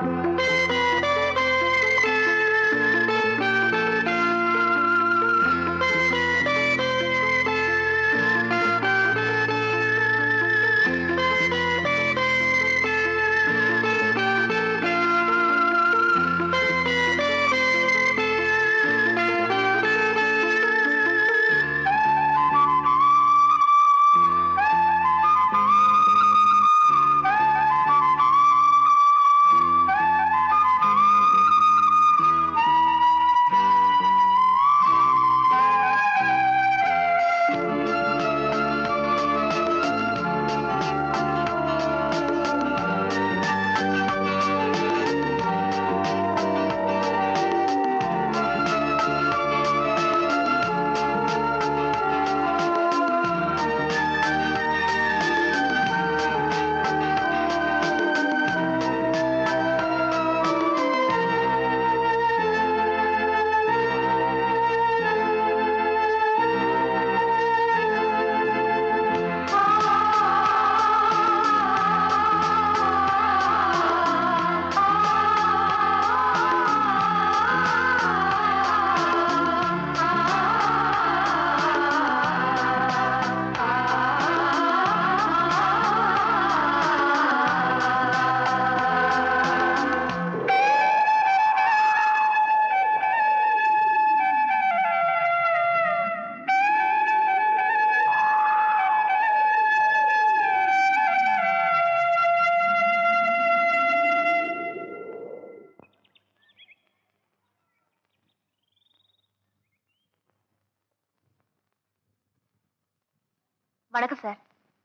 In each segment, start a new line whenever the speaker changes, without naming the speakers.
வணக்கம் சார்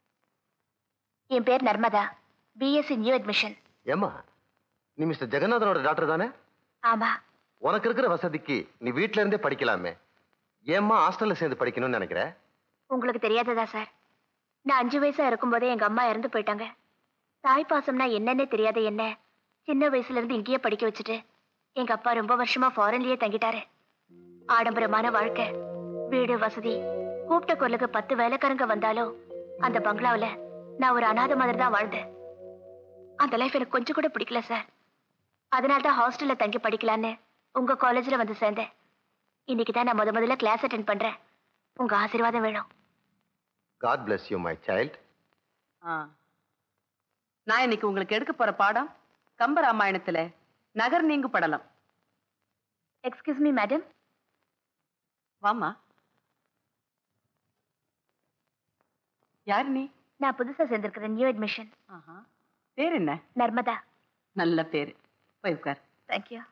என் பேர் Narmada BSc new admission
ஏம்மா நீ மிஸ்டர் ஜெகநாதனோட டாக்டர் தானே
ஆமா
உனக்கு இருக்கிற வசதிக்கு நீ வீட்ல இருந்தே படிக்கலாமே ஏம்மா ஹாஸ்டல்ல சேர்ந்து படிக்கணும்னு நினைக்கிற
உங்களுக்கு தெரியாததா சார் நான் அஞ்சு வயசா இருக்கும்போதே எங்க அம்மா இறந்து போயிட்டாங்க தாய் பாசம்னா என்னன்னே தெரியாத என்ன சின்ன வயசுல இருந்து இங்கேயே படிக்க வச்சுட்டு எங்க அப்பா ரொம்ப வருஷமா ஃபாரின்லயே தங்கிட்டாரு ஆடம்பரமான வாழ்க்கை வீடு வசதி கூப்பிட்ட குரலுக்கு பத்து வேலைக்காரங்க வந்தாலும் அந்த பங்களாவுல நான் ஒரு அனாதை மாதிரி தான் வாழ்ந்தேன் அந்த லைஃப் எனக்கு கொஞ்சம் கூட பிடிக்கல சார் அதனால தான் ஹாஸ்டல்ல தங்கி படிக்கலான்னு உங்க காலேஜ்ல வந்து சேர்ந்தேன் இன்னைக்கு தான் நான் முத முதல்ல கிளாஸ் அட்டென்ட் பண்றேன் உங்க ஆசீர்வாதம் வேணும்
God bless you my child
ஆ. நான் இன்னைக்கு உங்களுக்கு எடுக்க போற பாடம் கம்பராமாயணத்துல நகர் நீங்கு படலம்
எக்ஸ்கியூஸ் மீ மேடம்
வாமா யார் நீ
நான் புதுசா சேர்ந்திருக்கிறேன் நியூ அட்மிஷன்
ஆஹா. பேர் என்ன
நர்மதா
நல்ல பேரு போய் உட்கார்
தேங்க்யூ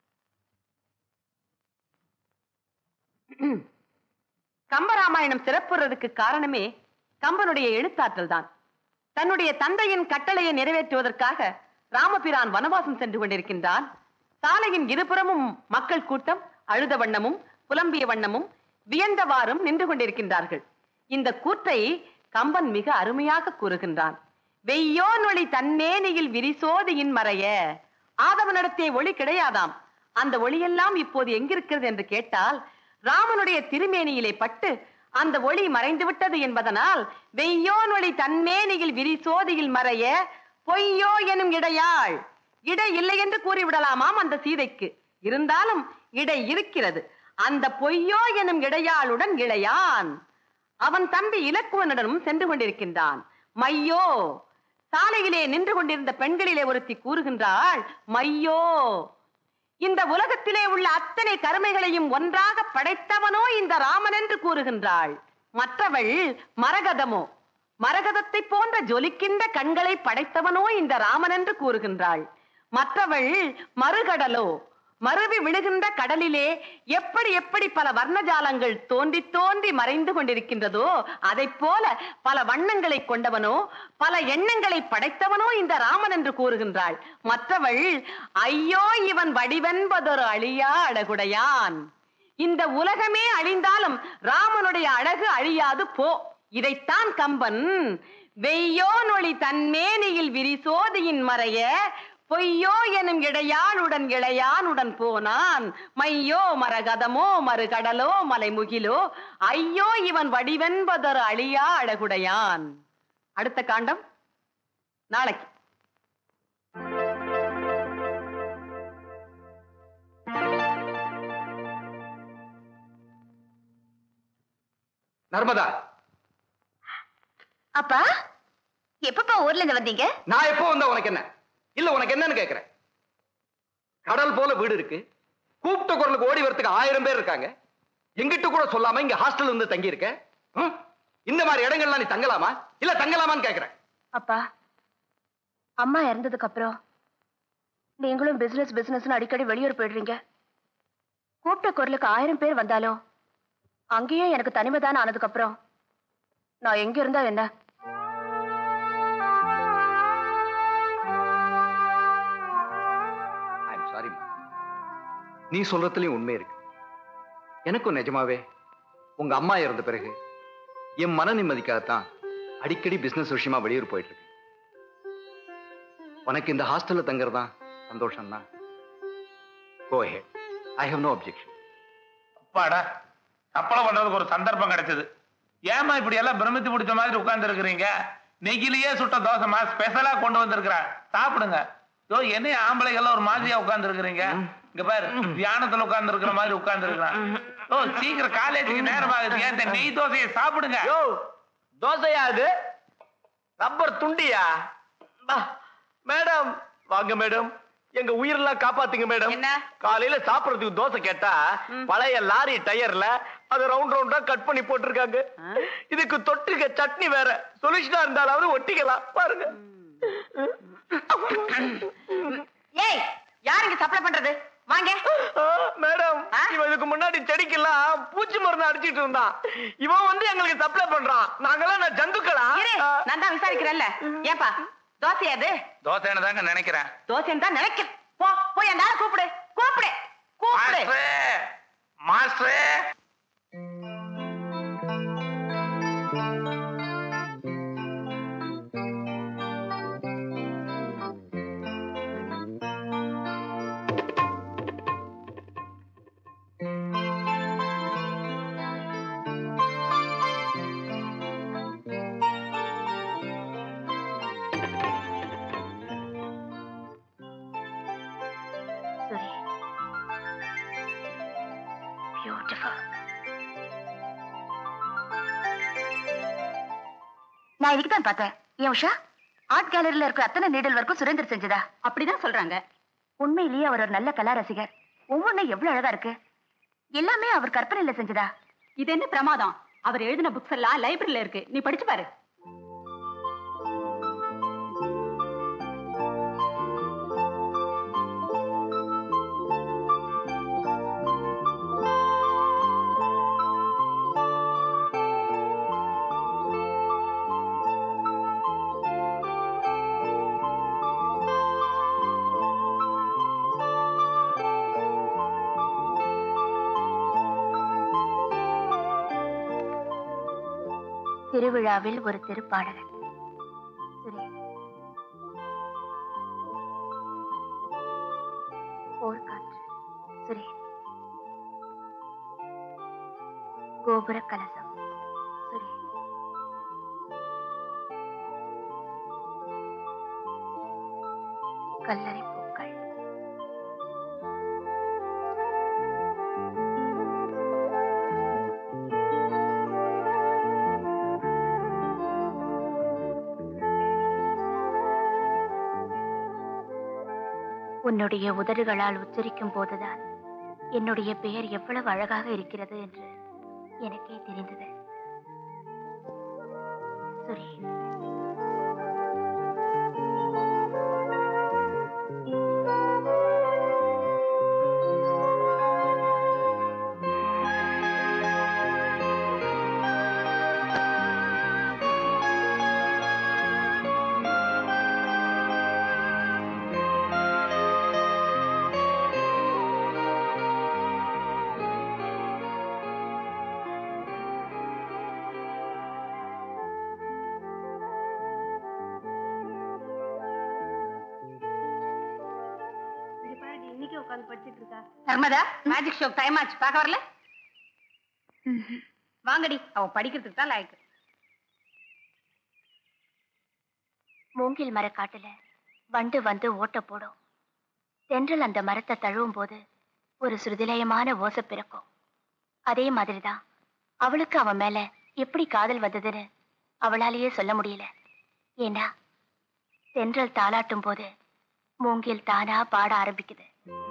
கம்பராமாயணம் சிறப்புறதுக்கு காரணமே கம்பனுடைய எழுத்தாற்றல் தான் தன்னுடைய தந்தையின் கட்டளையை நிறைவேற்றுவதற்காக ராமபிரான் வனவாசம் சென்று கொண்டிருக்கின்றான் சாலையின் இருபுறமும் மக்கள் கூட்டம் அழுத வண்ணமும் புலம்பிய வண்ணமும் வியந்தவாறும் நின்று கொண்டிருக்கின்றார்கள் இந்த கூற்றை கம்பன் மிக அருமையாக கூறுகின்றான் வெய்யோன் ஒளி தன்னேனியில் விரிசோதியின் மறைய ஆதவனிடத்தே ஒளி கிடையாதாம் அந்த ஒளியெல்லாம் இப்போது எங்கிருக்கிறது என்று கேட்டால் ராமனுடைய திருமேனியிலே பட்டு அந்த ஒளி மறைந்து விட்டது என்பதனால் வெய்யோன் ஒளி தன்மேனியில் விரிசோதியில் மறைய பொய்யோ எனும் இடையாள் இடை இல்லை என்று கூறிவிடலாமாம் அந்த சீதைக்கு இருந்தாலும் இடை இருக்கிறது அந்த பொய்யோ எனும் இடையாளுடன் இளையான் அவன் தம்பி இலக்குவனுடனும் சென்று கொண்டிருக்கின்றான் மையோ சாலையிலே நின்று கொண்டிருந்த பெண்களிலே ஒருத்தி கூறுகின்றாள் மையோ இந்த உலகத்திலே உள்ள அத்தனை கருமைகளையும் ஒன்றாக படைத்தவனோ இந்த ராமன் என்று கூறுகின்றாள் மற்றவள் மரகதமோ மரகதத்தை போன்ற ஜொலிக்கின்ற கண்களை படைத்தவனோ இந்த ராமன் என்று கூறுகின்றாள் மற்றவள் மறுகடலோ மருவி விழுகின்ற கடலிலே எப்படி எப்படி பல வர்ணஜாலங்கள் தோன்றி தோன்றி மறைந்து கொண்டிருக்கின்றதோ அதைப் போல பல வண்ணங்களை கொண்டவனோ பல எண்ணங்களை படைத்தவனோ இந்த ராமன் என்று கூறுகின்றாள் மற்றவள் ஐயோ இவன் வடிவென்பதொரு அழியா அழகுடையான் இந்த உலகமே அழிந்தாலும் ராமனுடைய அழகு அழியாது போ இதைத்தான் கம்பன் வெய்யோ நொழி தன்மேனியில் விரிசோதியின் மறைய பொய்யோ எனும் இடையாளுடன் இளையானுடன் போனான் மையோ மரகதமோ மறுகடலோ மலைமுகிலோ ஐயோ இவன் வடிவென்பதொரு அழியா அழகுடையான் அடுத்த காண்டம் நாளைக்கு
நர்மதா
அப்பா எப்பப்பா ஊர்ல இருந்து வந்தீங்க
நான் எப்போ வந்தா உனக்கு என்ன இல்ல உனக்கு என்னன்னு கேக்குறேன் கடல் போல வீடு இருக்கு கூப்பிட்ட குரலுக்கு ஓடி வரதுக்கு ஆயிரம் பேர் இருக்காங்க எங்கிட்ட கூட சொல்லாம இங்க ஹாஸ்டல் வந்து தங்கி இருக்க ம்? இந்த மாதிரி இடங்கள்லாம் நீ தங்கலாமா இல்ல தங்கலாமான்னு கேக்குறேன்
அப்பா அம்மா இறந்ததுக்கு அப்புறம் நீங்களும் பிசினஸ் பிசினஸ்னு அடிக்கடி வெளியூர் போயிடுறீங்க கூப்பிட்ட குரலுக்கு ஆயிரம் பேர் வந்தாலும் அங்கேயே எனக்கு தனிமைதான ஆனதுக்கு அப்புறம் நான் எங்க இருந்தா என்ன
ஐம் சாரி நீ சொல்றதுலயும் உண்மை இருக்கு எனக்கும் நிஜமாவே உங்க அம்மா இறந்த பிறகு என் மன நிம்மதிக்காகத்தான் அடிக்கடி பிசினஸ் விஷயமா வெளியூர் போயிட்டு இருக்கு உனக்கு இந்த ஹாஸ்டல்ல தங்குறதா சந்தோஷம் தான் go ahead I have no objection
அப்பாடா கப்பலை பண்றதுக்கு ஒரு சந்தர்ப்பம் கிடைச்சது ஏமா இப்படி எல்லாம் பிரமித்து பிடிச்ச மாதிரி உட்கார்ந்து இருக்கிறீங்க நெகிலியே சுட்ட தோசைமா ஸ்பெஷலா கொண்டு வந்திருக்கிறேன் சாப்பிடுங்க யோ என்ன ஆம்பளைகள் ஒரு மாதிரியா உட்கார்ந்து இருக்கிறீங்க இங்க பாரு தியானத்துல உட்கார்ந்து இருக்கிற மாதிரி உட்கார்ந்து இருக்கிறேன் ஓ சீக்கிரம் காலேஜுக்கு நேரம் ஆகுது இந்த நெய் தோசையை சாப்பிடுங்க
யோ தோசையா அது ரப்பர் துண்டியா பா, மேடம் வாங்க மேடம் எங்க உயிரெல்லாம் காப்பாத்துங்க மேடம்
என்ன?
காலையில சாப்பிடறதுக்கு தோசை கேட்டா பழைய லாரி டயர்ல அது ரவுண்ட் ரவுண்டா கட் பண்ணி போட்டிருக்காங்க இதுக்கு தொட்டுக்க சட்னி வேற சொல்யூஷனா இருந்தாலாவது ஒட்டிக்கலாம் பாருங்க
ஏய் யார் இங்க சப்ளை பண்றது வாங்க
ஆ, மேடம்
ஆ?
இவன் இதுக்கு முன்னாடி செடிக்கெல்லாம் பூச்சி மருந்து அடிச்சிட்டு இருந்தான் இவன் வந்து எங்களுக்கு சப்ளை பண்றான் நாங்கெல்லாம் நான் ஜந்துக்களா
இரு
ஆ.
நான் தான் விசாரிக்கிறேன்ல ஏன்பா தோசையா அது
தோசைன்னு தாங்க நினைக்கிறேன்
தோசைன்னு தான் நினைக்கிறேன் போ போய் அந்த ஆளை கூப்பிடு கூப்பிடு கூப்பிடு
மாஸ்டரே மாஸ்டரே
சுரே பியூட்டிஃபுல் நான் இதுக்கு தான் பார்த்தேன் ஏன் உஷா ஆர்ட் கேலரியில இருக்கிற அத்தனை நீடல் வரைக்கும் சுரேந்தர் செஞ்சதா
அப்படிதான் சொல்றாங்க
உண்மையிலேயே அவர் ஒரு நல்ல கலா ரசிகர் ஒவ்வொன்றும் எவ்வளவு அழகா இருக்கு எல்லாமே அவர் கற்பனையில செஞ்சதா
இது என்ன பிரமாதம் அவர் எழுதின புக்ஸ் எல்லாம் லைப்ரரியில இருக்கு நீ படிச்சு பாரு
திருவிழாவில் ஒரு திருப்பாடகன் சுரே போர்க்காற்று சுரே கோபுர கலசம் சுரே கல்லறை பூக்கள் உன்னுடைய உதடுகளால் உச்சரிக்கும் போதுதான் என்னுடைய பெயர் எவ்வளவு அழகாக இருக்கிறது என்று எனக்கே தெரிந்தது சுரே
இன்னைக்கு உட்காந்து படிச்சிட்டு இருக்கா நர்மதா மேஜிக் ஷோ டைம் ஆச்சு பார்க்க வரல வாங்கடி அவ படிக்கிறதுக்கு தான் லாய்க்கு
மூங்கில் மரக்காட்டுல வண்டு வந்து ஓட்ட போடும் தென்றல் அந்த மரத்தை தழுவும் போது ஒரு சுருதிலயமான ஓசை பிறக்கும் அதே மாதிரிதான் அவளுக்கு அவன் மேல எப்படி காதல் வந்ததுன்னு அவளாலேயே சொல்ல முடியல ஏன்னா தென்றல் தாளாட்டும் போது மூங்கில் தானா பாட ஆரம்பிக்குது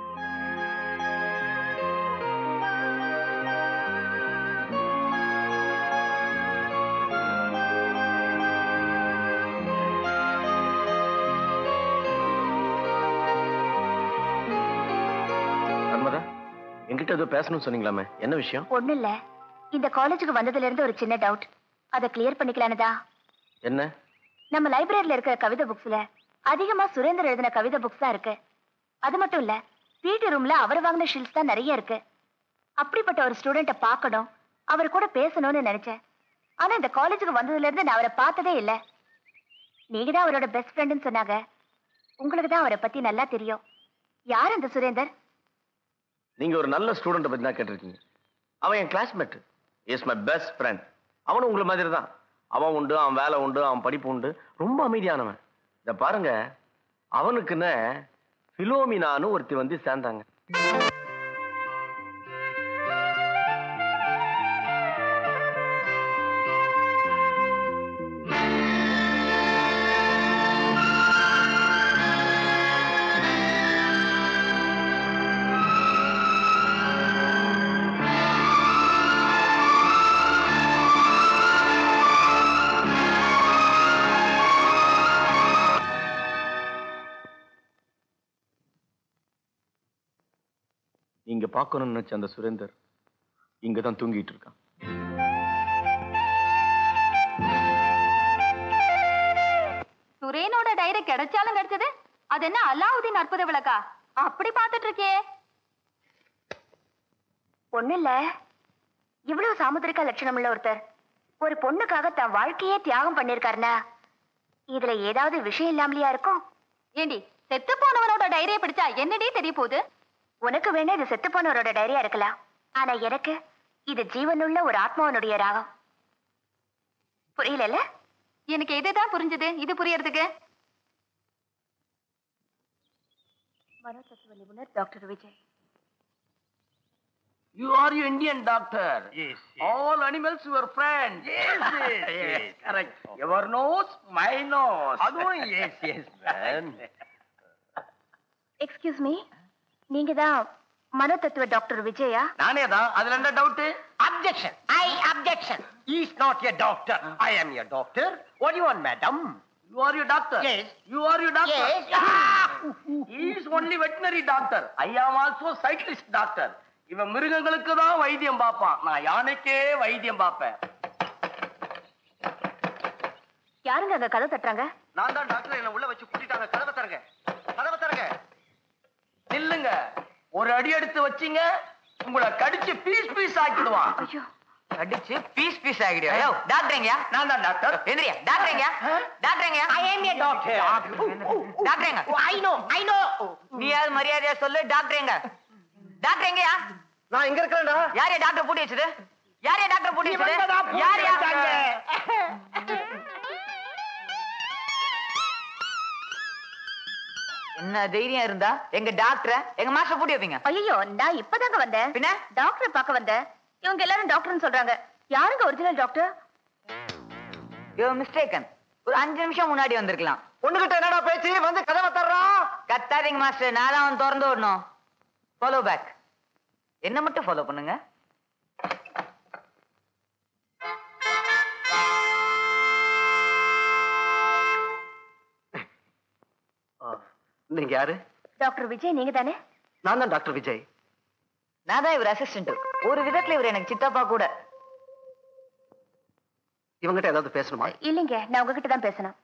நர்மதா என்கிட்ட ஏதோ பேசணும்னு சொன்னீங்களாமே என்ன விஷயம்
ஒண்ணு இல்ல இந்த காலேஜுக்கு வந்ததுல இருந்து ஒரு சின்ன டவுட் அதை கிளியர் பண்ணிக்கலானுதா
என்ன
நம்ம லைப்ரரியில இருக்கிற கவிதை புக்ஸ்ல அதிகமா சுரேந்தர் எழுதின கவிதை புக்ஸ் தான் இருக்கு அது மட்டும் இல்ல பிடி ரூம்ல அவர் வாங்கின ஷீல்ஸ் தான் நிறைய இருக்கு அப்படிப்பட்ட ஒரு ஸ்டூடெண்ட்டை பார்க்கணும் அவர் கூட பேசணும்னு நினைச்சேன் ஆனா இந்த காலேஜுக்கு வந்ததுல இருந்து நான் அவரை பார்த்ததே இல்ல நீங்க தான் அவரோட பெஸ்ட் ஃப்ரெண்டுன்னு சொன்னாங்க உங்களுக்கு தான் அவரை பத்தி நல்லா தெரியும் யார் அந்த சுரேந்தர்
நீங்க ஒரு நல்ல ஸ்டூடெண்ட் பத்தி தான் கேட்டிருக்கீங்க அவன் என் classmate is my best friend அவனும் உங்களை மாதிரி தான் அவன் உண்டு அவன் வேலை உண்டு அவன் படிப்பு உண்டு ரொம்ப அமைதியானவன் இத பாருங்க அவனுக்குன்னு பிலோமினான்னு ஒருத்தி வந்து சேர்ந்தாங்க நீங்க பார்க்கணும்னு நினைச்ச அந்த சுரேந்தர் இங்க தான் தூங்கிட்டு இருக்கான்
சுரேனோட டைரி கிடைச்சாலும் கிடைச்சது அது என்ன அலாவுதீன் அற்புத விளக்கா அப்படி பார்த்துட்டு இருக்கே ஒண்ணு இல்ல இவ்வளவு சாமுத்திரிகா லட்சணம் உள்ள ஒருத்தர் ஒரு பொண்ணுக்காக தன் வாழ்க்கையே தியாகம் பண்ணிருக்காருனா இதுல ஏதாவது விஷயம் இல்லாமலையா இருக்கும் ஏண்டி செத்து போனவனோட டைரியை பிடிச்சா என்னடி தெரிய போகுது உனக்கு வேணா இது செத்து போனவரோட டைரியா இருக்கலாம் ஆனா எனக்கு இது ஜீவனுள்ள ஒரு ஆத்மாவனுடைய ராகம் புரியல எனக்கு இதுதான் புரிஞ்சது இது புரியறதுக்கு மனோதத்துவ நிபுணர் doctor Vijay
You are your Indian doctor. Yes. All animals your friend. Yes, yes, yes. Correct. Your nose, my nose. அதுவும் yes, yes, man.
Excuse me நீங்க தான் மனோதத்துவ டாக்டர் விஜயா
நானே தான் அதுல என்ன doubt objection I objection is not a doctor I am a doctor what you want madam you are you doctor yes you are you doctor yes is only veterinary doctor I am also cyclist doctor இவன் மிருகங்களுக்கு தான் வைத்தியம் பார்ப்பான் நான் யானைக்கே வைத்தியம் பார்ப்பேன்
யாருங்க அங்க கதை தட்டுறாங்க
நான் தான் டாக்டர் என்ன உள்ள வச்சு கூட்டிட்டாங்க கதவை தரங்க கதவை தரங்க நில்லுங்க ஒரு அடி எடுத்து வச்சீங்க உங்களை கடிச்சு பீஸ் பீஸ் ஆக்கிடுவான்
ஐயோ
அடிச்சு பீஸ் பீஸ் ஆகிடுயா யோ டாக்டருங்கயா
நான் தான் டாக்டர்
எந்திரியா டாக்டருங்கயா டாக்டருங்கயா
ஐ எம் ஏ டாக்டர்
டாக்டருங்க
ஐ நோ ஐ நோ
நீ யாரு மரியாதையா சொல்லு டாக்டருங்க டாக்டருங்கயா
நான் இங்க இருக்கேன்டா
யாரையா டாக்டர் பூட்டி வச்சது யாரையா டாக்டர் பூட்டி வச்சது
இவங்க தான் பூட்டி
யாரையா
வச்சாங்க.
என்ன தைரியம் இருந்தா எங்க டாக்டரை எங்க மாஸ்டர் பூட்டி வைப்பீங்க
ஐயோ நான் இப்பதாங்க வந்தேன்
பின்ன
டாக்டர் பார்க்க வந்தேன் இவங்க எல்லாரும் டாக்டர்னு சொல்றாங்க யாருங்க ஒரிஜினல் டாக்டர்
யோ மிஸ்டேக்கன் ஒரு அஞ்சு நிமிஷம் முன்னாடி வந்திருக்கலாம்
பொண்ணுகிட்ட என்னடா பேச்சு வந்து கதவை தர்றான்
கத்தாதீங்க மாஸ்டர் நான் தான் அவன் திறந்து விடணும் ஃபாலோ பேக் என்ன மட்டும் ஃபாலோ பண்ணுங்க
நீங்க யாரு
டாக்டர் விஜய் நீங்க தானே
நான் தான் டாக்டர் விஜய்
நான் தான் இவர் அசிஸ்டன்ட் ஒரு விதத்துல இவர் எனக்கு சித்தப்பா கூட
இவங்கிட்ட ஏதாவது பேசணுமா
இல்லைங்க நான் உங்ககிட்ட தான் பேசணும்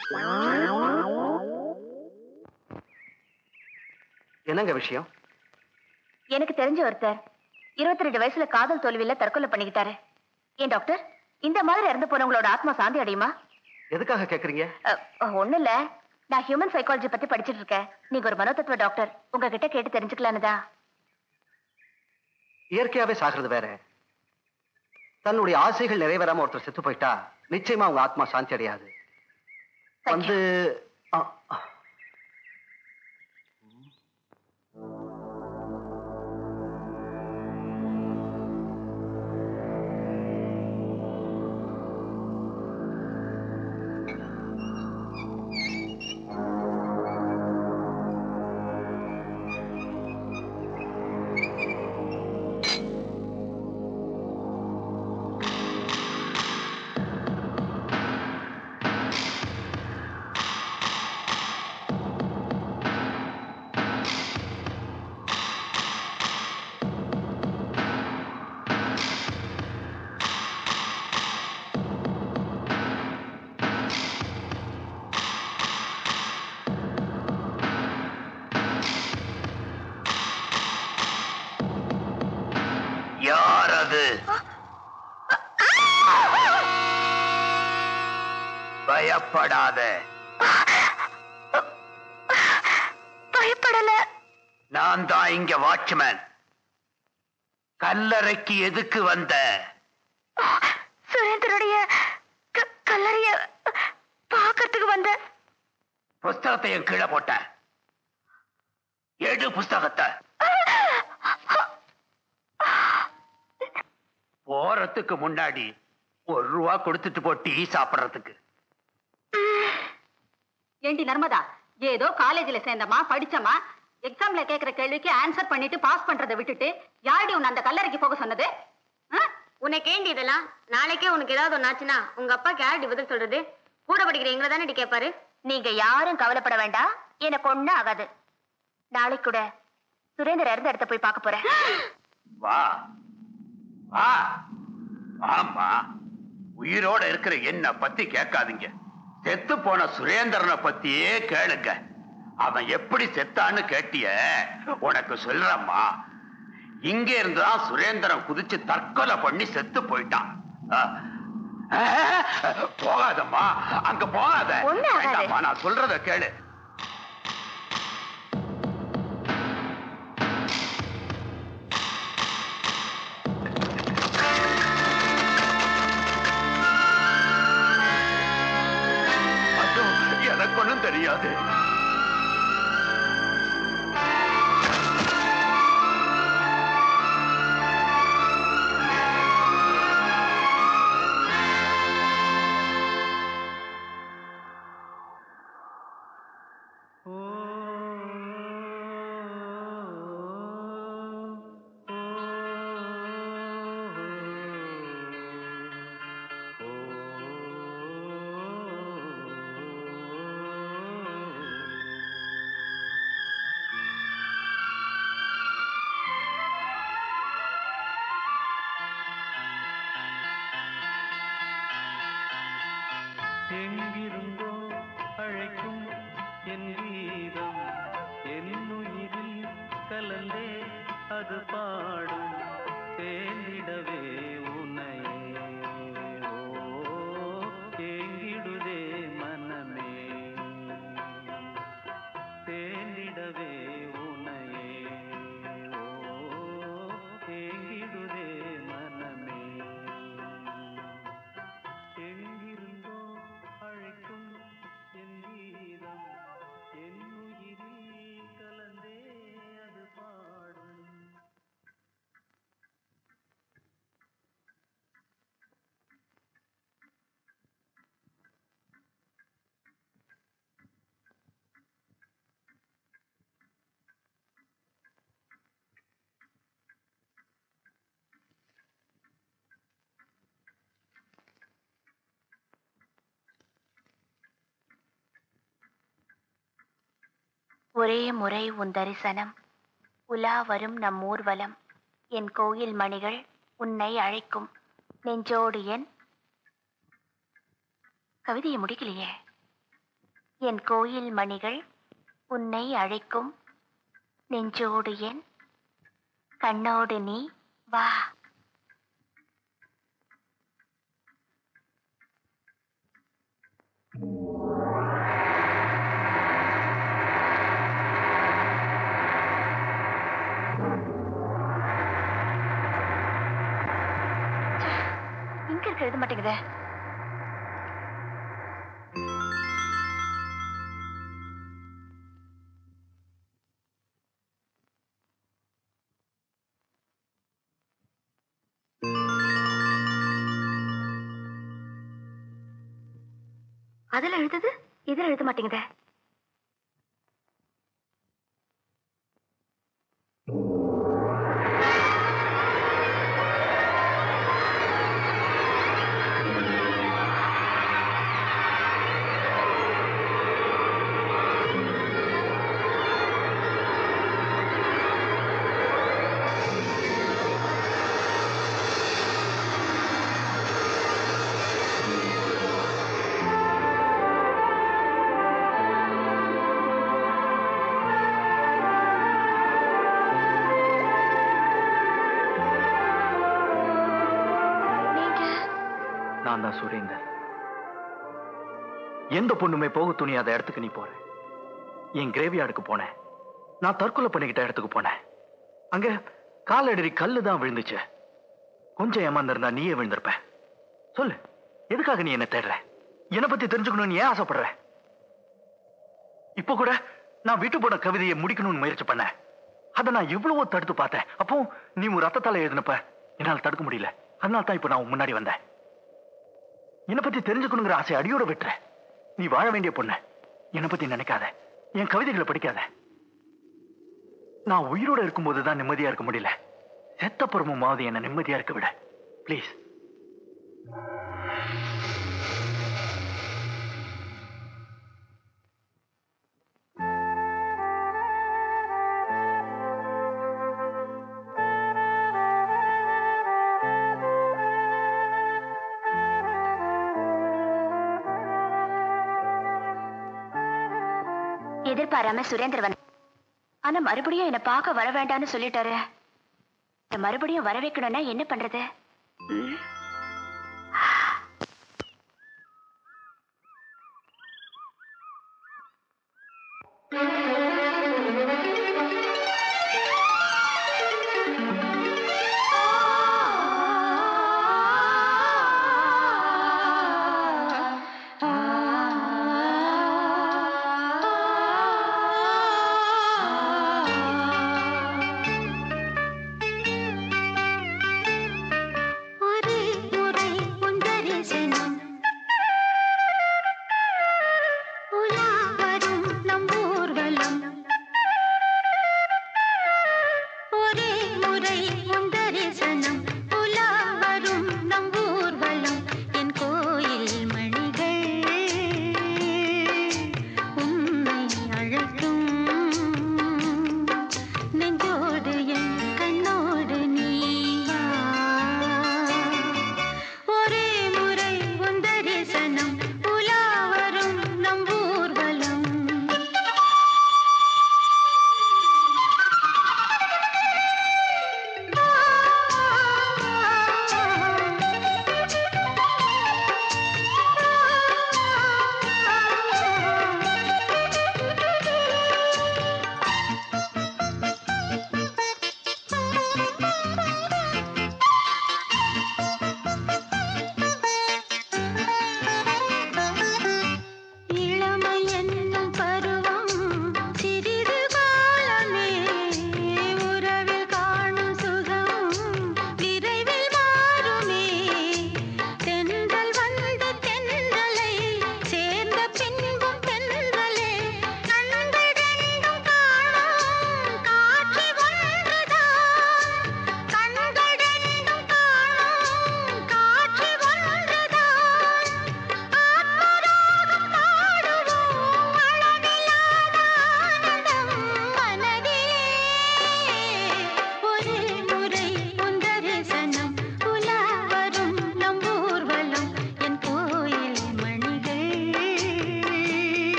என்னங்க விஷயம்
எனக்கு தெரிஞ்ச ஒருத்தர் இருபத்தி ரெண்டு வயசுல காதல் தோல்வியில தற்கொலை பண்ணிக்கிட்டாரு ஏன் டாக்டர் இந்த மாதிரி இறந்து போனவங்களோட ஆத்மா சாந்தி அடையுமா
எதுக்காக கேக்குறீங்க
ஒண்ணு இல்ல நான் ஹியூமன் சைக்காலஜி பத்தி படிச்சிட்டு இருக்கேன் நீங்க ஒரு மனோதத்துவ டாக்டர் உங்ககிட்ட கேட்டு தெரிஞ்சுக்கலான்னு தான்
இயற்கையாவே சாகிறது வேற தன்னுடைய ஆசைகள் நிறைவேறாம ஒருத்தர் செத்து போயிட்டா நிச்சயமா அவங்க ஆத்மா சாந்தி அடையாது வந்து ஆ, ஆ.
பயப்படக்கூடாது பயப்படாத
பயப்படல
நான் தான் இங்க வாட்ச்மேன் கல்லறைக்கு எதுக்கு வந்த
சுரேந்தருடைய க- கல்லறைய பார்க்கறதுக்கு வந்த
புஸ்தகத்தை என் கீழே போட்டேன் எடு புஸ்தகத்தை போறதுக்கு முன்னாடி ஒரு ரூபா கொடுத்துட்டு போ டீ சாப்பிடுறதுக்கு
ஏண்டி நர்மதா ஏதோ காலேஜ்ல சேர்ந்தமா படிச்சமா எக்ஸாம்ல கேக்குற கேள்விக்கு ஆன்சர் பண்ணிட்டு பாஸ் பண்றதை விட்டுட்டு யாரடி உன்னை அந்த கல்லறைக்கு போக சொன்னது ஆ?
உனக்கு ஏண்டி இதெல்லாம் நாளைக்கே உனக்கு ஏதாவது ஒன்னாச்சுன்னா உங்க அப்பாக்கு யாரடி பதில் சொல்றது கூட படிக்கிற எங்களை தானே கேட்பாரு
நீங்க யாரும் கவலைப்பட வேண்டாம் எனக்கு ஒண்ணும் ஆகாது நாளைக்கு கூட சுரேந்தர் இறந்த இடத்த போய் பார்க்க போறேன்
வா வா ஆமா உயிரோட இருக்கிற என்ன பத்தி கேட்காதீங்க செத்து போன சுரேந்திரனை பத்தியே கேளுங்க அவன் எப்படி செத்தான்னு கேட்டிய உனக்கு சொல்றம்மா இங்க இருந்துதான் சுரேந்திரன் குதிச்சு தற்கொலை பண்ணி செத்து போயிட்டான் ஆ. ஆ, போகாதம்மா அங்க போகாத
ஒண்ணும் ஆகாது.
வேண்டாம்மா, நான் சொல்றத கேளு ஐயோ, எனக்கு ஒண்ணும் தெரியாது
எங்கிருந்தோ அழைக்கும் என் வீரம் என் உயிரில் கலந்தே அது பாடும் தேடிடவே உன்னையே ஓ ஏங்கிடுதே மனமே தேடிடவே உன்னையே ஓ ஏங்கிடுதே மனமே எங்கிருந்தோ அழைக்கும் என் கீதம் என் உயிரில் கலந்தே அது பாடும்
ஒரே முறை உன் தரிசனம் உலா வரும் நம் ஊர்வலம் என் கோயில் மணிகள் உன்னை அழைக்கும் நெஞ்சோடு என் கவிதையை முடிக்கலையே என் கோயில் மணிகள் உன்னை அழைக்கும் நெஞ்சோடு என் கண்ணோடு நீ வா இங்க இருக்க எழுத மாட்டேங்குதே அதுல எழுதுது இதுல எழுத மாட்டேங்குதே
நான் தான் சுரேந்தர் எந்த பொண்ணுமே போக துணியாத இடத்துக்கு நீ போற என் கிரேவியார்டுக்கு போனேன் நான் தற்கொலை பண்ணிக்கிட்ட இடத்துக்கு போனேன் அங்க காலடி கல்லு தான் விழுந்துச்சு கொஞ்சம் ஏமாந்திருந்தா நீயே விழுந்திருப்ப சொல்லு எதுக்காக நீ என்ன தேடுற என்னை பத்தி தெரிஞ்சுக்கணும்னு ஏன் ஆசைப்படுற இப்போ கூட நான் வீட்டு போன கவிதையை முடிக்கணும்னு முயற்சி பண்ணேன் அதை நான் எவ்வளவோ தடுத்து பார்த்தேன் அப்போ நீ உன் ரத்தத்தால எழுதினப்ப என்னால் தடுக்க முடியல அதனால தான் இப்போ நான் உன் முன்னாடி வந்தேன் என்னை பத்தி தெரிஞ்சுக்கணுங்கிற ஆசை அடியோட விட்டுற நீ வாழ வேண்டிய பொண்ணு என்னை பத்தி நினைக்காத என் கவிதைகளை படிக்காத நான் உயிரோட இருக்கும்போது தான் நிம்மதியா இருக்க முடியல செத்த புறமுமாவது என்ன நிம்மதியா இருக்க விட ப்ளீஸ்
எதிர்பாராம சுரேந்தர் வந்து ஆனா மறுபடியும் என்ன பார்க்க வர வேண்டாம்னு சொல்லிட்டாரு என்னை மறுபடியும் வர வைக்கணும்னா என்ன பண்றது ம்?
ஒரு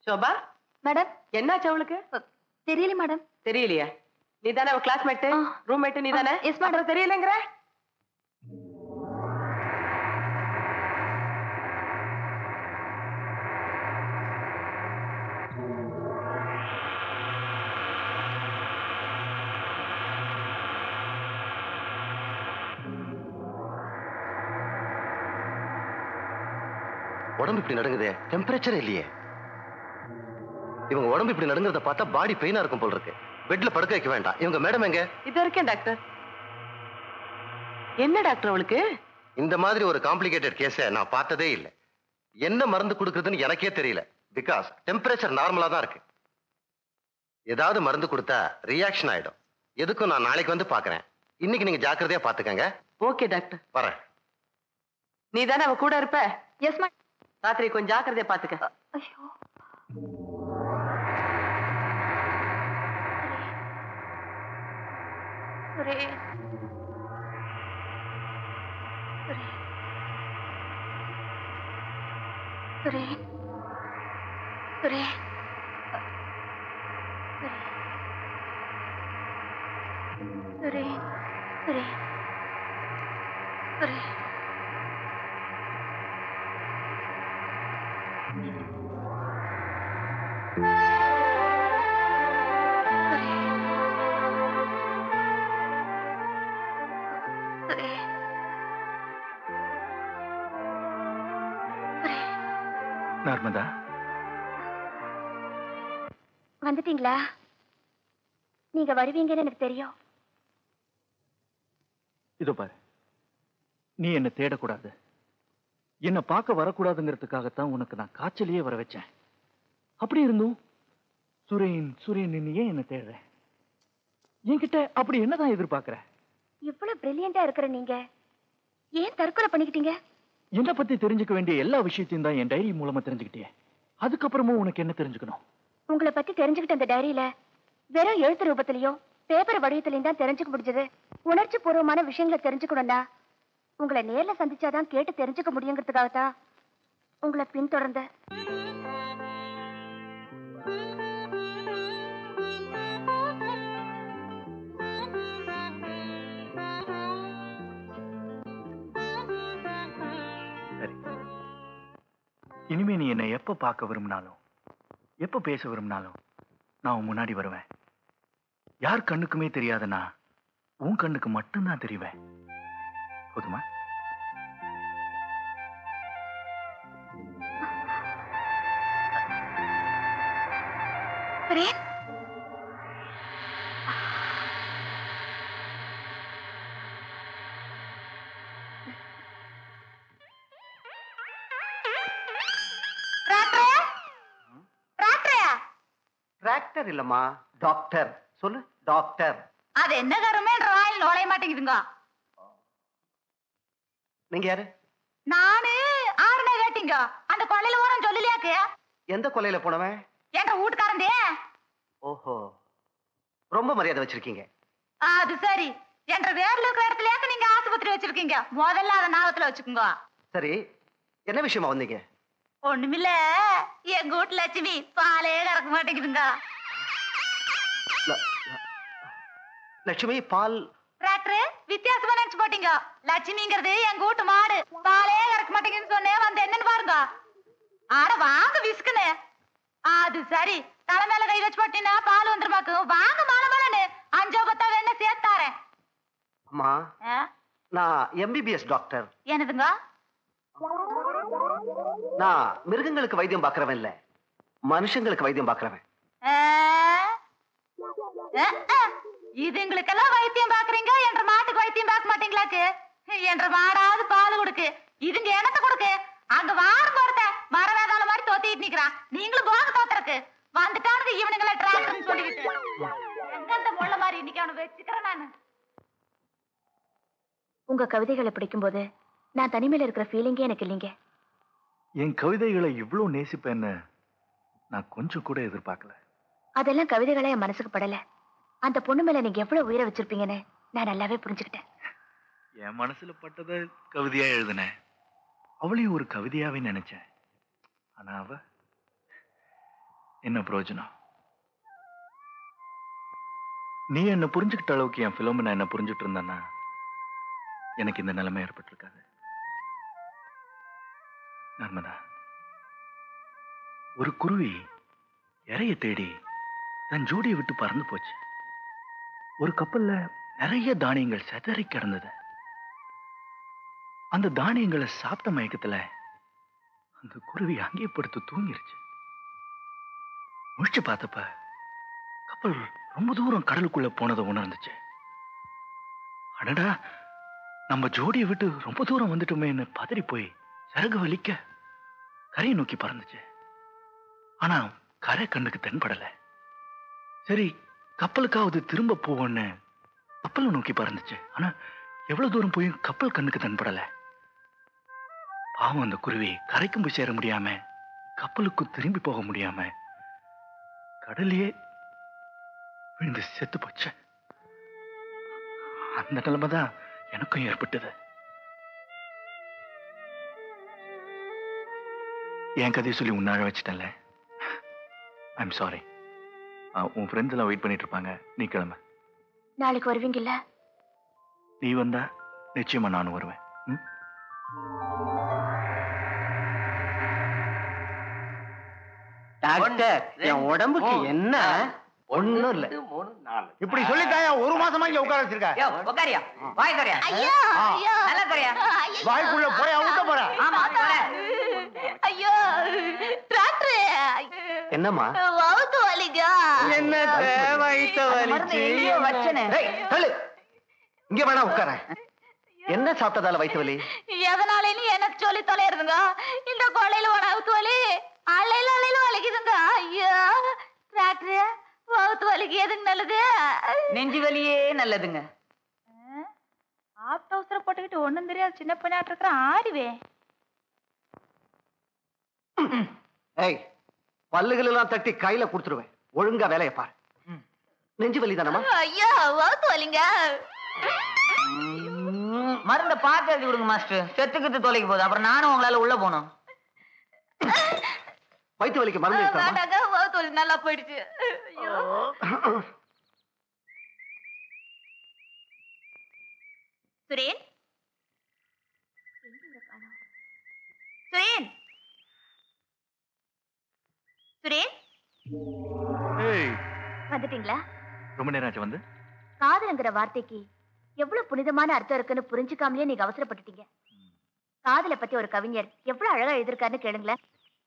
சோபா
மேடம்
என்னாச்சு அவளுக்கு
தெரியல மேடம்
தெரியலையா நீ தானே அவ கிளாஸ்மேட்
ஆ.
ரூம்மேட் நீ தானே
எஸ் மேடம்
தெரியலங்கிற
உடம்பு இப்படி நடுங்குதே டெம்பரேச்சர் இல்லையே இவங்க உடம்பு இப்படி நடுங்குறத பார்த்தா பாடி பெயினா இருக்கும் போல் இருக்கு பெட்ல படுக்க வைக்க வேண்டாம் இவங்க மேடம் எங்க
இது இருக்கேன் டாக்டர் என்ன டாக்டர் அவளுக்கு
இந்த மாதிரி ஒரு காம்ப்ளிகேட்டட் கேஸை நான் பார்த்ததே இல்லை என்ன மருந்து கொடுக்குறதுன்னு எனக்கே தெரியல பிகாஸ் டெம்பரேச்சர் நார்மலா தான் இருக்கு ஏதாவது மருந்து கொடுத்தா ரியாக்ஷன் ஆயிடும் எதுக்கும் நான் நாளைக்கு வந்து பார்க்கறேன் இன்னைக்கு நீங்க ஜாக்கிரதையா பாத்துக்கங்க
ஓகே டாக்டர்
வரேன்
நீ தானே அவ கூட இருப்ப
எஸ் மேடம்
ராத்திரி கொஞ்சம் ஜாக்கிரதையா பாத்துக்க
ஐயோ சுரேஷ் சுரேஷ் சுரேஷ் சுரேஷ் சுரேஷ் சுரேஷ் சுரேஷ்
நர்மதா
வந்துட்டீங்களா நீங்க வருவீங்கன்னு எனக்கு தெரியும்
இதோ பாரு நீ என்ன தேடக்கூடாது என்ன பார்க்க வரக்கூடாதுங்கிறதுக்காகத்தான் உனக்கு நான் காய்ச்சலையே வர வச்சேன் அப்படி இருந்தும் சுரேன் சுரேன் நீ ஏன் என்ன தேடுற என்கிட்ட அப்படி என்னதான் எதிர்பார்க்கற
இவ்வளவு பிரில்லியண்டா இருக்கிற நீங்க ஏன் தற்கொலை பண்ணிக்கிட்டீங்க
என்னை பத்தி தெரிஞ்சுக்க வேண்டிய எல்லா விஷயத்தையும் தான் என் டைரி மூலமா தெரிஞ்சுக்கிட்டே அதுக்கப்புறமும் உனக்கு என்ன தெரிஞ்சுக்கணும்
உங்களை பத்தி தெரிஞ்சுக்கிட்ட அந்த டைரியில வெறும் எழுத்து ரூபத்திலையும் பேப்பர் வடிவத்திலையும் தான் தெரிஞ்சுக்க முடிஞ்சது உணர்ச்சி பூர்வமான விஷயங்களை தெரிஞ்சுக்கணும்னா உங்களை நேர்ல சந்திச்சாதான் கேட்டு தெரிஞ்சுக்க முடியுங்கிறதுக்காக தான் உங்களை பின்தொடர்ந்த
சரி இனிமே நீ என்னை எப்ப பார்க்க விரும்பினாலும் எப்ப பேச விரும்பினாலும் நான் உன் முன்னாடி வருவேன் யார் கண்ணுக்குமே தெரியாத நான் உன் கண்ணுக்கு மட்டும்தான் தெரிவேன் போதுமா
சுரேன்
டிராக்டர் இல்லம்மா டாக்டர் சொல்லு டாக்டர்
அது என்ன கருமே ராயில் நுழைய மாட்டேங்குதுங்க
நீங்க யாரு
நானு ஆறுனே கேட்டீங்க அந்த கொள்ளையில ஓரம் சொல்லலையாக்கு
எந்த கொலையில போனவன்
என்ற வீட்டுக்காரந்தே
ஓஹோ ரொம்ப மரியாதை வச்சிருக்கீங்க
அது சரி என்ற வேர்ல இருக்கிற இடத்துலயாக்கு நீங்க ஆஸ்பத்திரி வச்சிருக்கீங்க முதல்ல அதை ஞாபகத்துல வச்சுக்கோங்க
சரி என்ன விஷயமா வந்தீங்க
ஒண்ணுமில்ல எங்க வீட்டு லட்சுமி பாலே கறக்க மாட்டேங்குதுங்க
ல- ல- லட்சுமி பால்
டாக்டர் வித்தியாசமா நினைச்சு போட்டீங்க லட்சுமிங்கிறது எங்க வீட்டு மாடு பாலே கறக்க மாட்டேங்குதுன்னு சொன்னேன் வந்து என்னன்னு பாருங்க ஆட வாங்க விசுக்குன்னு அது சரி தலை மேல கை வச்சு போட்டீங்கன்னா பால் வந்துருமாக்கு வாங்க மாலை மாலன்னு அஞ்சோ பத்தா வேணா சேர்த்தாரேன்
அம்மா
ஆ?
நான் எம்பிபிஎஸ் டாக்டர்
என்னதுங்க
நான் மிருகங்களுக்கு வைத்தியம் பார்க்கறவன் இல்ல மனுஷங்களுக்கு வைத்தியம் பார்க்கறவன்
ஆ? ஆ, ஆ. இதுங்களுக்கெல்லாம் வைத்தியம் பாக்குறீங்க என்ற மாட்டுக்கு வைத்தியம் பார்க்க மாட்டீங்களாக்கு என்ற மாடாவது பால் கொடுக்கு இதுங்க என்னத்த கொடுக்கு அங்க வாரம் போறத மரவேதாள மாதிரி தோத்திட்டு நிக்கிறான் நீங்களும் போக தோத்துறக்கு வந்துட்டானுங்க இவனுங்கள டிராக்டர்னு சொல்லிக்கிட்டு எங்க அந்த முள்ள மாதிரி இன்னைக்கு அவனை வச்சுக்கிறேன் நானு
உங்க கவிதைகளை படிக்கும்போது நான் தனிமையில இருக்கிற ஃபீலிங்கே எனக்கு இல்லைங்க
என் கவிதைகளை இவ்வளவு நேசிப்பேன்னு நான் கொஞ்சம் கூட எதிர்பார்க்கல
அதெல்லாம் கவிதைகளே என் மனசுக்கு படல அந்த பொண்ணு மேல நீங்க எவ்வளவு உயிரை வச்சிருப்பீங்கன்னு நான் நல்லாவே புரிஞ்சுக்கிட்டேன்
என் மனசுல பட்டதை கவிதையா எழுதினேன் அவளையும் ஒரு கவிதையாவே நினைச்சேன் ஆனா அவ என்ன பிரயோஜனம் நீ என்ன புரிஞ்சுக்கிட்ட அளவுக்கு என் பிலோமினா என்ன புரிஞ்சுட்டு இருந்தானா எனக்கு இந்த நிலைமை ஏற்பட்டிருக்காது நர்மதா ஒரு குருவி இறைய தேடி தன் ஜோடியை விட்டு பறந்து போச்சு ஒரு கப்பல்ல நிறைய தானியங்கள் சிதறி கிடந்தது அந்த தானியங்களை சாப்பிட்ட மயக்கத்துல அந்த குருவி அங்கேயே படுத்து தூங்கிருச்சு முழிச்சு பார்த்தப்ப கப்பல் ரொம்ப தூரம் கடலுக்குள்ள போனதை உணர்ந்துச்சு அடடா நம்ம ஜோடியை விட்டு ரொம்ப தூரம் வந்துட்டோமேன்னு பதறி போய் சிறகு வலிக்க கரையை நோக்கி பறந்துச்சு ஆனா கரை கண்ணுக்கு தென்படல சரி கப்பலுக்காவது திரும்ப போவோன்னு கப்பலை நோக்கி பறந்துச்சு ஆனா எவ்வளவு தூரம் போயும் கப்பல் கண்ணுக்கு தென்படல பாவம் அந்த குருவி கரைக்கும் போய் சேர முடியாம கப்பலுக்கும் திரும்பி போக முடியாம கடலையே விழுந்து செத்து போச்சு அந்த நிலைமை தான் எனக்கும் ஏற்பட்டது என் கதையை சொல்லி உன்னாழ வச்சிட்டேன்ல ஐம் சாரி உன் ஃப்ரெண்ட்ஸ் எல்லாம் வெயிட் பண்ணிட்டு இருப்பாங்க நீ கிளம்ப
நாளைக்கு வருவீங்கல்ல
நீ வந்தா நிச்சயமா நானும் வருவேன் ம்?
டாக்டர் என் உடம்புக்கு என்ன ஒண்ணும் இல்ல
இப்படி சொல்லிட்டாயா ஒரு மாசமா இங்க உட்கார வச்சிருக்க
யோ உக்காரியா வாய் தரையா
ஐயோ ஐயோ
நல்லா தரையா
வாய்க்குள்ள போய் அவுத்த போற
ஆமா தரேன்
ஐயோ டாக்டர்
என்னம்மா
வவுத்து வலிங்க
என்ன வயித்த
மருந்து எங்கேயோ வச்சனே
தள்ளு இங்க வேணா உட்கார என்ன சாப்பிட்டதால வயித்து வலி
எதனாலேன்னு எனக்கு சொல்லி தொலைறதுங்க இந்த கொலையில வவுத்து வலி அலையில அலையில வலிக்குதுங்க ஐயோ டாக்டர் வவுத்து வலிக்கு எதுக்கு நல்லது
நெஞ்சு வலியே நல்லதுங்க
ஆப்ட அவசரம் போட்டுக்கிட்டு ஒண்ணும் தெரியாது சின்ன பையனாட்டு இருக்கிற ஆடிவே
ஏய் பல்லுகள் எல்லாம் தட்டி கையில கொடுத்துருவேன் ஒழுங்கா வேலையை பாரு நெஞ்சு வலி தானம்மா
ஐயோ வவுத்து வலிங்க
மருந்த பார்த்து எழுதி விடுங்க மாஸ்டர் செத்துக்கிட்டு தொலைக்கு போகுது அப்புறம் நானும் உங்களால உள்ள போகணும்
வயித்து வலிக்கு மருந்து இருக்காமா
வேண்டாங்க வவுத்து வலி நல்லா போயிடுச்சு ஐயோ சுரேன் எங்க காணோம்? சுரேன் சுரேன்
ஏய்
வந்துட்டீங்களா
ரொம்ப நேரம் ஆச்சு வந்து
காதலுங்கிற வார்த்தைக்கு எவ்வளவு புனிதமான அர்த்தம் இருக்குன்னு புரிஞ்சுக்காமலே நீங்க அவசரப்பட்டுட்டீங்க காதலை பத்தி ஒரு கவிஞர் எவ்வளவு அழகா எழுதிருக்காருன்னு கேளுங்களேன்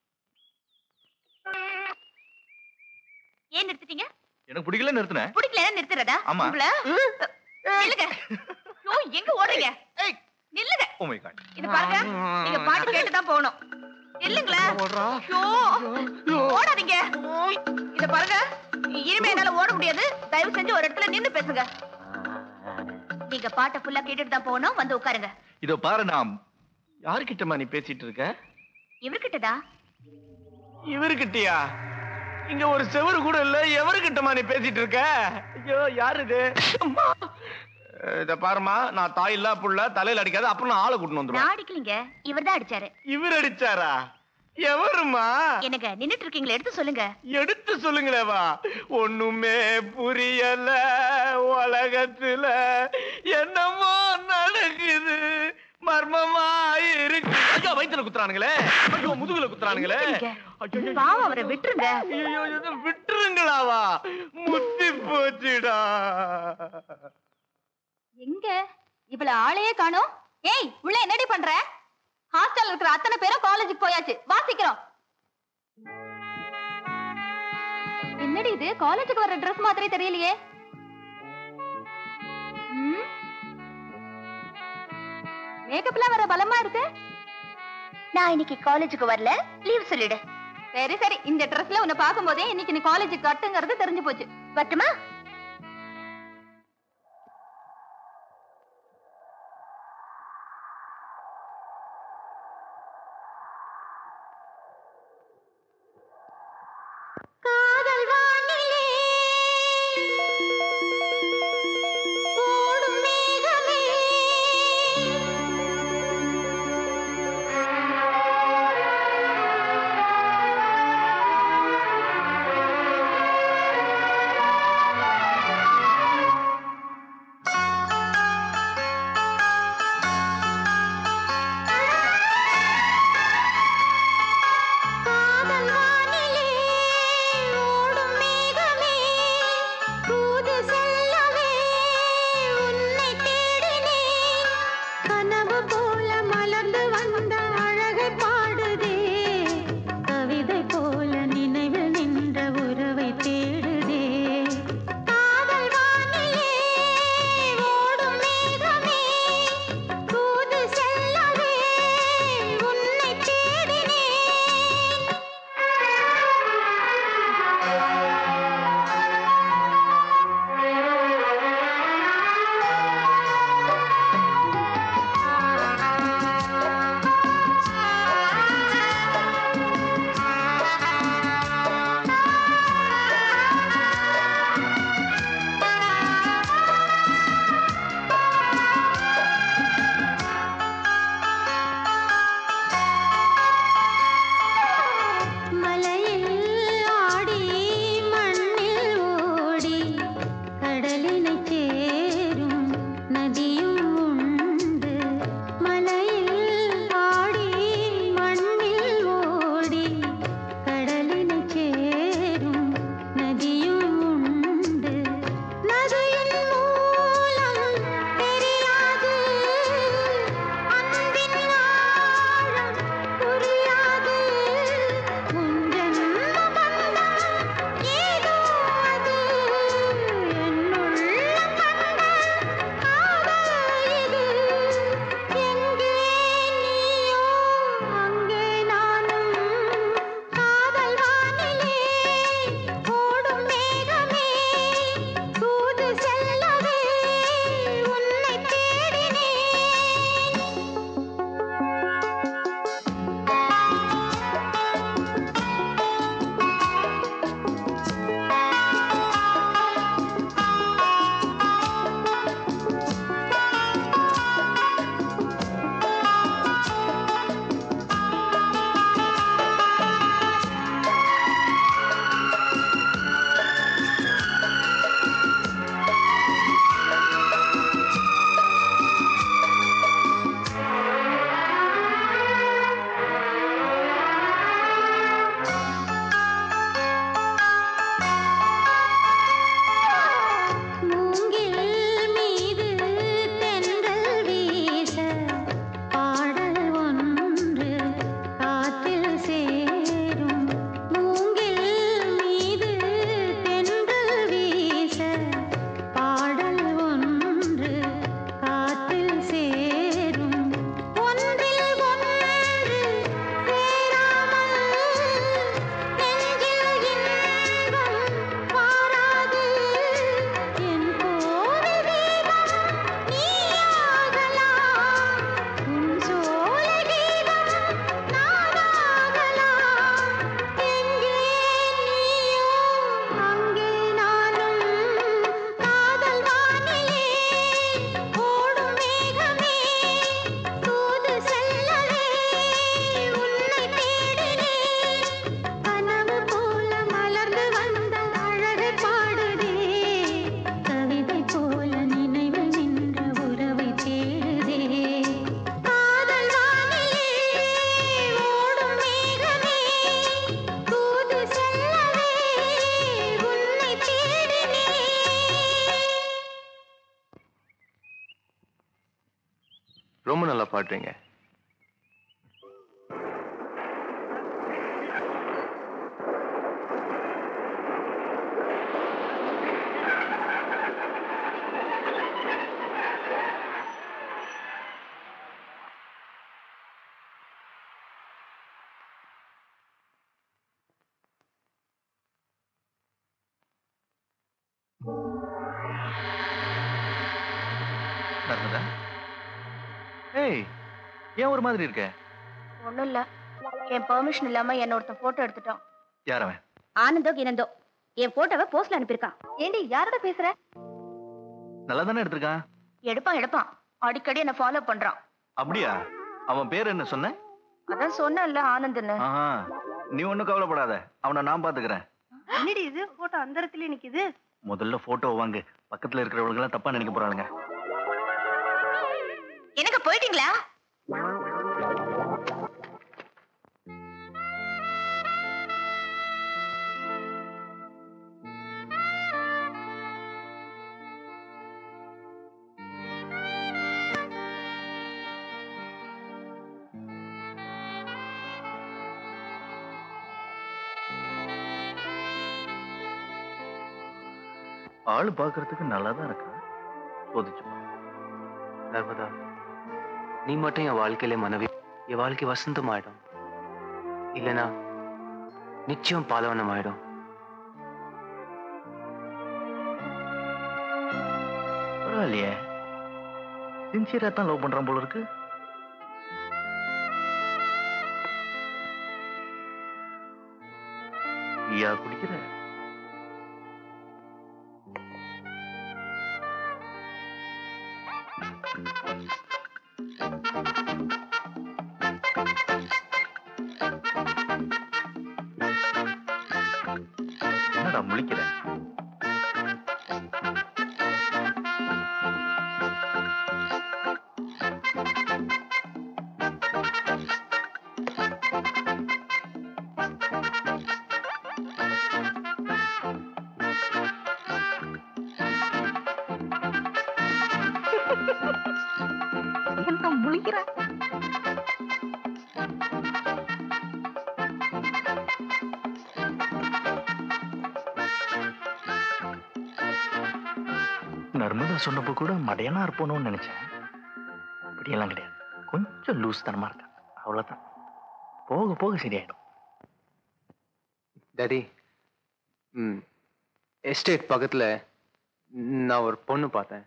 ஏன் நிறுத்திட்டீங்க
எனக்கு பிடிக்கல நிறுத்தினேன்
பிடிக்கல நிறுத்துறதா
ஆமா.
உங்களை நில்லுங்க ஐயோ, எங்க ஓடுறீங்க நில்லுங்க
ஓ மை காட்
இது பாருங்க நீங்க பாட்டு கேட்டு தான் போகணும் நில்லுங்களேன் ஐயோ, ஓடாதீங்க இத பாருங்க இனிமே என்னால ஓட முடியாது தயவு செஞ்சு ஒரு இடத்துல நின்னு பேசுங்க நீங்க பாட்டை ஃபுல்லா கேட்டுட்டு தான் போகணும் வந்து உட்காருங்க
இதோ பாரு நான்
யாருக்கிட்டமா நீ பேசிட்டு இருக்க
இவர்கிட்டதா
இவருக்கிட்டயா இங்க ஒரு செவரு கூட இல்ல எவருக்கிட்டமா நீ பேசிட்டு இருக்க ஐயோ யாரு இது அம்மா. இத பாருமா நான் தாய் இல்ல புள்ள தலையில அடிக்காத அப்புறம் நான் ஆளை கூட்டிட்டு வந்துருவேன்
நான் அடிக்கலீங்க இவர்தான் அடிச்சாரு
இவர் அடிச்சாரா எவருமா
என்னங்க நின்னுட்டு இருக்கீங்களே எடுத்து சொல்லுங்க
எடுத்து சொல்லுங்களேவா ஒண்ணுமே புரியல உலகத்துல என்னமோ நடக்குது மர்மமா இருக்கு ஐயோ வயித்துல குத்துறானுங்களே ஐயோ முதுகுல குத்துறானுங்களே ஐயோ
பாவம் அவரை விட்டுருங்க
ஐயோ இது விட்டுருங்களாவா முத்தி போச்சுடா
எங்க இவ்வளவு ஆளையே காணோம் ஏய் உள்ள என்னடி பண்ற ஹாஸ்டல்ல இருக்கிற அத்தனை பேரும் காலேஜுக்கு போயாச்சு வாசிக்கிறோம் என்னடி இது காலேஜுக்கு வர ட்ரெஸ் மாதிரி தெரியலையே ம்? மேக்கப்லாம் வர பலமா இருக்கு
நான் இன்னைக்கு காலேஜுக்கு வரல லீவ் சொல்லிடு
சரி சரி இந்த ட்ரெஸ்ல உன்னை பார்க்கும்போதே இன்னைக்கு நீ காலேஜுக்கு கட்டுங்கிறது தெரிஞ்சு போச்சு
வரட்டுமா காதல் வானிலே ஓடும் மேகமே
ரொம்ப நல்லா பாடுறீங்க
நர்மதா ஏய் ஏன் ஒரு மாதிரி இருக்க
ஒண்ணும் இல்ல என் பெர்மிஷன் இல்லாம என்ன ஒருத்தன் போட்டோ எடுத்துட்டான்
யார் அவன்
ஆனந்தோ கினந்தோ என் போட்டோவை போஸ்ட்ல அனுப்பியிருக்கான் ஏண்டி யாரோட பேசுற
நல்லா தானே எடுத்திருக்கான்
எடுப்பான் எடுப்பான் அடிக்கடி என்ன ஃபாலோ பண்றான்
அப்படியா அவன் பேர் என்ன சொன்ன
அதான் சொன்னேன்ல ஆனந்த்னு
ஆஹா நீ ஒண்ணும் கவலைப்படாத அவனை நான் பாத்துக்கிறேன்
என்னடி இது போட்டோ அந்த இடத்துல நிக்குது
முதல்ல போட்டோ வாங்கு பக்கத்துல இருக்கிறவங்க எல்லாம் தப்பா நினைக்க போறாளுங்க
எனக்கு போயிட்டீங்களா
ஆளு பாக்குறதுக்கு நல்லா தான் இருக்கா சோதிச்சு பாரு.
நர்மதா நீ மட்டும் என் வாழ்க்கையில மனைவி என் வாழ்க்கை வசந்தம் ஆயிடும் இல்லனா நிச்சயம் பாலவனம் ஆயிடும்
பரவாயில்லையே சின்சியரா தான் லவ் பண்றான் போல இருக்கு ஐயா குடிக்கிற என்னடா முழிக்கிற
என்ன முழிக்கிற
நர்மதா சொன்னப்போ கூட மடையனா இருப்போம்னு நினைச்சேன் அப்படியெல்லாம் கிடையாது கொஞ்சம் லூஸ் தனமா இருக்கா அவ்வளவுதான் போக போக சரியாயிடும்
டாடி ம் எஸ்டேட் பக்கத்துல நான் ஒரு பொண்ணு பார்த்தேன்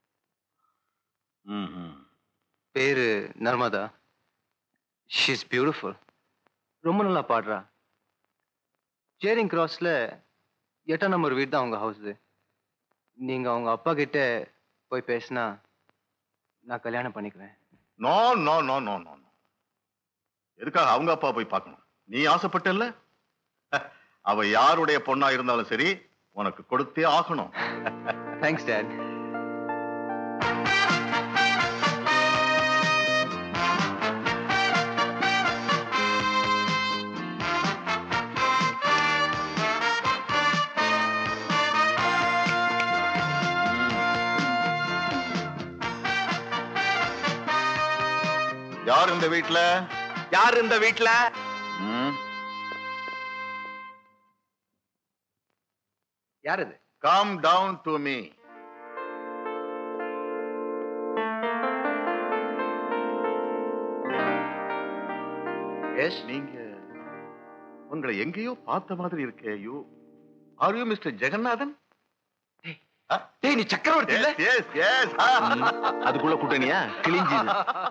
பேரு நர்மதா ஷீஸ் பியூட்டிஃபுல் ரொம்ப நல்லா பாடுறா சேரிங் கிராஸ்ல எட்டாம் நம்பர் வீடு தான் அவங்க ஹவுஸு நீங்க அவங்க அப்பா கிட்ட போய் பேசினா நான் கல்யாணம் பண்ணிக்குவேன்
no no no no no no எதுக்காக அவங்க அப்பா போய் பார்க்கணும் நீ ஆசைப்பட்டல்ல அவ யாருடைய பொண்ணா இருந்தாலும் சரி உனக்கு கொடுத்தே ஆகணும்
தேங்க்ஸ் டேட்
யார் இந்த வீட்ல
யார் இந்த வீட்ல யார் இது
come down to me yes நீங்க உங்களை எங்கேயோ பார்த்த மாதிரி இருக்கே you are you mister Jeganathan
டேய் நீ சக்கரவர்த்தி இல்ல
எஸ் எஸ்
அதுக்குள்ள கூட்டணியா கிழிஞ்சுது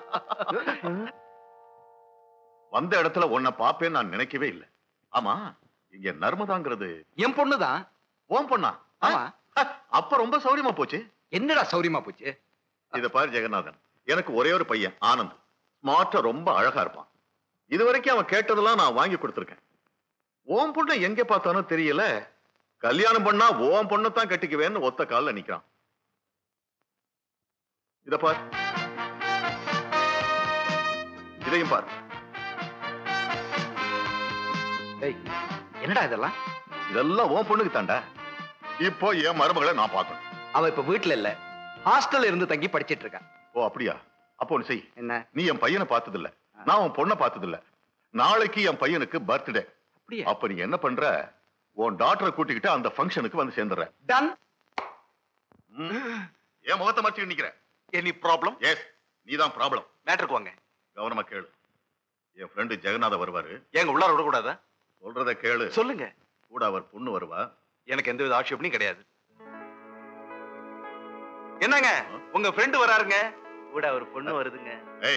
வந்த இடத்துல உன்னை பாப்பேன்னு நான் நினைக்கவே இல்லை ஆமா இங்க நர்மதாங்கிறது
என் பொண்ணுதான்
ஓம் பொண்ணா
ஆமா
அப்ப ரொம்ப சௌரியமா போச்சு
என்னடா சௌரியமா போச்சு
இத பாரு ஜெகநாதன் எனக்கு ஒரே ஒரு பையன் ஆனந்த் ஸ்மார்ட்டா ரொம்ப அழகா இருப்பான் இது வரைக்கும் அவன் கேட்டதெல்லாம் நான் வாங்கி கொடுத்துருக்கேன் ஓம் பொண்ணை எங்க பார்த்தானோ தெரியல கல்யாணம் பண்ணா ஓம் பொண்ணை தான் கட்டிக்குவேன்னு ஒத்த கால்ல நிக்கிறான் இத பார் இதையும் பார்
டேய் என்னடா இதெல்லாம்
இதெல்லாம் ஓம் பொண்ணுக்கு தாண்டா இப்போ என் மருமகளை நான் பார்க்கணும்
அவ இப்ப வீட்ல இல்ல ஹாஸ்டல்ல இருந்து தங்கி படிச்சிட்டு இருக்கா
ஓ அப்படியா அப்போ ஒண்ணு செய்
என்ன
நீ என் பையனை பார்த்தது இல்ல நான் உன் பொண்ணை பார்த்தது இல்ல நாளைக்கு என் பையனுக்கு பர்த்டே
அப்படியா
அப்ப நீ என்ன பண்ற உன் டாக்டரை கூட்டிக்கிட்டு அந்த ஃபங்க்ஷனுக்கு வந்து சேர்ந்துடுற
டன்
என் முகத்தை மறைச்சு நிக்கிற
எனி ப்ராப்ளம்
எஸ் நீதான் ப்ராப்ளம்
மேட்டருக்கு வாங்க
கவனமா கேளு என் ஃப்ரெண்டு ஜெகநாத வருவாரு
ஏங்க உள்ளார விடக்கூடாதா
சொல்றத கேளு
சொல்லுங்க
கூட அவர் பொண்ணு வருவா
எனக்கு எந்த வித ஆட்சேபனையும் கிடையாது என்னங்க உங்க ஃப்ரெண்டு வராருங்க கூட ஒரு பொண்ணு வருதுங்க
ஏய்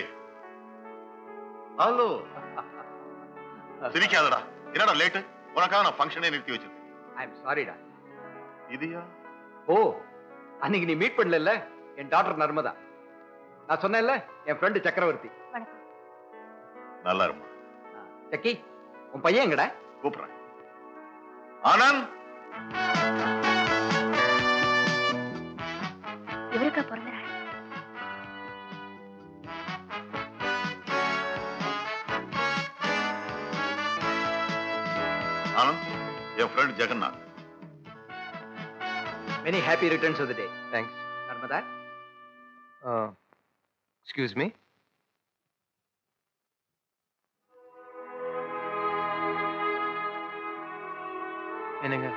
ஹலோ சிரிக்காதடா என்னடா லேட்டு உனக்காக நான் ஃபங்க்ஷனே நிறுத்தி வச்சிருக்கேன்
ஐ எம் சாரிடா
இதுயா
ஓ அன்னைக்கு நீ மீட் பண்ணல என் டாக்டர் நர்மதா நான் சொன்னேன்ல என் ஃப்ரெண்டு சக்கரவர்த்தி
வணக்கம்
நல்லா இருமா
சக்கி உன் பையன் எங்கடா
கூப்பிடுறேன் ஆனந்த்
இவருக்கா பிறந்த நாள்
ஆனந்த் என் friend Jagannath
many happy returns of the day
thanks
Narmada
excuse me என்னங்க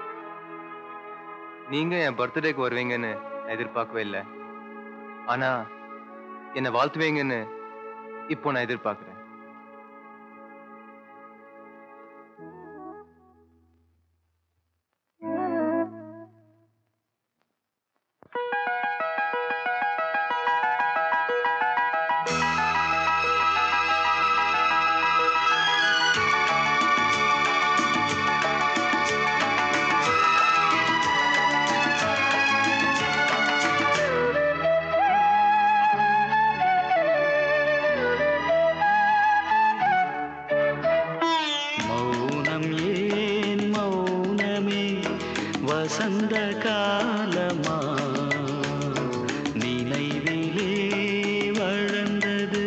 நீங்க என் பர்த்டேக்கு வருவீங்கன்னு நான் எதிர்பார்க்கவே இல்லை ஆனா என்னை வாழ்த்துவீங்கன்னு இப்போ நான் எதிர்பார்க்கிறேன்
மௌனம் ஏன் மௌனமே வசந்த காலமா நினைவிலே வளர்ந்தது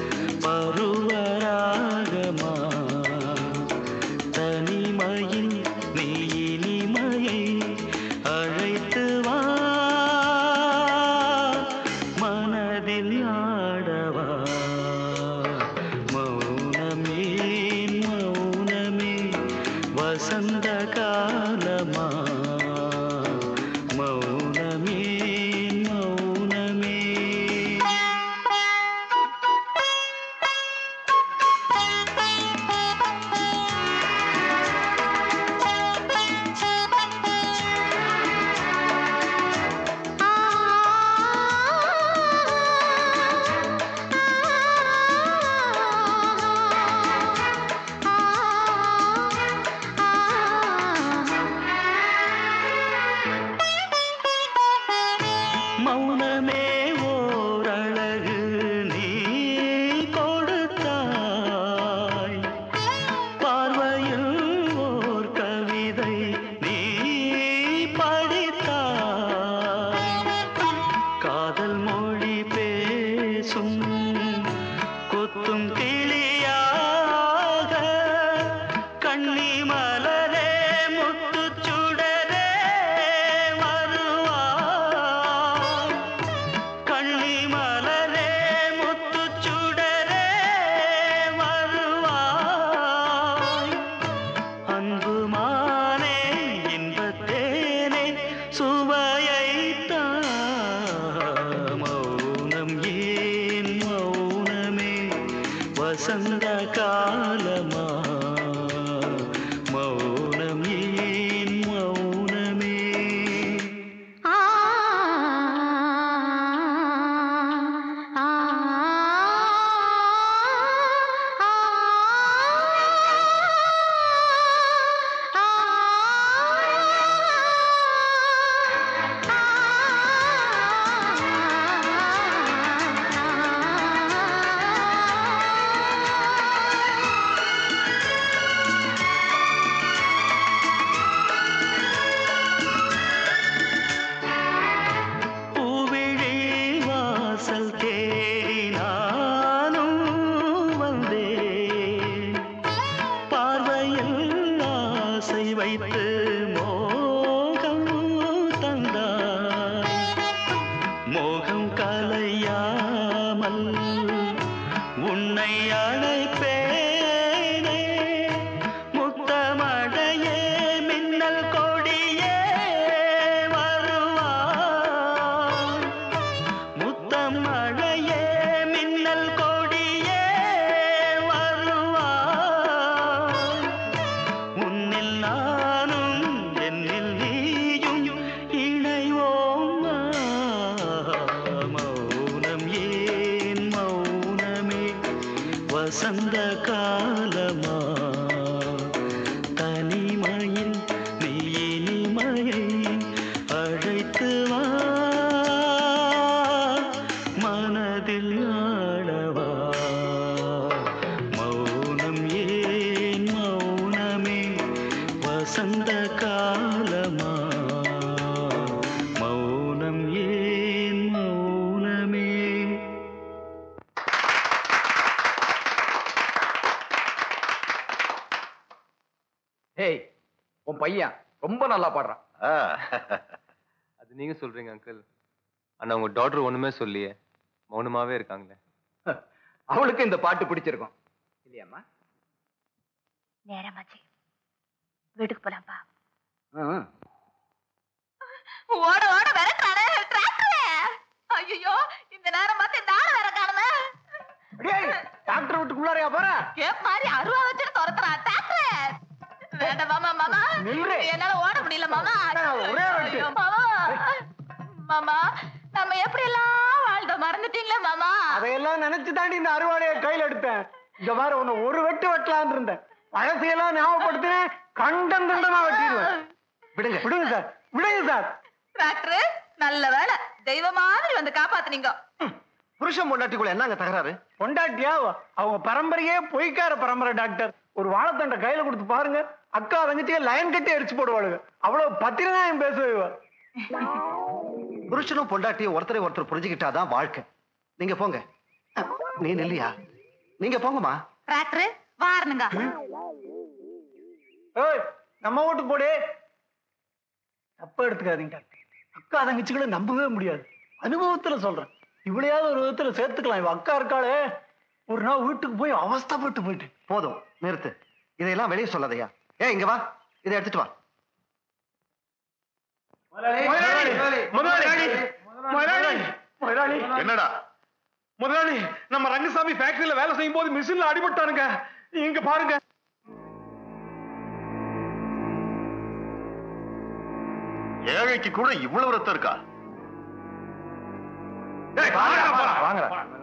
பருவராகமா தனிமையில் நீ இனிமையை அழைத்து வா மனதில் ஆடவா மௌனம் ஏன் மௌனமே வசந்த காலமா மௌனமே மௌனமே மௌனமே ஓரழகு நீ கொடுத்தாய் பார்வையில் ஓர் கவிதை நீ படித்தாய் காதல் மொழி பேசும் கொத்தும் கிளியாக கண்ணி மலரே முத்துச் சுடரே வருவாய் கண்ணி மலரே முத்துச் சுடரே வருவாய் அன்பு மானே இன்பத்தேனே சுவையைத்தா மௌனம் ஏன் மௌனமே வசந்த காலமா மௌனம் ஏன் மௌனமே
ஆ
வசந்த காலமா தனிமையில் நீ இனிமையை அழைத்து வா மனதில் ஆடவா மௌனம் ஏன் மௌனமே வசந்த காலமா மௌனம் ஏன் மௌனமே
ஹேய் உன் பையன் ரொம்ப நல்லா பாடுறான்
அது நீங்க சொல்றீங்க அங்கிள் ஆனா உங்க டாக்டர் ஒண்ணுமே சொல்லியே மௌனமாவே இருக்காங்களே
அவளுக்கு இந்த பாட்டு பிடிச்சிருக்கும் இல்லையாம்மா
நேரமாச்சு வீட்டுக்கு போலாம்ப்பா
ஓட ஓட விரட்டானே டிராக்டரே ஐயோ இந்த நேரம் பார்த்து இந்த ஆள் வேற காணுமே
டாக்டர் வீட்டுக்குள்ளாரையா போற
கேப் மாதிரி அருவா வச்சுட்டு துரத்துறான் டிராக்டரே வேண்டாம் மாமா மாமா
நில்லு.
என்னால ஓட முடியல மாமா
ஒரே வெட்டு.
ஐயோ, மாமா மாமா நம்ம எப்படி எல்லாம் வாழ்ந்த மறந்துட்டீங்களே மாமா
அதையெல்லாம் நினைச்சு தாண்டி இந்த அறுவாளைய கையில எடுத்தேன் இங்க பாரு உன்னை ஒரு வெட்டு வெட்டலாம்னு இருந்தேன் பழசையெல்லாம் ஞாபகப்படுத்தினேன் கண்டம் கண்டமா வெட்டிடுவேன்
விடுங்க
விடுங்க சார் விடுங்க சார்
டிராக்டர் நல்ல வேலை தெய்வ மாதிரி வந்து காப்பாத்துனீங்க
புருஷன் பொண்டாட்டிக்குள்ள என்னங்க தகராறு
பொண்டாட்டியா அவங்க பரம்பரையே பொய்க்கார பரம்பரை டாக்டர் ஒரு வாழைத்தண்டை கையில கொடுத்து பாருங்க அக்கா தங்கச்சியை லைன் கட்டி அடிச்சு போடுவாளுங்க அவ்வளவு பத்திரநாயம் பேசுவா
புருஷனும் பொண்டாட்டியும் ஒருத்தரை ஒருத்தர் புரிஞ்சுக்கிட்டாதான் வாழ்க்கை நீங்க போங்க நீ நெல்லியா நீங்க போங்கம்மா
டிராக்டர் வாரணுங்க
ஏய் நம்ம ஓட்டு போடு தப்பா எடுத்துக்காதீங்க டாக்டர் அக்கா தங்கச்சிகளை நம்பவே முடியாது அனுபவத்துல சொல்றேன் இவளையாவது ஒரு விதத்துல சேர்த்துக்கலாம் இவ அக்கா இருக்காளே ஒரு நாள் வீட்டுக்கு போய் அவஸ்தைப்பட்டு போயிட்டு
போதும் நிறுத்து இதையெல்லாம் வெளியே சொல்லாதயா ஏ இங்க வா இதை எடுத்துட்டு வா
முதலாளி
என்னடா
முதலாளி நம்ம ரங்கசாமி ஃபேக்டரியில வேலை செய்யும் போது மிஷின்ல அடிபட்டானுங்க இங்க பாருங்க
ஏழைக்கு கூட இவ்வளவு ரத்தம் இருக்கா
வாங்க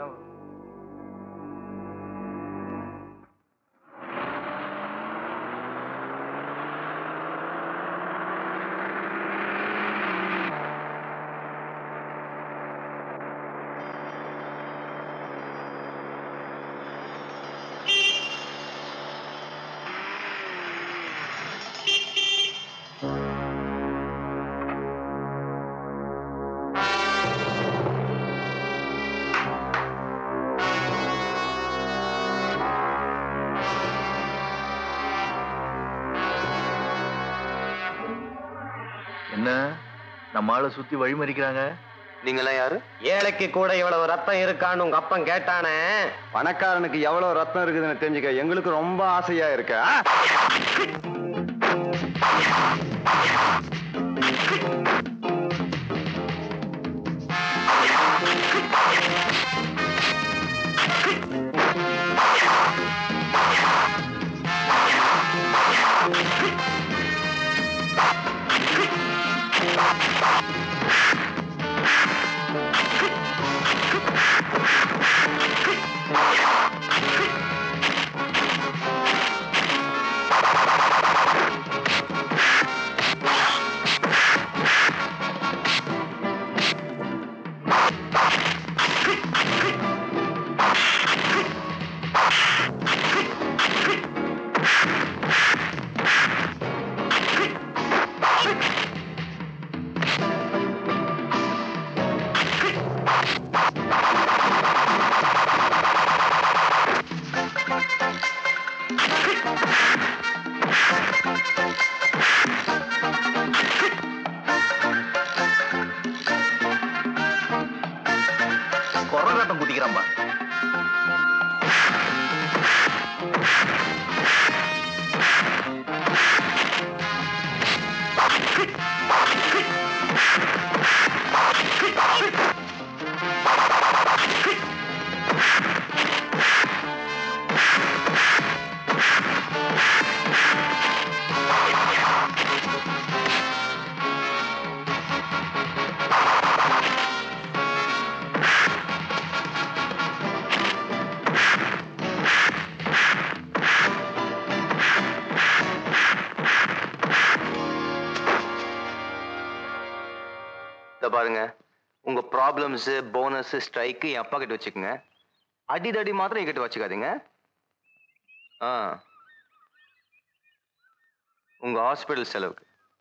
என்ன நம்ம ஆளை சுத்தி வழிமறிக்கிறாங்க
நீங்களாம் யாரு
ஏழைக்கு கூட இவ்வளவு ரத்தம் இருக்கான்னு உங்க அப்பன் கேட்டானே
பணக்காரனுக்கு எவ்வளவு ரத்தம் இருக்குதுன்னு தெரிஞ்சுக்க எங்களுக்கு ரொம்ப ஆசையா இருக்கு ஆ?
கொரகாட்டம் குதிக்கிறான்பா
இதை பாருங்க உங்க ப்ராப்ளம்ஸ் போனஸ் ஸ்ட்ரைக்கு என் அப்பா கிட்ட வச்சுக்கோங்க அடிதடி மாத்திரம் என்கிட்ட வச்சுக்காதீங்க ஆ உங்க ஹாஸ்பிட்டல் செலவுக்கு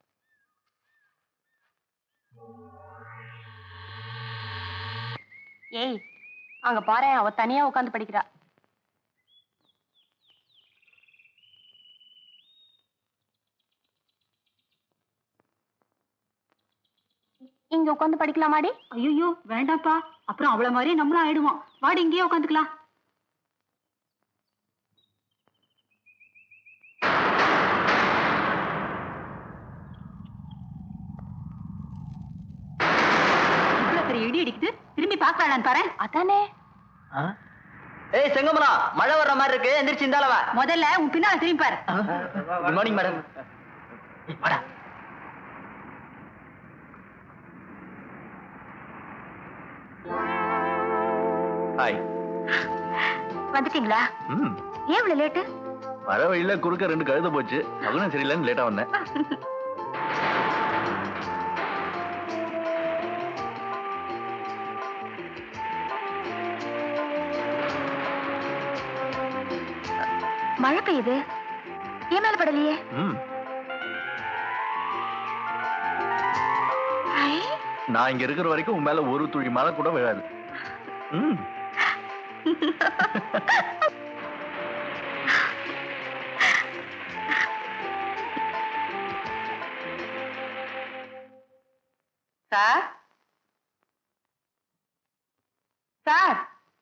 ஏய் அங்க பாரு அவ தனியா உட்காந்து படிக்கிறா இங்க உட்காந்து படிக்கலாமாடி
ஐயோ வேண்டாம்ப்பா அப்புறம் அவள மாதிரியே நம்மளும் ஆயிடுவோம் வாடி இங்கேயே உட்காந்துக்கலாம் இவ்வளவு பெரிய இடி அடிக்குது திரும்பி பாக்கலான்னு பாரு
அதானே
ஏய் செங்கமலா மழை வர்ற மாதிரி இருக்கு எந்திரிச்சு இந்த அளவா
முதல்ல உன் பின்னால திரும்பி பாரு
குட் மார்னிங் மேடம்
ஹாய்
வந்துட்டீங்களா
ம்
ஏன் இவ்வளவு லேட்டு
வர வழியில குறுக்க ரெண்டு கழுத போச்சு மகனும் சரியில்லைன்னு லேட்டா வந்தேன்
மழை பெய்யுது ஏன் மேல படலையே
ம்
ஐ,
நான் இங்க இருக்கிற வரைக்கும் உன் மேல ஒரு துளி மழை கூட விழாது ம்
சார் சார்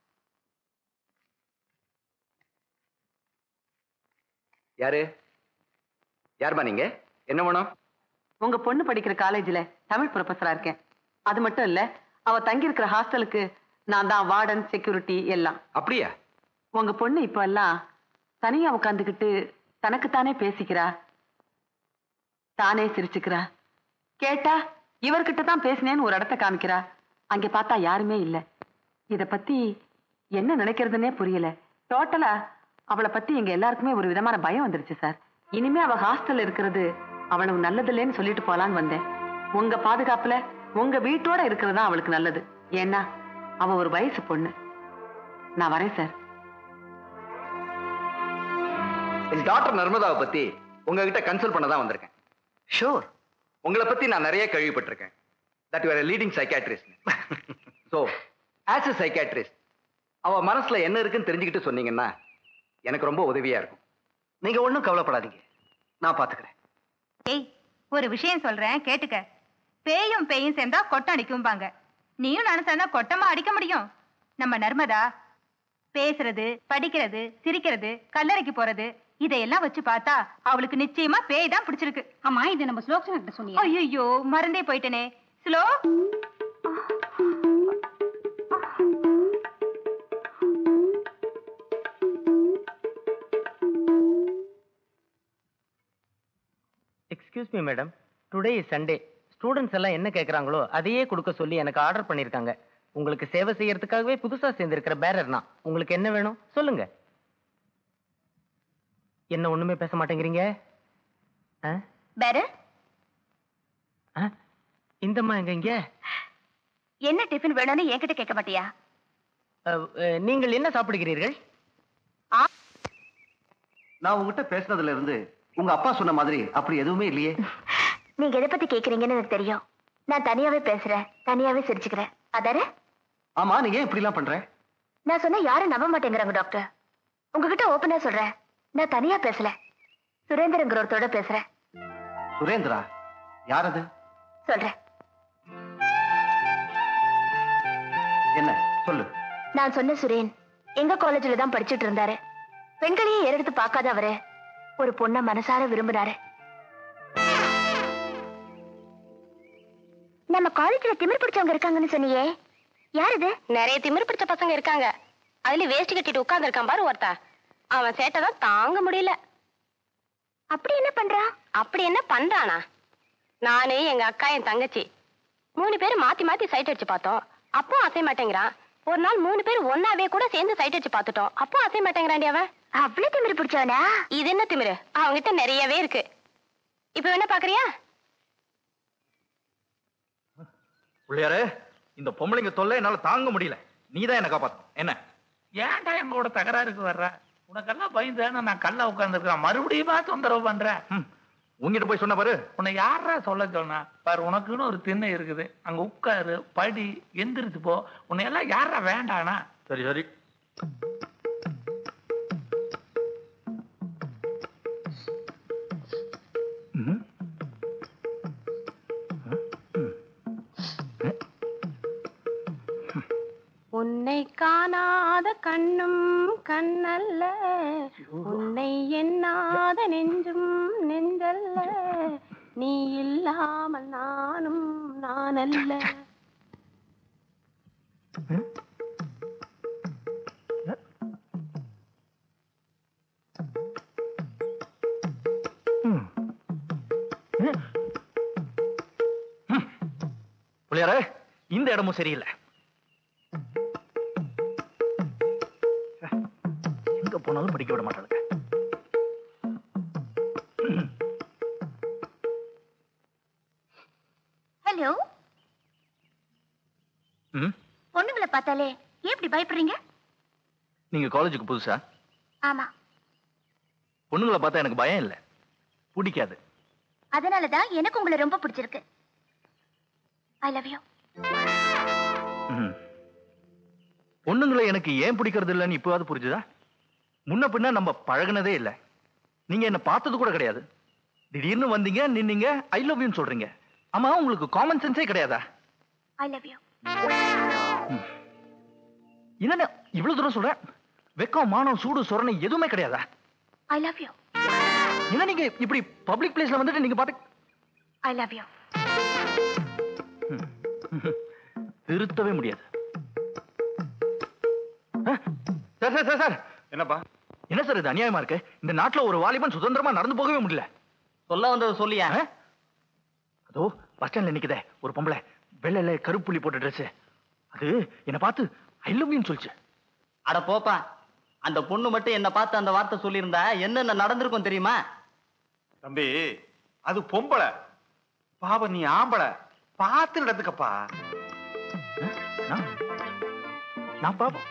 யாரு யாருமா நீங்க என்ன வேணும்
உங்க பொண்ணு படிக்கிற காலேஜ்ல தமிழ் ப்ரொஃபஸரா இருக்கேன் அது மட்டும் இல்ல அவ தங்கி இருக்கிற ஹாஸ்டலுக்கு நான் தான் வார்டன் செக்யூரிட்டி எல்லாம்
அப்படியா
உங்க பொண்ணு இப்ப எல்லாம் தனியா உட்காந்துக்கிட்டு தனக்குத்தானே பேசிக்கிறா தானே சிரிச்சுக்கிறா கேட்டா இவர்கிட்ட தான் பேசினேன்னு ஒரு இடத்த காமிக்கிறா அங்க பார்த்தா யாருமே இல்ல இத பத்தி என்ன நினைக்கிறதுனே புரியல டோட்டலா அவளை பத்தி எங்க எல்லாருக்குமே ஒரு விதமான பயம் வந்துருச்சு சார் இனிமே அவ ஹாஸ்டல்ல இருக்கிறது அவ்வளவு நல்லது இல்லைன்னு சொல்லிட்டு போலான்னு வந்தேன் உங்க பாதுகாப்புல உங்க வீட்டோட இருக்கிறது தான் அவளுக்கு நல்லது ஏன்னா அவ ஒரு வயசு பொண்ணு நான் வரேன் சார்
என் டாக்டர் நர்மதாவை பத்தி உங்ககிட்ட கன்சல்ட் பண்ண தான் வந்திருக்கேன் ஷூர் உங்களை பத்தி நான் நிறைய கேள்விப்பட்டிருக்கேன் that you are leading psychiatrist so as a psychiatrist அவ மனசுல என்ன இருக்குன்னு தெரிஞ்சுக்கிட்டு சொன்னீங்கன்னா எனக்கு ரொம்ப உதவியா இருக்கும் நீங்க ஒன்றும் கவலைப்படாதீங்க நான் பாத்துக்கிறேன்
ஏய் ஒரு விஷயம் சொல்றேன் கேட்டுக்க பேயும் பேயும் சேர்ந்தா கொட்டம் அடிக்கும்பாங்க நீயும் நினைச்சா கொட்டமா அடிக்க முடியும் நம்ம நர்மதா பேசுறது படிக்கிறது சிரிக்கிறது கல்லறைக்கு போறது இதையெல்லாம் வச்சு பார்த்தா அவளுக்கு நிச்சயமா பேய் தான் பிடிச்சிருக்கு ஆமா இது நம்ம ஸ்லோக்ஷன் கிட்ட சொன்னீங்க ஐயோ மறந்தே போயிட்டனே slow
excuse me madam today is Sunday students எல்லாம் என்ன கேட்குறாங்களோ அதையே கொடுக்க சொல்லி எனக்கு ஆர்டர் பண்ணியிருக்காங்க உங்களுக்கு சேவை செய்யறதுக்காகவே புதுசா சேர்ந்திருக்கிற பேரர் நான் உங்களுக்கு என்ன வேணும் சொல்லுங்க என்ன ஒண்ணுமே பேச மாட்டேங்கிறீங்க ஆ?
வேற
ஆ? இந்தம்மா எங்க இங்க
என்ன டிஃபன் வேணும்னு என்கிட்ட கேட்க மாட்டியா
அஹ், அஹ், நீங்கள் என்ன சாப்பிடுகிறீர்கள்
நான் உங்ககிட்ட பேசுனதுல இருந்து உங்க அப்பா சொன்ன மாதிரி அப்படி எதுவுமே இல்லையே
நீங்க எதை பத்தி கேக்குறீங்கன்னு எனக்கு தெரியும் நான் தனியாவே பேசுறேன் தனியாவே சிரிச்சுக்கிறேன் அதானே
ஆமா நீ ஏன் இப்படி எல்லாம் பண்ற
நான் சொன்னா யாரும் நம்ப மாட்டேங்கிறாங்க டாக்டர் உங்ககிட்ட ஓப்பனா சொல்றேன் நான் தனியா பேசல சுரேந்திரங்கிறவர்த்தோட பேசுறேன்
சுரேந்திரா யார் அது
சொல்றேன்
என்ன சொல்லு
நான் சொன்ன சுரேன் எங்க காலேஜ்ல தான் படிச்சிட்டு இருந்தாரு பெண்களையே ஏறெடுத்து பார்க்காத அவரு ஒரு பொண்ண மனசார விரும்பினாரு நம்ம காலேஜ்ல திமிர் பிடிச்சவங்க இருக்காங்கன்னு சொன்னியே யார் இது
நிறைய திமிரு பிடிச்ச பசங்க இருக்காங்க அதுல வேஷ்டி கட்டிட்டு உட்கார்ந்து இருக்கான் பாரு ஒருத்த அவன் சேட்டை தான் தாங்க முடியல
அப்படி என்ன பண்றா
அப்படி என்ன பண்றானா நானு எங்க அக்கா என் தங்கச்சி மூணு பேரும் மாத்தி மாத்தி சைட் அடிச்சு பார்த்தோம் அப்போ அசைய மாட்டேங்கிறான் ஒரு நாள் மூணு பேர் ஒன்னாவே கூட சேர்ந்து சைட் அடிச்சு பார்த்துட்டோம் அப்போ அசைய மாட்டேங்கிறாண்டி அவன்
அவ்வளவு திமிரு பிடிச்சவனா
இது என்ன திமிரு அவன்கிட்ட நிறையவே இருக்கு இப்ப என்ன பாக்குறியா
பிள்ளையாரே இந்த பொம்பளைங்க தொல்லை என்னால தாங்க முடியல நீதான் என்ன காப்பாத்தணும் என்ன
ஏன்டா எங்களோட தகராறுக்கு வர்ற உனக்கெல்லாம் பயந்தானே நான் கல்ல உட்காந்துருக்கேன் மறுபடியுமா தொந்தரவு பண்ற
உங்ககிட்ட போய் சொன்ன பாரு
உன்னை யாரா சொல்ல சொன்னா பாரு உனக்குன்னு ஒரு திண்ணை இருக்குது அங்க உட்காரு படி எந்திரிச்சு போ உன்னை எல்லாம் யாரா வேண்டானா
சரி சரி
உன்னை காணாத கண்ணும் கண்ணல்ல உன்னை எண்ணாத நெஞ்சும் நெஞ்சல்ல நீ இல்லாமல் நானும் நானல்ல
பிள்ளையாரே இந்த இடமும் சரியில்லை எங்க போனாலும் படிக்க விட மாட்டாங்க
ஹலோ
ம்
பொண்ணுங்களை பார்த்தாலே ஏன் இப்படி பயப்படுறீங்க
நீங்க காலேஜுக்கு புதுசா
ஆமா
பொண்ணுங்களை பார்த்தா எனக்கு பயம் இல்லை பிடிக்காது
அதனாலதான் எனக்கு உங்களை ரொம்ப பிடிச்சிருக்கு ஐ லவ் யூ
ம். பொண்ணுங்களை எனக்கு ஏன் பிடிக்கிறது இல்லைன்னு இப்போவாது புரிஞ்சுதா முன்ன பின்ன நம்ம பழகுனதே இல்லை நீங்க என்ன பார்த்தது கூட கிடையாது திடீர்னு வந்தீங்க நின்னீங்க ஐ லவ் யூன்னு சொல்றீங்க ஆமா உங்களுக்கு காமன் சென்ஸே கிடையாதா
ஐ லவ் யூ
என்னென்ன இவ்வளவு தூரம் சொல்றேன் வெக்கம் மானம் சூடு சொரணை எதுவுமே கிடையாதா
ஐ லவ் யூ
என்ன நீங்க இப்படி பப்ளிக் பிளேஸ்ல வந்துட்டு நீங்க பாட்டு
ஐ லவ் யூ
திருத்தவே முடியாது ஆ, சார் சார் சார் சார்
என்னப்பா
என்ன சார் இது அநியாயமா இருக்கு இந்த நாட்டுல ஒரு வாலிபன் சுதந்திரமா நடந்து போகவே முடியல
சொல்ல வந்தது சொல்லியா
அதோ பஸ் ஸ்டாண்ட்ல நிக்குதே ஒரு பொம்பளை வெள்ளையில கருப்புள்ளி போட்ட ட்ரெஸ் அது என்ன பார்த்து ஐ லவ் யூன்னு சொல்லுச்சு
அட போப்பா அந்த பொண்ணு மட்டும் என்ன பார்த்து அந்த வார்த்தை சொல்லியிருந்தா என்னென்ன நடந்திருக்கும் தெரியுமா
தம்பி அது பொம்பளை பாவம் நீ ஆம்பளை பார்த்து நடந்துக்கப்பா
நான் பாப்போம்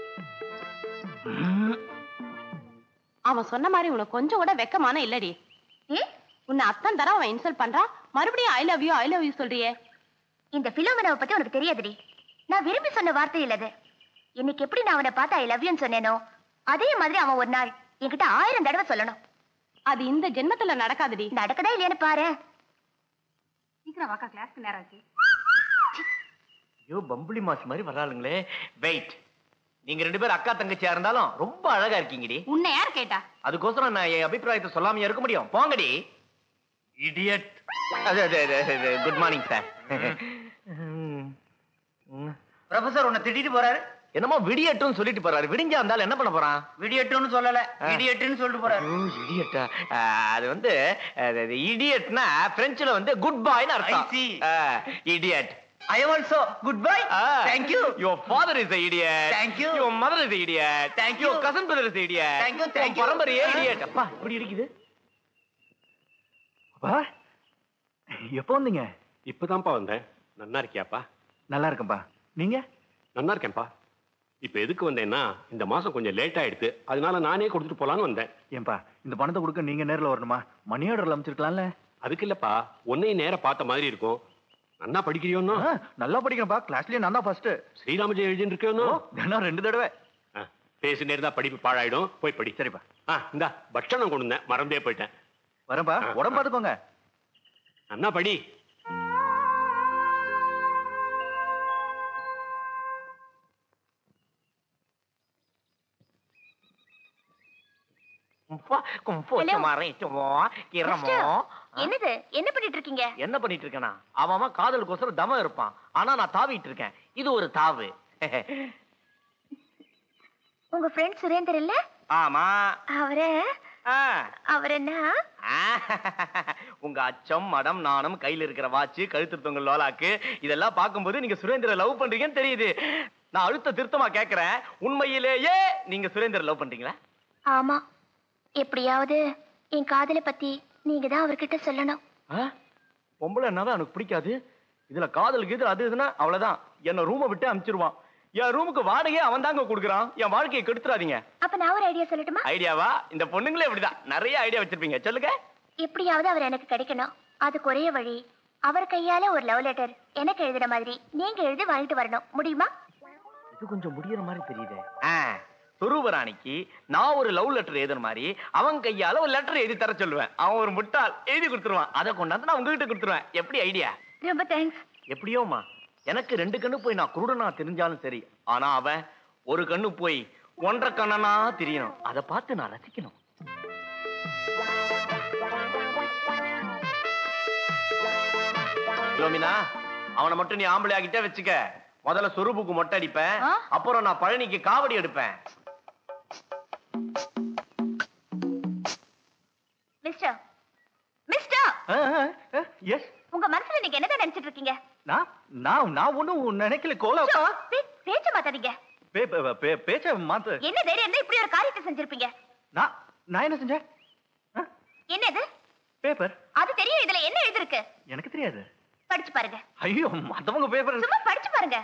அவன் சொன்ன மாதிரி உனக்கு கொஞ்சம் கூட வெக்கமான இல்லடி
ஏ
உன்னை அத்தன் தர அவன் இன்சல்ட் பண்றான் மறுபடியும் I love you I love you சொல்றியே
இந்த பிலோமனாவை பத்தி உனக்கு தெரியாதுடி நான் விரும்பி சொன்ன வார்த்தை இல்லது இன்னைக்கு எப்படி நான் அவனை பார்த்து ஐ லவ் யூன்னு சொன்னேனோ அதே மாதிரி அவன் ஒரு நாள் என்கிட்ட ஆயிரம் தடவை சொல்லணும்
அது இந்த ஜென்மத்துல நடக்காதுடி
நடக்கதா இல்லையான்னு பாரு
சீக்கிரம் வாக்கா கிளாஸ்க்கு நேரம் ஆச்சு
ஐயோ பம்புளி மாஸ் மாதிரி வர்றாளுங்களே வெயிட் நீங்க ரெண்டு பேரும் அக்கா தங்கச்சியா இருந்தாலும் ரொம்ப அழகா இருக்கீங்கடி
உன்னை யார் கேட்டா
அதுக்கோசரம் நான் என் அபிப்பிராயத்தை சொல்லாமையா இருக்க முடியும் போங்கடி idiot good morning sir
professor உன்னை திட்டிட்டு போறாரு
என்னமோ விடியட்டும்னு சொல்லிட்டு போறாரு விடிஞ்சா இருந்தாலும் என்ன பண்ண போறான்
விடியட்டும்னு சொல்லல இடியட்டுன்னு சொல்லிட்டு போறாரு
இடியட்டா அது வந்து இடியட்னா பிரெஞ்சுல வந்து குட் பாய்னு அர்த்தம் idiot
I also good bye
Thank you. Your father is the idiot.
Thank you.
Your mother is the idiot.
Thank
Your
you.
cousin brother is the idiot.
Thank you, thank
உன்
you.
பரம்பரையே idiot. அப்பா இப்படி இருக்குது
அப்பா எப்போ வந்தீங்க
இப்பதான்ப்பா வந்தேன் நன்னா இருக்கியாப்பா
நல்லா இருக்கேன்பா நீங்க
நல்லா இருக்கேன்ப்பா இப்ப எதுக்கு வந்தேன்னா இந்த மாசம் கொஞ்சம் லேட் ஆயிடுது அதனால நானே கொடுத்துட்டு போலான்னு வந்தேன்
ஏன்பா இந்த பணத்தை கொடுக்க நீங்க நேர்ல வரணுமா மணி ஆர்டர்ல அமைச்சிருக்கலாம்ல
அதுக்கு இல்லப்பா உன்னையும் நேர பார்த்த மாதிரி இருக்கும் நன்னா படிக்கிறியோன்னா
ஆ, நல்லா படிக்கிறேன்ப்பா கிளாஸ்லயே நான் தான் ஃபர்ஸ்ட்
ஸ்ரீராமஜெயம் எழுதின்னு இருக்கியோன்னா
தினம் ரெண்டு தடவை
பேசி நேரம் படிப்பு பாழாயிடும் போய் படி
சரிப்பா
ஆ இந்த பட்சணம் கொண்டு வந்தேன் மறந்தே போயிட்டேன்
வரேன்பா
ஆ,
உடம்பு
ஆ.
பார்த்துக்கோங்க
நன்னா படி
கிரமோ
என்னது என்ன பண்ணிட்டு இருக்கீங்க
என்ன பண்ணிட்டு இருக்கேனா அவன் அவன் காதலுக்கோசரம் தமம் இருப்பான் ஆனா நான் தாவிட்டு இருக்கேன் இது ஒரு தாவு
உங்க ஃப்ரெண்ட் சுரேந்தர் இல்ல
ஆமா
அவரு
ஆ.
அவர் என்ன
ஆ. உங்க அச்சம் மடம் நாணம் கையில இருக்கிற வாட்ச் கழுத்து தொங்க லோலாக்கு இதெல்லாம் பார்க்கும்போது நீங்க சுரேந்திர லவ் பண்றீங்கன்னு தெரியுது நான் அழுத்த திருத்தமா கேக்குறேன் உண்மையிலேயே நீங்க சுரேந்திர லவ் பண்றீங்களா
ஆமா எப்படியாவது என் காதலை பத்தி நீங்க தான் அவர்கிட்ட சொல்லணும்
ஆ? பொம்பளை என்னதான் எனக்கு பிடிக்காது
இதுல காதல் கீதல் அது இதுன்னா அவ்வளவுதான் என்ன ரூமை விட்டு அனுப்பிச்சிருவான் என் ரூமுக்கு வாடகையே அவன் தாங்க கொடுக்குறான் என் வாழ்க்கையை கெடுத்துறாதீங்க
அப்ப நான் ஒரு ஐடியா சொல்லட்டுமா
ஐடியாவா இந்த பொண்ணுங்களே இப்படிதான் நிறைய ஐடியா வச்சிருப்பீங்க சொல்லுங்க
எப்படியாவது அவர் எனக்கு கிடைக்கணும் அதுக்கு ஒரே வழி அவர் கையால ஒரு லவ் லெட்டர் எனக்கு எழுதுற மாதிரி நீங்க எழுதி வாங்கிட்டு வரணும் முடியுமா
இது கொஞ்சம் முடியற மாதிரி தெரியுதே துருவராணிக்கு நான் ஒரு லவ் லெட்டர் எழுதுற மாதிரி அவன் கையால ஒரு லெட்டர் எழுதி தர சொல்லுவேன் அவன் ஒரு முட்டாள் எழுதி கொடுத்துருவான் அதை கொண்டாந்து நான் உங்ககிட்ட கொடுத்துருவேன் எப்படி ஐடியா
ரொம்ப தேங்க்ஸ்
எப்படியோமா எனக்கு ரெண்டு கண்ணு போய் நான் குருடனா தெரிஞ்சாலும் சரி ஆனா அவன் ஒரு கண்ணு போய் ஒன்றரை கண்ணனா தெரியணும் அதை பார்த்து நான் ரசிக்கணும் லோமினா அவனை மட்டும் நீ ஆம்பளை ஆகிட்டே வச்சுக்க முதல்ல சொரூபுக்கு மொட்டை அடிப்பேன் அப்புறம் நான் பழனிக்கு காவடி எடுப்பேன்
மிஸ்டர் மிஸ்டர்
எஸ்
உங்க மனசுல நீங்க என்னதான் நினைச்சிட்டு இருக்கீங்க
நான் நான் நான் ஒண்ணும் நினைக்கல கோலப்பா
பே- பேச்ச மாத்தாதீங்க
பே பே- பே- பேச்ச மாத்து
என்ன தைரியம் இருந்தா இப்படி ஒரு காரியத்தை செஞ்சிருப்பீங்க
நான் நான் என்ன செஞ்சேன்
என்னது
பேப்பர்
அது தெரியும் இதுல என்ன எழுதிருக்கு
எனக்கு தெரியாது
படிச்சு பாருங்க
ஐயோ மத்தவங்க பேப்பர்
சும்மா படிச்சு பாருங்க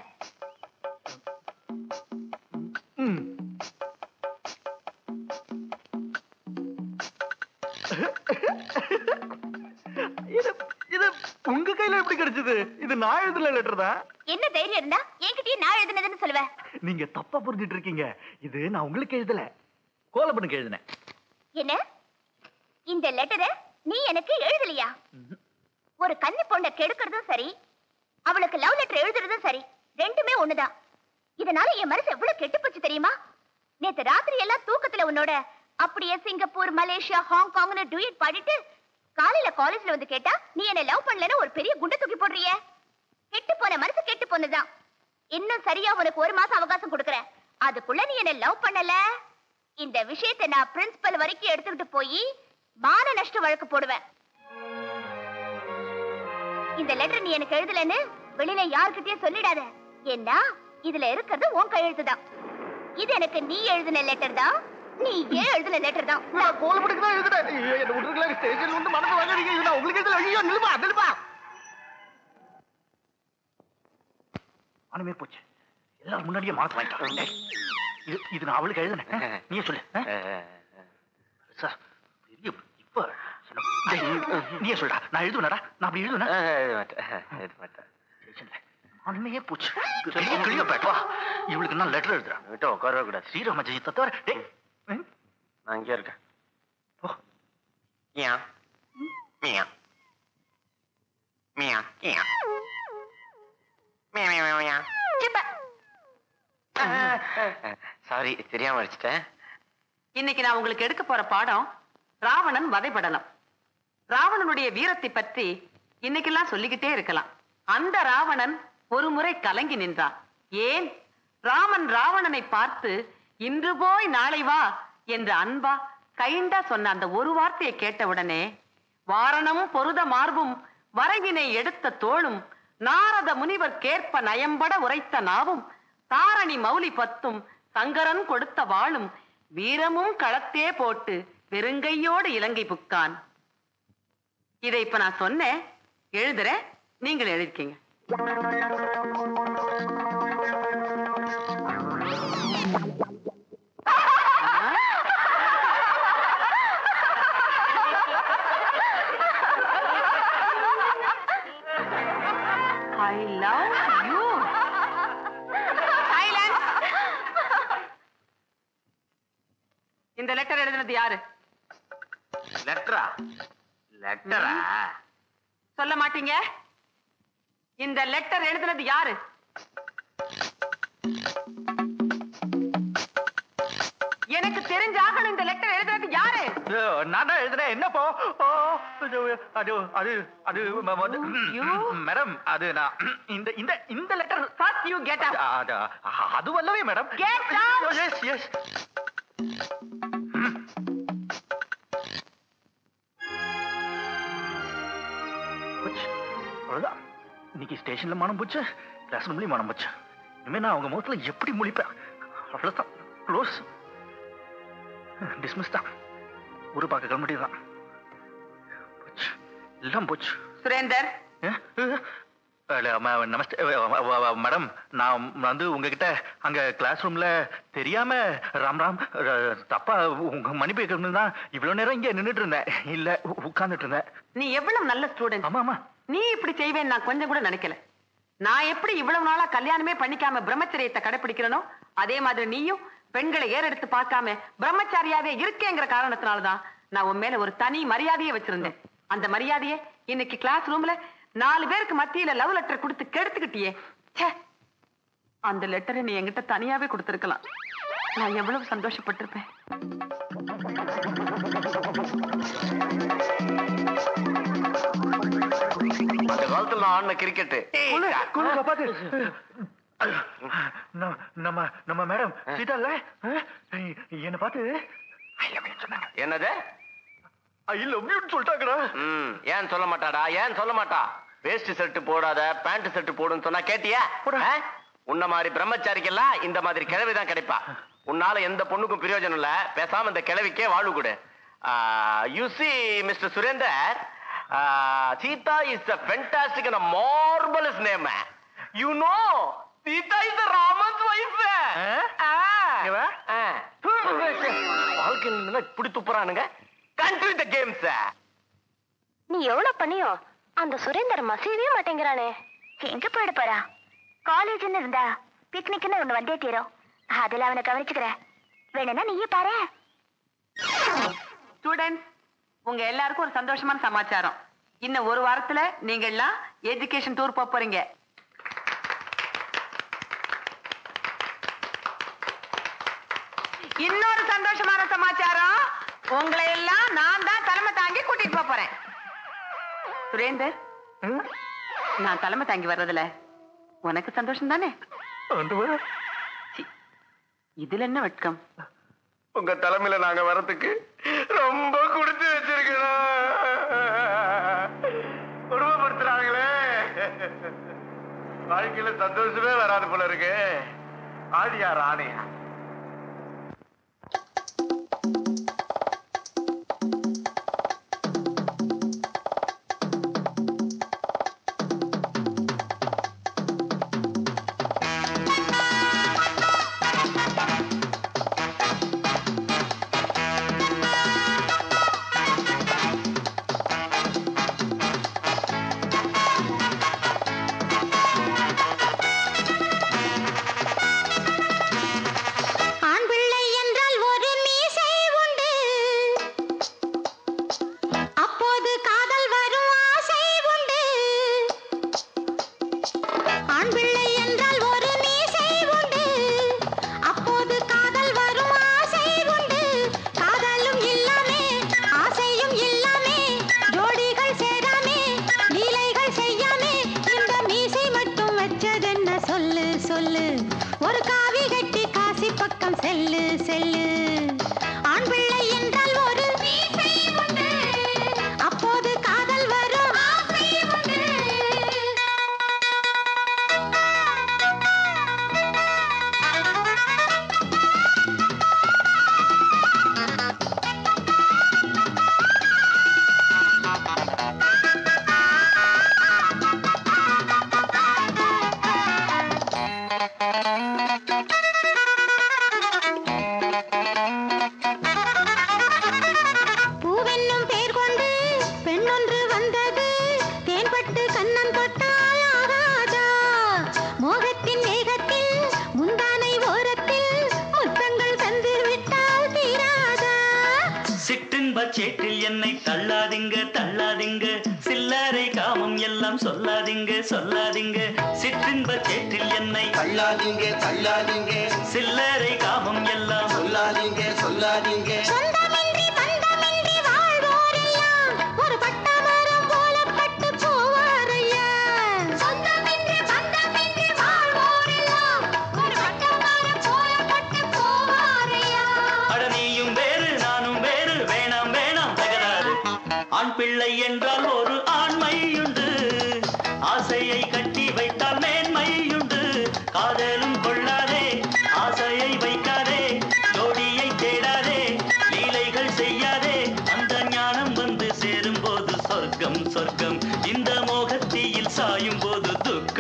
இது இது உங்க கையில எப்படி கிடைச்சது இது நான் எழுதுல லெட்டர் தான்
என்ன தைரியம் இருந்தா என்கிட்டயே நான் எழுதுனதுன்னு சொல்லுவேன்
நீங்க தப்பா புரிஞ்சிட்டு இருக்கீங்க இது நான் உங்களுக்கு எழுதல கோலப்பனுக்கு எழுதினேன்
என்ன இந்த லெட்டரை நீ எனக்கு எழுதலையா ஒரு கன்னி பொண்ணை கெடுக்கிறதும் சரி அவளுக்கு லவ் லெட்டர் எழுதுறதும் சரி ரெண்டுமே ஒண்ணுதான் இதனால என் மனசு எவ்வளவு கெட்டு போச்சு தெரியுமா நேத்து ராத்திரி எல்லாம் தூக்கத்துல உன்னோட அப்படியே சிங்கப்பூர் மலேசியா ஹாங்காங்னு டூயட் பாடிட்டு காலையில காலேஜ்ல வந்து கேட்டா நீ என்ன லவ் பண்ணலன்னு ஒரு பெரிய குண்டை தூக்கி போடுறியே கெட்டு போன மனசு கெட்டு போனதுதான் இன்னும் சரியா உனக்கு ஒரு மாசம் அவகாசம் கொடுக்கறேன் அதுக்குள்ள நீ என்ன லவ் பண்ணல இந்த விஷயத்தை நான் பிரின்சிபல் வரைக்கும் எடுத்துக்கிட்டு போய் மான நஷ்ட வழக்கு போடுவேன் இந்த லெட்டர் நீ எனக்கு எழுதலன்னு வெளியில யார்கிட்டயும் சொல்லிடாத ஏன்னா இதுல இருக்கிறது உன் கையெழுத்து தான் இது எனக்கு நீ எழுதின லெட்டர் தான் நீ ஏன் எழுதின லெட்டர் தான்
நான் கோலப்பனுக்கு தான் எழுதுறேன் ஐயோ, என்ன விட்டுருக்கலாம் ஸ்டேஷன்ல வந்து மனசு வாங்காதீங்க இது நான் உங்களுக்கு எழுதல ஐயோ நிலுப்பா நிலுப்பா அனுமே போச்சு எல்லாரும் முன்னாடியே மாத்து வாங்கிட்டாங்க டேய், இது இது நான் அவளுக்கு எழுதுனேன் நீயே சொல்லு ஆ? சார் பெரிய இப்ப டேய், நீயே சொல்டா நான் எழுதுனடா நான் அப்படி எழுதுனேன் ஸ்டேஷன்ல அனுமையே போச்சு பெரிய கிளிய பேட்டவா இவளுக்கு நான் லெட்டர் எழுதுறேன் விட்டு உட்காரவே கூடாது ஸ்ரீராம ஜெயத்தை தவிர டேய்
நான் இங்கே இருக்கேன் மியா மியா மியா மியா மியா மியா மியா சாரி தெரியாம அடிச்சிட்டேன்
இன்னைக்கு நான் உங்களுக்கு எடுக்க போற பாடம் ராவணன் வதைபடலம் ராவணனுடைய வீரத்தை பற்றி இன்னைக்கெல்லாம் சொல்லிக்கிட்டே இருக்கலாம் அந்த ராவணன் ஒரு முறை கலங்கி நின்றான் ஏன் ராமன் ராவணனை பார்த்து இன்று போய் நாளை வா என்று அன்பா கைண்டா சொன்ன அந்த ஒரு வார்த்தையை கேட்டவுடனே வாரணம் பொருத மார்பும் வரைவினை எடுத்த தோளும் நாரத முனிவர் கேற்ப நயம்பட உரைத்த நாவும் தாரணி மௌலி பத்தும் சங்கரன் கொடுத்த வாளும் வீரமும் களத்தே போட்டு வெறுங்கையோடு இலங்கை புக்கான் இதை இப்ப நான் சொன்னேன் எழுதுறேன் நீங்கள் எழுதிக்கீங்க I love you. Silence. இந்த லெட்டர் எழுதினது யாரு
லெட்டரா லெட்டரா
சொல்ல மாட்டீங்க இந்த லெட்டர் எழுதினது யாரு எனக்கு தெரிஞ்சாகணும் இந்த லெட்டர் எழுதினது யாரு
நான் தான் எழுதுறேன் என்னப்போ ஓ, அது அது அது அது ம- ம- மேடம் அது நான் இந்த இந்த இந்த letter
first you get up
அது வல்லவே madam
Get out!
Yes yes அவ்வளவுதான் இன்னைக்கு ஸ்டேஷன்ல மனம் போச்சு கிளாஸ் ரூம்லயும் மனம் போச்சு இனிமே நான் அவங்க முகத்துல எப்படி முழிப்பேன் அவ்வளவுதான் க்ளோஸ் டிஸ்மிஸ் தான் ஊரு பார்க்க கிளம்பிட்டு தான் போச்சு எல்லாம் போச்சு
சுரேந்தர்
நமஸ்தே மேடம் நான் வந்து உங்ககிட்ட அங்க கிளாஸ் ரூம்ல தெரியாம ராம் ராம் அஹ், தப்பா உங்க மணி பேக்கணும் தான் இவ்வளவு நேரம் இங்க நின்னுட்டு இருந்தேன் இல்ல உட்கார்ந்துட்டு இருந்தேன்
நீ எவ்வளவு நல்ல ஸ்டூடெண்ட்
ஆமா ஆமா
நீ இப்படி செய்வேன் நான் கொஞ்சம் கூட நினைக்கல நான் எப்படி இவ்வளவு நாளா கல்யாணமே பண்ணிக்காம பிரம்மச்சரியத்தை கடைபிடிக்கிறனோ அதே மாதிரி நீயும் பெண்களை ஏறெடுத்து பார்க்காம பிரம்மச்சாரியாவே இருக்கேங்கிற காரணத்தினாலதான் நான் உன் மேல ஒரு தனி மரியாதையை வச்சிருந்தேன் அந்த மரியாதையை இன்னைக்கு கிளாஸ் ரூம்ல நாலு பேருக்கு மத்தியில லவ் லெட்டர் கொடுத்து கெடுத்துக்கிட்டியே ச்சே அந்த லெட்டரை நீ என்கிட்ட தனியாவே கொடுத்திருக்கலாம் நான் எவ்வளவு சந்தோஷப்பட்டிருப்பேன்
அந்த காலத்துல நான் ஆடின கிரிக்கெட்
நம்ம- நம்ம நம்ம மேடம் சீதா இல்ல அஹ், என்ன பார்த்து
என்னது
ஐ லவ் யூ சொல்லிட்டாங்கடா
ம் ஏன் சொல்ல மாட்டாடா ஏன் சொல்ல மாட்டா வேஸ்ட் ஷர்ட் போடாத பேண்ட் ஷர்ட் போடுன்னு சொன்னா கேட்டியா ஆ? உன்ன மாதிரி பிரம்மச்சாரிக்கெல்லாம் இந்த மாதிரி கிழவி தான் கிடைப்பா உன்னால எந்த பொண்ணுக்கும் பிரயோஜனம் இல்ல பேசாம இந்த கிழவிக்கே வாழ்வு கொடு you see mister Surender Sita is a fantastic and marvellous name you know Sita is the Raman's wife வாழ்க்கையில் இப்படி துப்புறானுங்க கண்ட்ரி த கேம்ஸ்
நீ எவ்வளவு பண்ணியோ அந்த சுரேந்தர் மசீவே மாட்டேங்கிறானே
எங்க போயிட போறா காலேஜ்னு இருந்தா பிக்னிக்னு ஒண்ணு வந்தே தீரும் அதுல அவனை கவனிச்சுக்கிறேன் வேணும்னா நீயே பாரு
ஸ்டூடெண்ட்ஸ் உங்க எல்லாருக்கும் ஒரு சந்தோஷமான சமாச்சாரம் இன்னும் ஒரு வாரத்துல நீங்க எல்லாம் எஜுகேஷன் டூர் போக போறீங்க இன்னொரு சந்தோஷமான சமாச்சாரம் உங்களை எல்லாம் நான் தான் தலைமை தாங்கி கூட்டிட்டு போக போறேன் சுரேந்தர் நான் தலைமை தாங்கி வர்றதுல உனக்கு சந்தோஷம் தானே சி, இதுல என்ன வெட்கம்
உங்க தலைமையில நாங்க வரதுக்கு ரொம்ப குடுத்து வச்சிருக்கணும் குடும்பப்படுத்துறாங்களே வாழ்க்கையில சந்தோஷமே வராது போல இருக்கு ஆடியா ராணியா
ஆண் பிள்ளை என்றால் ஒரு மீசை உண்டு அப்போது காதல் வரும் ஆசை உண்டு ஆண் பிள்ளை என்றால் ஒரு மீசை உண்டு அப்போது காதல் வரும் ஆசை உண்டு காதலும் இல்லாமே ஆசையும் இல்லாமே ஜோடிகள் சேராமே லீலைகள் செய்யாமே இந்த மீசை மட்டும் வச்சதென்ன சொல்லு சொல்லு ஒரு காவி கட்டி காசி பக்கம் செல்லு செல்லு ஆண் பிள்ளை என்றால் ஒரு மீசை உண்டு அப்போது காதல் வரும் ஆசை உண்டு பூவென்னும் பேர் கொண்டு பெண்ணொன்று வந்தது தேன்பட்டு கண்ணம் தொட்டால் ஆகாதா மோகத்தின் வேகத்தில் முந்தானை ஓரத்தில் முத்தங்கள் தந்து விட்டால் தீராதா
சிற்றின்ப சேற்றில் என்னை தள்ளாதீங்க தள்ளாதீங்க சில்லறை காமம் எல்லாம் சொல்லாதீங்க சொல்லாதீங்க சிற்றின்ப சேற்றில் என்னை தள்ளாதீங்க தள்ளாதீங்க சில்லறை காமம் எல்லாம் சொல்லாதீங்க சொல்லாதீங்க
சொந்தமின்றி பந்தமின்றி வாழ்வோரெல்லாம் ஒரு பட்டமரம் போல பட்டு போவாரையா சொந்தமின்றி பந்தமின்றி வாழ்வோரெல்லாம் ஒரு பட்டமரம் போல பட்டு போவாரையா
அட நீயும் வேறு நானும் வேறு வேணாம் வேணாம் தகராறு ஆண் பிள்ளை என்றால் ஒரு ஆண்மையுண்டு ஆசையை கட்டி வைத்தால் மேன்மையுண்டு காதலும் கொள்ளாதே ஆசையை வைக்காதே ஜோடியை தேடாதே லீலைகள் செய்யாதே அந்த ஞானம் வந்து சேரும் போது சொர்க்கம் சொர்க்கம் இந்த மோகத்தீயில் சாயும் போது துக்கம்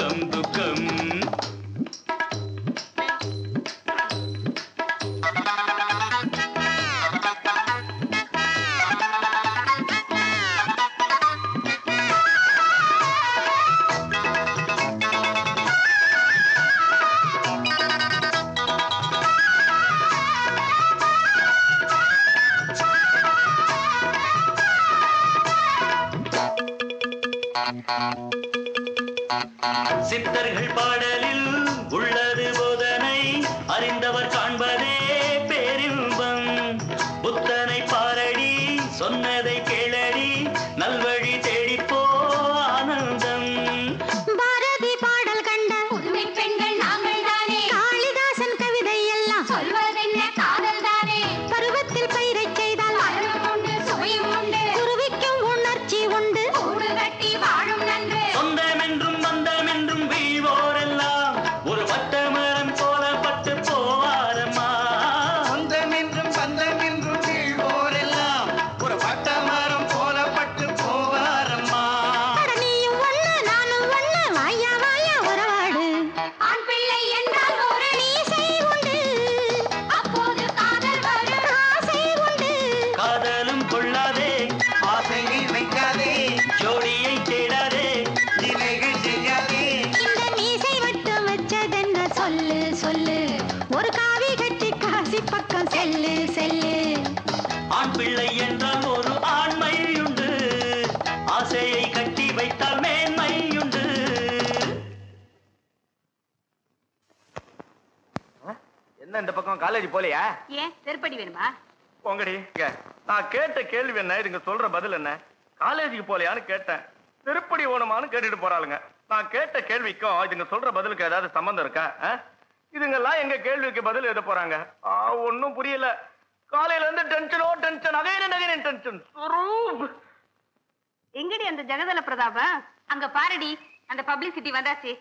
சித்தர்கள் பாடலில் உள்ளது போதனை அறிந்தவர் காண்பதே பேரின்பம் புத்தனை பாரடி சொன்னதை கேளடி நல்வழி தேடிப்போ ஆனந்தம்
பாரதி பாடல் கண்ட புதுமை பெண்கள் நாங்கள் தானே காளிதாசன் கவிதை எல்லாம் சொல்வதென்ன காதல் தானே பருவத்தில் பயிரைச் செய்தால் பருவம் உண்டு சுவையும் உண்டு குருவிக்கும் உணர்ச்சி உண்டு கூடு கட்டி வாழும் நன்று
சொந்தமென்றும் பந்தமென்றும் வீழ்வோரெல்லாம் ஒரு வட்ட மரம் போல பட்டு போவாரம்மா
சொந்தமென்றும் பந்தமென்றும் வீழ்வோரெல்லாம் ஒரு பட்ட மரம் போல பட்டு போவாரம்மா
அட நீயும் ஒண்ணு நானும் ஒண்ணு வாயா வாயா உறவாடு ஆண் பிள்ளை என்றால் ஒரு மீசை உண்டு அப்போது காதல் வரும் ஆசை உண்டு
காதலும் கொள்ளாதே
ஆசையை வைக்காதே
ஜோடியை தேடாதே
நிலைகள் செய்யாதே
இந்த மீசை மட்டும் வச்சதென்ன சொல்லு சொல்லு ஒரு காவி கட்டி காசி பக்கம் செல்லு செல்லு
ஆண் பிள்ளை என்றால் ஒரு ஆண்மையுண்டு ஆசையை கட்டி வைத்தால் மேன்மையுண்டு
என்ன இந்த பக்கம் காலேஜ் போலையா
ஏன் செருப்படி வேணுமா
போங்கடி இங்க. நான் கேட்ட கேள்வி என்ன இதுங்க சொல்ற பதில் என்ன காலேஜுக்கு போலையான்னு கேட்டேன் திருப்படி ஓணுமான்னு கேட்டுட்டு போறாளுங்க நான் கேட்ட கேள்விக்கும் இதுங்க சொல்ற பதிலுக்கு ஏதாவது சம்பந்தம் இருக்கா ஆ? இதுங்கெல்லாம் எங்க கேள்விக்கு பதில் எழுத போறாங்க ஆ ஒன்னும் புரியல காலையில இருந்து டென்ஷனோ டென்ஷன் அகைன நகைன டென்ஷன்
எங்கடி அந்த ஜெகதல பிரதாப அங்க பாருடி அந்த பப்ளிசிட்டி வந்தாச்சு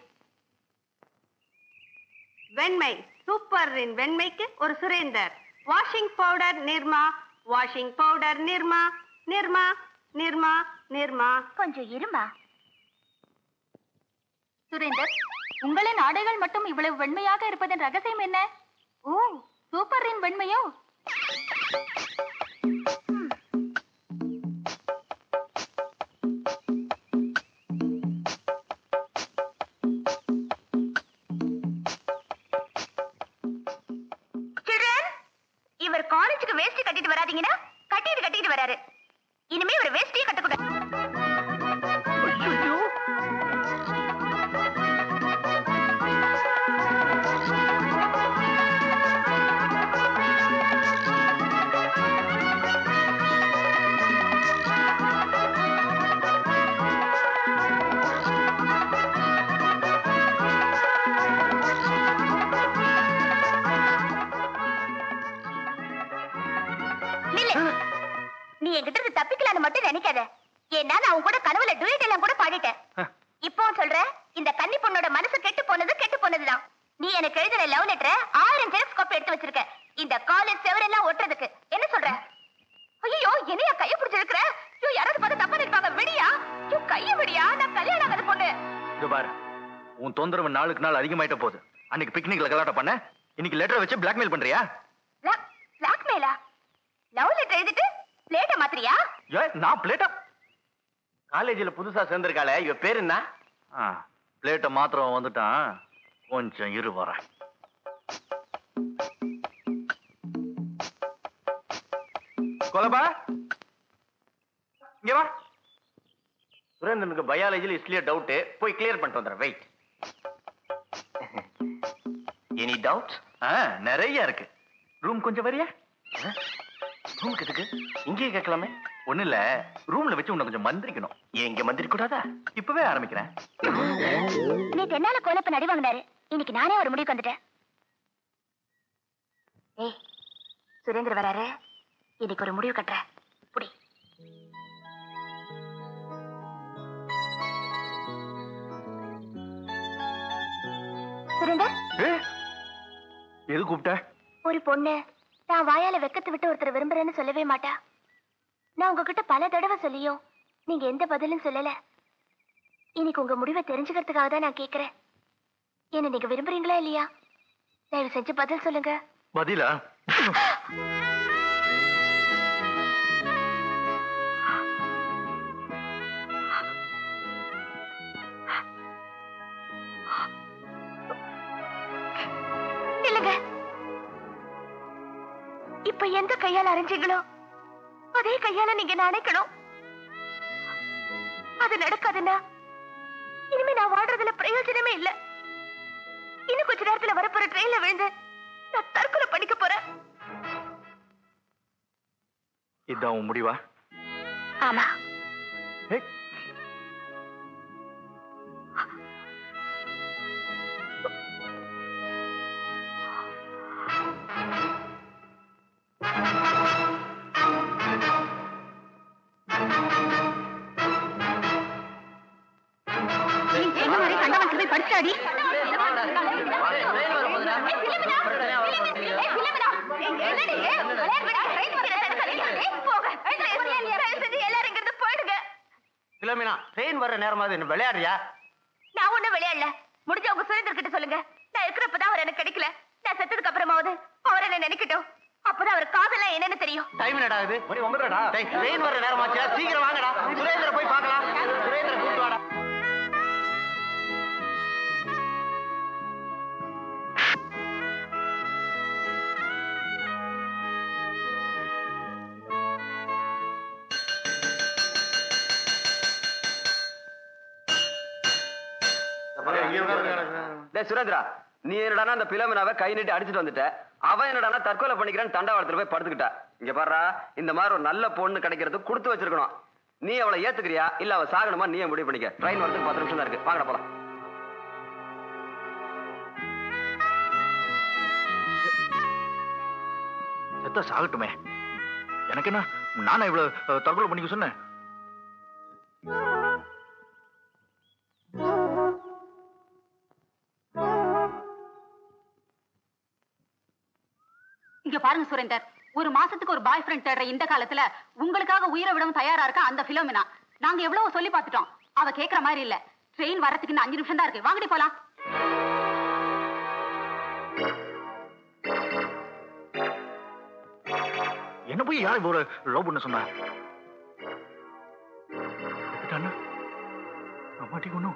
வெண்மை சூப்பரின் வெண்மைக்கு ஒரு Surender washing powder Nirma washing powder Nirma Nirma Nirma Nirma
கொஞ்சம் இருமா சுரேந்தர் உங்களின் ஆடைகள் மட்டும் இவ்வளவு வெண்மையாக இருப்பதன் ரகசியம் என்ன ஓ சூப்பரின் வெண்மையோ சில்ட்ரன் இவர் காலேஜுக்கு வேஷ்டி கட்டிட்டு வராதீங்கன்னா கட்டிட்டு கட்டிட்டு வராரு இனிமே இவர் வேஷ்டியே கட்டக்கூடாது நில்லு நீ என்கிட்ட இருந்து தப்பிக்கலாம்னு மட்டும் நினைக்காத ஏன்னா நான் உன் கூட கனவுல டூயட் எல்லாம் கூட பாடிட்டேன் இப்போ சொல்ற இந்த கன்னி பொண்ணோட மனசு கெட்டு போனது கெட்டு போனதுதான் நீ எனக்கு எழுதின லவ் லெட்டரை ஆயிரம் ஜெராக்ஸ் காப்பி எடுத்து வச்சிருக்க இந்த காலேஜ் செவரெல்லாம் ஒட்டுறதுக்கு என்ன சொல்ற ஐயோ என்னையா கைய பிடிச்சிருக்கிற ஐயோ யாராவது பார்த்து தப்பா நினைப்பாங்க விடியா ஐயோ கைய விடியா நான் கல்யாணம் ஆகாத பொண்ணு
இதோ பாரு உன் தொந்தரவு நாளுக்கு நாள் அதிகமாயிட்ட போகுது அன்னைக்கு பிக்னிக்ல கலாட்டம் பண்ண இன்னைக்கு லெட்டர் வச்சு பிளாக்மெயில் பண்றியா
பிளாக்மெயிலா லவ் லெட்டர் எழுதிட்டு பிளேட்ட மாத்திரியா
ஏ நான் பிளேட்டா
காலேஜ்ல புதுசா சேர்ந்திருக்காளே இவ பேர் என்ன
பிளேட்டை மாத்திரம் வந்துட்டான் கொஞ்சம் இரு வரேன்
கொலபா இங்க வா சுரேந்திரனுக்கு பயாலஜில ஹிஸ்டரியா டவுட் போய் கிளியர் பண்ணிட்டு வந்துடுறேன் வெயிட் எனி டவுட்
நிறைய இருக்கு ரூம் கொஞ்சம் வரியா
ரூம் எதுக்கு இங்கேயே கேட்கலாமே
ஒண்ணு இல்ல ரூம்ல வச்சு உன்னை கொஞ்சம் மந்திரிக்கணும்
ஏன் இங்க மந்திரிக்க கூடாதா
இப்பவே ஆரம்பிக்கிறேன்
நேத்து என்னால கோலப்ப நடி வாங்கினாரு இன்னைக்கு நானே ஒரு முடிவுக்கு வந்துட்டேன் ஏய் சுரேந்தர் வராரு இன்னைக்கு ஒரு முடிவு கட்டுற புடி சுரேந்தர்
எது கூப்பிட்ட
ஒரு பொண்ணு நான் வாயால வெக்கத்தை விட்டு ஒருத்தர் விரும்புறேன்னு சொல்லவே மாட்டா நான் உங்ககிட்ட பல தடவை சொல்லியும் நீங்க எந்த பதிலும் சொல்லல இன்னைக்கு உங்க முடிவை தெரிஞ்சுக்கிறதுக்காக தான் நான் கேக்குறேன் என்ன நீங்க விரும்புறீங்களா இல்லையா தயவு செஞ்சு பதில் சொல்லுங்க
பதிலா
இல்லங்க இப்ப எந்த கையால அரைஞ்சீங்களோ அதே கையால நீங்க நினைக்கணும் அது நடக்காதுன்னா இனிமே நான் வாழ்றதுல பிரயோஜனமே இல்ல இன்னும் கொஞ்ச நேரத்துல வரப்போற ட்ரெயின்ல விழுந்து நான் தற்கொலை பண்ணிக்க போறேன்
இதான் உன் முடிவா
ஆமா
ஏய்,
நீ சொன்ன மாதிரி கண்டவன் போய் படிச்சாடி
பிலோமினா ட்ரெயின் வர்ற நேரமாவது என்ன விளையாடுறியா
நான் ஒண்ணும் விளையாடல முடிஞ்ச உங்க சுரேந்தர் கிட்ட சொல்லுங்க நான் இருக்கிறப்பதான் அவர் எனக்கு கிடைக்கல நான் செத்ததுக்கு அப்புறமாவது அவர் என்ன நினைக்கட்டும் அப்பதான் அவர் காதெல்லாம் என்னன்னு தெரியும்
டைம் என்னடா ஆகுது மணி ஒன்பதுடா ட்ரெயின் வர்ற நேரமாச்சா சீக்கிரம் வாங்கடா சுரேந்திர போய் பார்க்கலாம் சுரேந்திர கூட்டு வாடா
டேய் சுரேந்திரா நீ என்னடானா அந்த பிலோமினாவை கை நீட்டி அடிச்சிட்டு வந்துட்ட அவன் என்னடானா தற்கொலை பண்ணிக்கிறேன்னு தண்டவாளத்துல போய் படுத்துக்கிட்டா இங்க பாருடா இந்த மாதிரி ஒரு நல்ல பொண்ணு கிடைக்கிறதுக்கு கொடுத்து வச்சிருக்கணும் நீ அவளை ஏத்துக்கிறியா இல்ல அவ சாகணுமா நீயே முடிவு பண்ணிக்க ட்ரெயின் வரதுக்கு பத்து நிமிஷம் தான் இருக்கு வாங்கடா போலாம்
செத்தா சாகட்டுமே எனக்கு என்ன நானா இவ்வளவு அஹ், தற்கொலை பண்ணிக்க சொன்னேன்
இங்க பாருங்க சுரேந்தர் ஒரு மாசத்துக்கு ஒரு பாய் ஃப்ரெண்ட் தேடுற இந்த காலத்துல உங்களுக்காக உயிரை விடவும் தயாரா இருக்க அந்த பிலோமினா நாங்க எவ்வளவு சொல்லி பார்த்துட்டோம் அவ கேக்குற மாதிரி இல்ல ட்ரெயின் வரதுக்கு இன்னும் அஞ்சு நிமிஷம் தான் இருக்கு வாங்கடி போலாம்
என்ன போய் யார் ஒரு லவ் பண்ண சொன்னா அண்ணா அம்மாட்டி ஒண்ணும்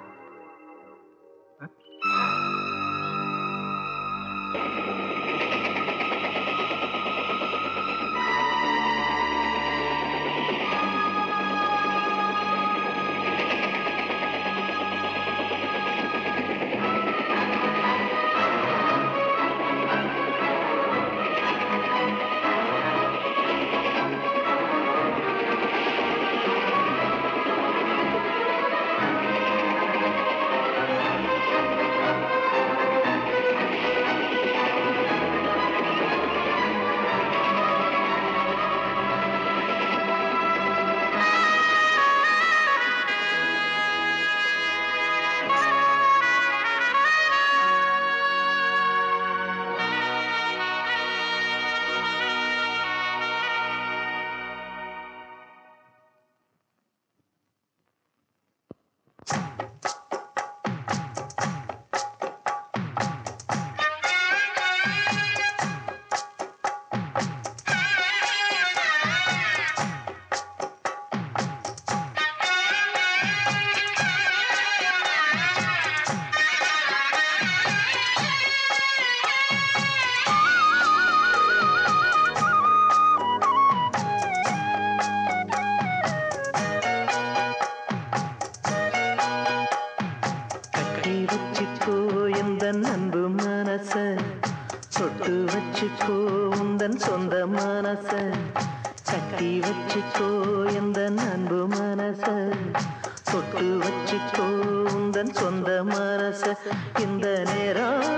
கட்டி வச்சுக்கோ எந்த அன்பு மனச தொட்டு வச்சுக்கோ உந்தன் சொந்த மனச கட்டி வச்சுக்கோ எந்த அன்பு மனச தொட்டு வச்சுக்கோ உந்தன் சொந்த மனச இந்த நேரம்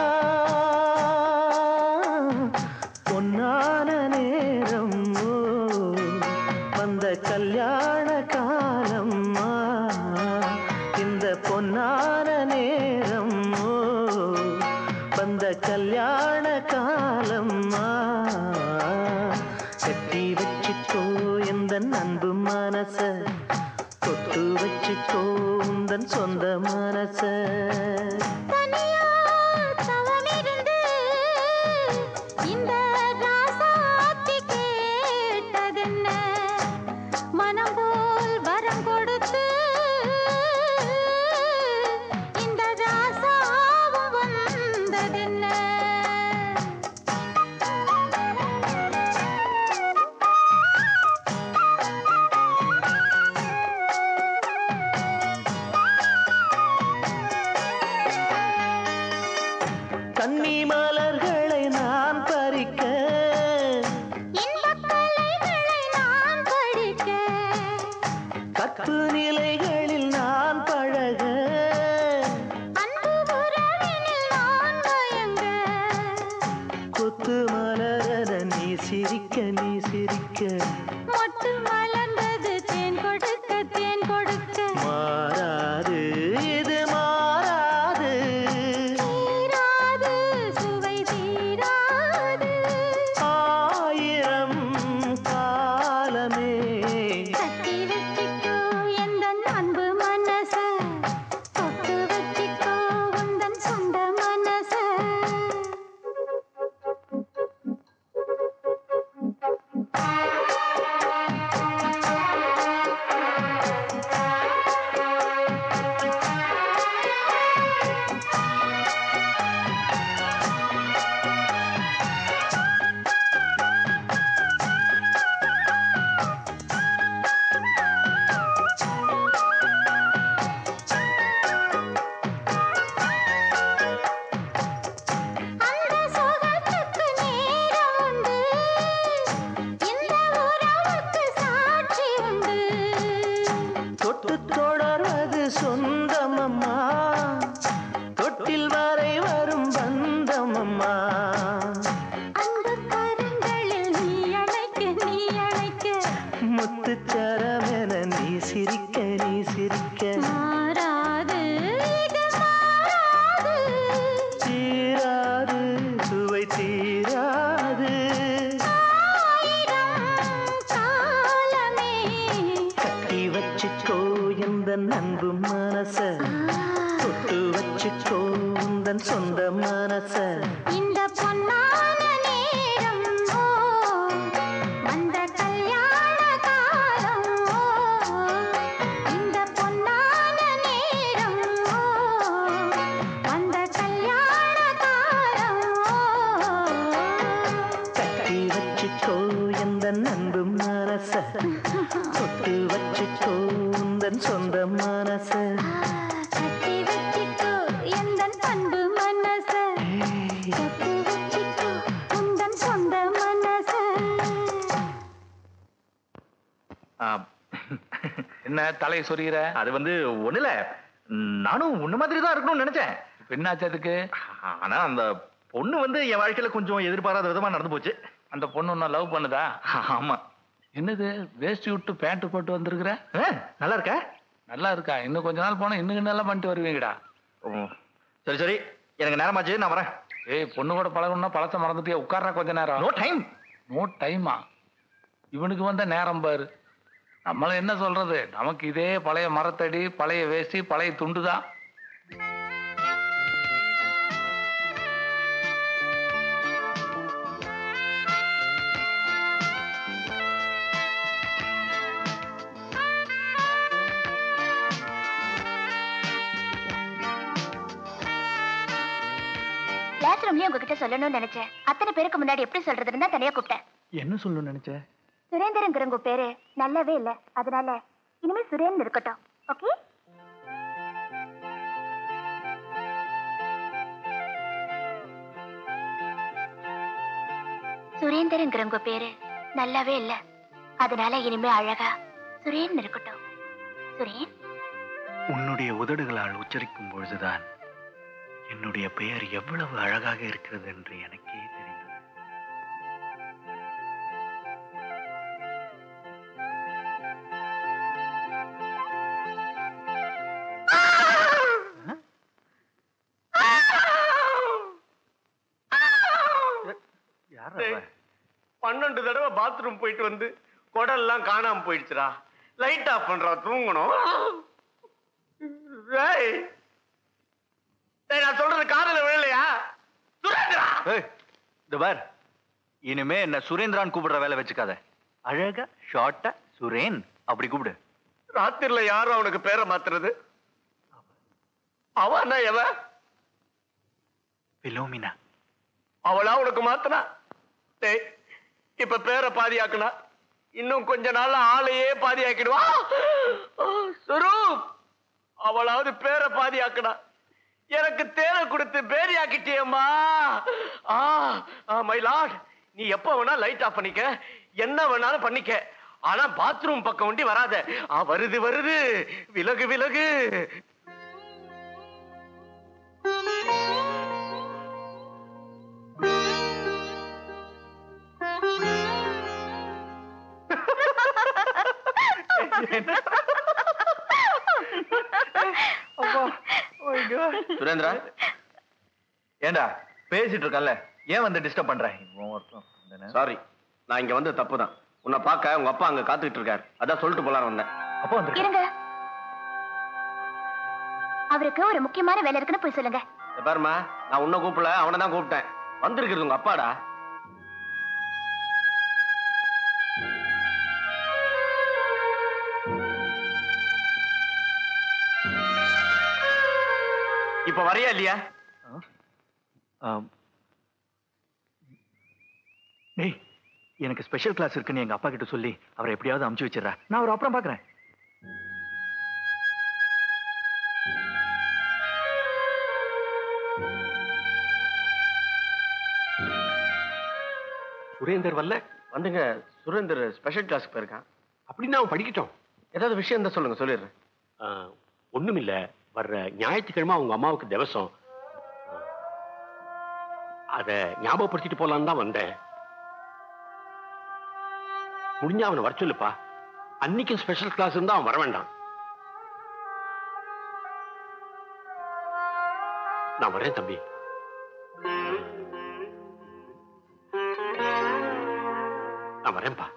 பொன்னான நேரம் ஓ, வந்த கல்யாண காலம் ஆ, இந்த பொன்னான நேரம் ஓ, வந்த கல்யாண காலம் ஆ, கட்டி வச்சுக்கோ எந்த அன்பு மனச தொட்டு வச்சுக்கோ உந்தன் சொந்த மனச
இந்த ராசாத்தி கேட்டதென்ன மனம் போல் வரம் கொடுத்து இந்த ராசாவும் வந்ததென்ன
சிரிக்க நீ சிரிக்க
மொட்டு மலர்ந்தது தேன் கொடுக்க தேன் கொடுக்க
மாறாது இது மாறாது
தீராது சுவை தீராது
ஆயிரம் காலமே
கட்டி வச்சிக்கோ எந்தன் அன்பு மனச தொட்டு வச்சிக்கோ உந்தன் சொந்த மனச அந்த சுகத்துக்கு நேரம் உண்டு இந்த உறவுக்கு சாட்சி உண்டு
தொட்டு தொடர்வது சொந்தமம்மா தொட்டில் வரை வரும் பந்தமம்மா
அந்த கரங்களில் நீ அழைக்க நீ அழைக்க
முத்துச்சரமென நீ சிரிக்க நீ சிரிக்க
மாறாது இது மாறாது
தீராது சுவை தீராது
காலமே
கட்டி வச்சுக்கோ எந்த அன்பு மனச தொட்டு வச்சுக்கோ உந்தன் சொந்த மனச
இந்த பொன்னான நேரம் ஓ வந்த கல்யாண காலம் ஓ இந்த பொன்னான நேரம் ஓ வந்த கல்யாண காலம் ஓ
கட்டி வச்சுக்கோ எந்த அன்பு மனச தொட்டு வச்சுக்கோ உந்தன் சொந்த மனச
கட்டி வச்சிக்கோ எந்தன் அன்பு மனச தொட்டு வச்சிக்கோ உந்தன் சொந்த மனச
என்ன தலையை சொரிகிற
அது வந்து ஒண்ணுல நானும் உன்ன மாதிரி தான் இருக்கணும்னு நினைச்சேன்
என்னாச்சு அதுக்கு
ஆனா அந்த பொண்ணு வந்து என் வாழ்க்கையில கொஞ்சம் எதிர்பாராத விதமா நடந்து போச்சு
அந்த பொண்ணு உன்னை லவ் பண்ணுதா
ஆமா
என்னது வேஷ்டி விட்டு பேண்ட் போட்டு வந்திருக்கிற
நல்லா இருக்க
நல்லா இருக்கா இன்னும் கொஞ்ச நாள் போனா இன்னும் நல்லா பண்ணிட்டு வருவீங்கடா
சரி சரி எனக்கு நேரமாச்சு நான் வரேன்
ஏய் பொண்ணு கூட பழகணும்னா பழச மறந்துட்டியா உட்கார்றா கொஞ்ச நேரம்
நோ டைம்
நோ டைமா இவனுக்கு வந்த நேரம் பாரு நம்மள என்ன சொல்றது நமக்கு இதே பழைய மரத்தடி பழைய வேஷ்டி பழைய துண்டு தான்
கிளாஸ் ரூம்லயே உங்ககிட்ட சொல்லணும்னு நினைச்சேன் அத்தனை பேருக்கு முன்னாடி எப்படி சொல்றதுன்னு தான் தனியா கூப்பிட்டேன்
என்ன சொல்லணும்னு நினைச்ச
சுரேந்திரங்கிற உங்க பேரு நல்லாவே இல்ல அதனால இனிமே சுரேன் இருக்கட்டும் ஓகே சுரேந்தர்ங்கிற உங்க பேரு நல்லாவே இல்ல அதனால இனிமே அழகா சுரேன் இருக்கட்டும் சுரேன்
உன்னுடைய உதடுகளால் உச்சரிக்கும் பொழுதுதான் என்னுடைய பெயர் எவ்வளவு அழகாக இருக்கிறது என்று எனக்கே தெரிந்தது
டேய், பன்னெண்டு தடவை பாத்ரூம் போயிட்டு வந்து குடல்லாம் காணாம போயிடுச்சுடா லைட் ஆஃப் பண்றா தூங்கணும் டேய் டேய், நான் சொல்றது காதல விழலையா சுரேந்திரா
ஏய், இந்த பார் இனிமே என்ன சுரேந்திரான் கூப்பிடுற வேலை வச்சுக்காத அழகா ஷார்ட்டா சுரேன் அப்படி கூப்பிடு
ராத்திரில யாரும் அவனுக்கு பேரை மாத்துறது அவன் எவ
பிலோமினா
அவளா உனக்கு மாத்துனா டேய் இப்ப பேரை பாதியாக்குனா இன்னும் கொஞ்ச நாள்ல ஆளையே பாதியாக்கிடுவா சுரூப் அவளாவது பேரை பாதியாக்குனா எனக்கு தேரை கொடுத்து பேரியாக்கிட்டியம்மா ஆ மை லார்ட் நீ எப்ப வேணா லைட் ஆஃப் பண்ணிக்க என்ன வேணாலும் பண்ணிக்க ஆனா பாத்ரூம் பக்கம் ஒண்டி வராத ஆ வருது வருது விலகு விலகு
சுரேந்திரா
ஏண்டா பேசிட்டு இருக்கல ஏன் வந்து டிஸ்டர்ப் பண்ற இவன் ஒருத்தன்
சாரி நான் இங்க வந்து தப்பு தான் உன்னை பார்க்க உங்க அப்பா அங்க காத்துக்கிட்டு இருக்காரு அதான் சொல்லிட்டு போலான்னு வந்தேன்
அப்போ வந்து
இருங்க அவருக்கு ஒரு முக்கியமான வேலை இருக்குன்னு போய் சொல்லுங்க
இத பாரும்மா நான் உன்னை கூப்பிடல அவனை தான் கூப்பிட்டேன் வந்திருக்கிறது உங்க அப்பாடா இப்ப வரையா இல்லையா
டேய் எனக்கு ஸ்பெஷல் கிளாஸ் இருக்குன்னு எங்க அப்பா கிட்ட சொல்லி அவரை எப்படியாவது அமுச்சு வச்சிடுறேன் நான் அவரை அப்புறம் பாக்குறேன்
சுரேந்தர் வரல வந்துங்க சுரேந்தர் ஸ்பெஷல் கிளாஸ்க்கு போயிருக்கான்
அப்படின்னா அவன் படிக்கட்டும்
ஏதாவது விஷயம் இருந்தா சொல்லுங்க சொல்லிடுறேன்
ஒண்ணும் இல்ல வர்ற ஞாயிற்றுக்கிழமை அவங்க அம்மாவுக்கு திவசம் அத ஞாபகப்படுத்திட்டு போலான்னு தான் வந்தேன் முடிஞ்சா அவனை வர சொல்லுப்பா அன்னைக்கும் ஸ்பெஷல் கிளாஸ் இருந்தா அவன் வர வேண்டாம் நான் வரேன் தம்பி நான் வரேன்ப்பா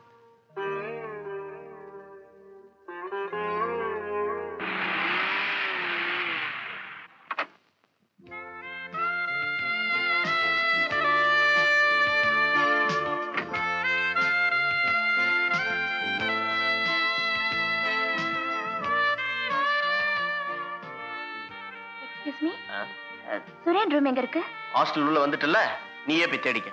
எக்ஸ்கியூஸ் மீ சுரேன் ரூம் எங்க இருக்கு
ஹாஸ்டல் உள்ள வந்துட்டுல நீயே போய் தேடிக்க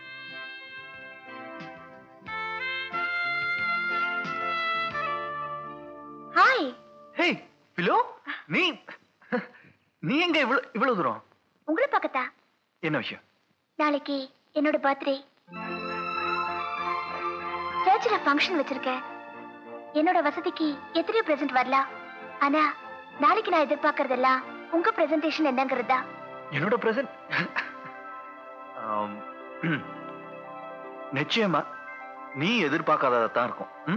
ஹாய்
ஹே பிலோ நீ நீ எங்க இவ்வளவு இவ்வளவு தூரம்
உங்களை பார்க்கத்தா
என்ன விஷயம்
நாளைக்கு என்னோட பர்த்டே சர்ச்சில் ஃபங்க்ஷன் வச்சிருக்கேன் என்னோட வசதிக்கு எத்தனையோ பிரசன்ட் வரலாம் ஆனா நாளைக்கு நான் எதிர்பார்க்கறதெல்லாம் உங்க பிரசன்டேஷன் என்னங்கிறதா
என்னோட பிரசன்ட் நிச்சயமா நீ எதிர்பார்க்காததா தான் இருக்கும் ம்?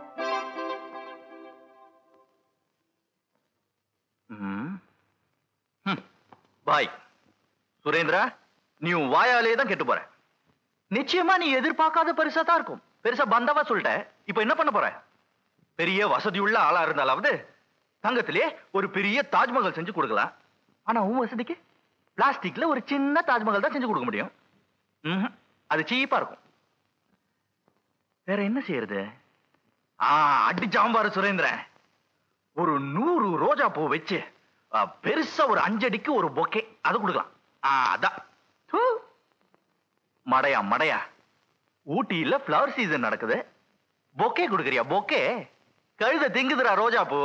ம். ம். பாய் சுரேந்திரா நீ உன் வாயாலே தான் கெட்டு போற நிச்சயமா நீ எதிர்பார்க்காத பெருசா தான் இருக்கும் பெருசா பந்தாவா சொல்லிட்ட இப்ப என்ன பண்ண போற பெரிய வசதி உள்ள ஆளா இருந்தாலாவது தங்கத்திலே ஒரு பெரிய தாஜ்மஹால் செஞ்சு கொடுக்கலாம் ஆனா உன் வசதிக்கு பிளாஸ்டிக்ல ஒரு சின்ன தாஜ்மஹால் தான் செஞ்சு கொடுக்க முடியும் ம்ஹும். அது சீப்பா இருக்கும் வேற என்ன செய்யறது ஆ அடி ஜாம்பாரு சுரேந்திரன் ஒரு நூறு ரோஜா பூ வச்சு ஆ, பெருசா ஒரு அஞ்சடிக்கு ஒரு பொக்கே அது கொடுக்கலாம் ஆ, அதான் தூ. மடையா மடையா ஊட்டியில ஃப்ளவர் சீசன் நடக்குது பொக்கே கொடுக்குறியா பொக்கே கழுத திங்குதுடா ரோஜா பூ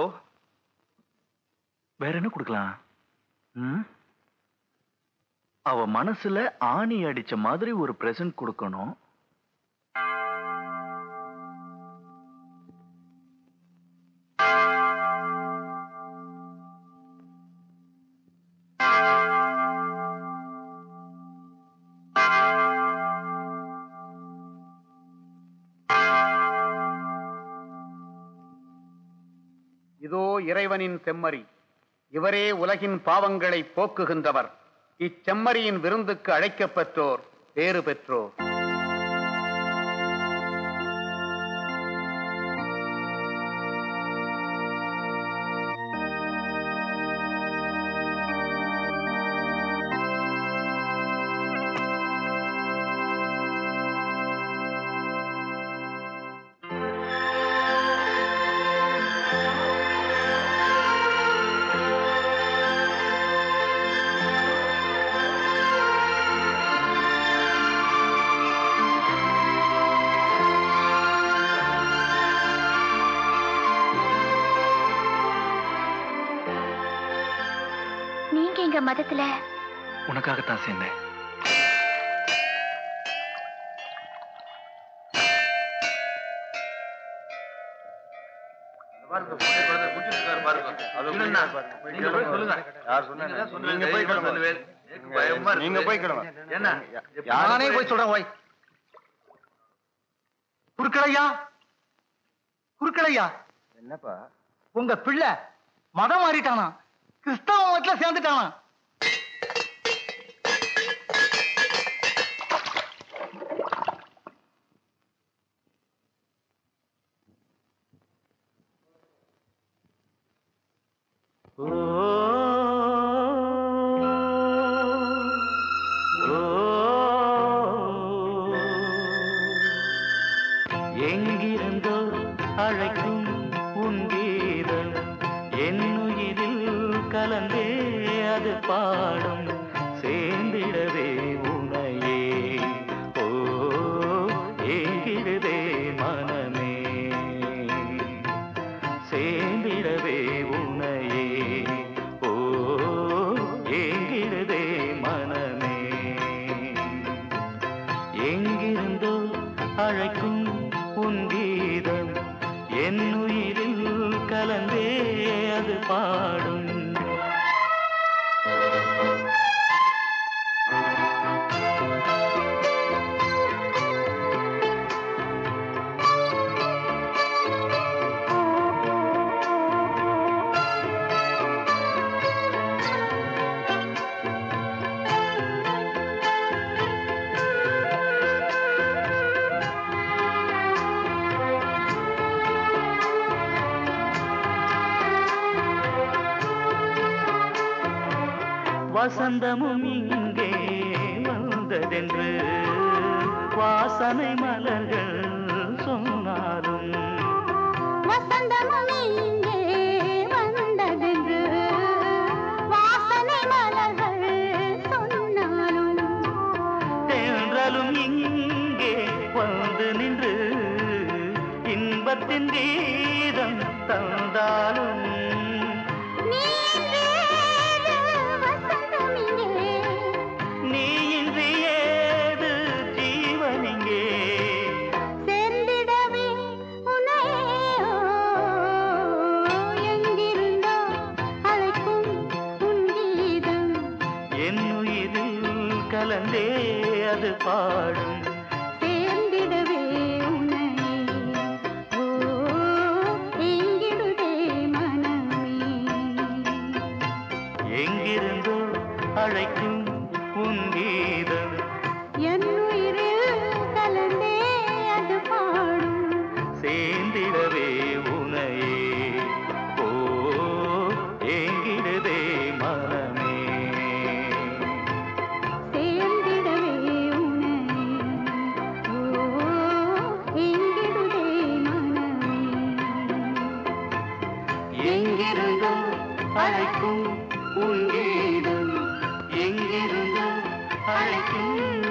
வேற என்ன கொடுக்கலாம் ம்? அவ மனசுல ஆணி அடிச்ச மாதிரி ஒரு பிரசன்ட் கொடுக்கணும்
இதோ இறைவனின் செம்மறி இவரே உலகின் பாவங்களை போக்குகின்றவர் இச்செம்மறியின் விருந்துக்கு அழைக்கப் பெற்றோர் பேறு பெற்றோர்
நீங்க எங்க மதத்துல
உனக்காகத்தான் சேர்ந்தேன்
நீங்க போய் கிளம்ப
என்ன
நானே போய் சொல்றேன் ஓய்
குறுக்களையா குறுக்களையா
என்னப்பா
உங்க பிள்ளை மதம் மாறிட்டானா கிறிஸ்தவ மதத்துல சேர்ந்துட்டானா
வசந்தமும் இங்கே வந்ததென்று வாசனை மலர்கள் சொன்னாலும்
வசந்தமும் இங்கே வந்ததென்று வாசனை மலர்கள் சொன்னாலும்
தென்றலும் இங்கே வந்து நின்று இன்பத்தின் கீதம் தந்தாலும்
நீ இன்றேது வசந்தம் இங்கே
நீ இன்றி ஏது ஜீவனிங்கே
சேர்ந்திடவே உன்னையோ எங்கிருந்தோ அழைக்கும் உன் கீதம்
என் உயிரில் கலந்தே அது பாடும்
சேர்ந்திடவே உன்னையே ஓ எங்கிடுதே மனமே
எங்கிருந்தோ அழைக்கும் உன் கீதம்
என் உயிரில் கலந்தே அது பாடும்
சேர்ந்திடவே உனையே ஓ ஏங்கிடுதே மனமே
சேர்ந்திடவே உன்னையே ஓ எங்கிடுதே மனமே
எங்கிருந்தோ அழைக்கும் உன் கீதம் எங்கிருந்தோ அழைக்கும்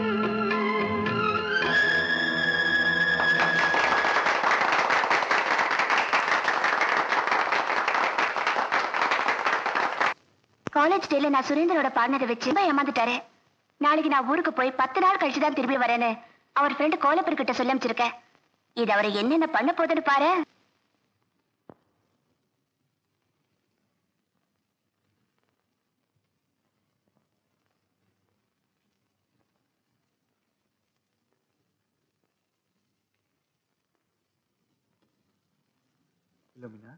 காலேஜ் டேல நான் சுரேந்தரோட பாடினதை வச்சு ரொம்ப ஏமாந்துட்டாரு நாளைக்கு நான் ஊருக்கு போய் பத்து நாள் கழிச்சு தான் திரும்பி வரேன்னு அவர் ஃப்ரெண்டு கோலப்பர் கிட்ட சொல்ல அமைச்சிருக்கேன் இது அவரை என்னென்ன பண்ண போகுதுன்னு பாரு
இல்லை மீனா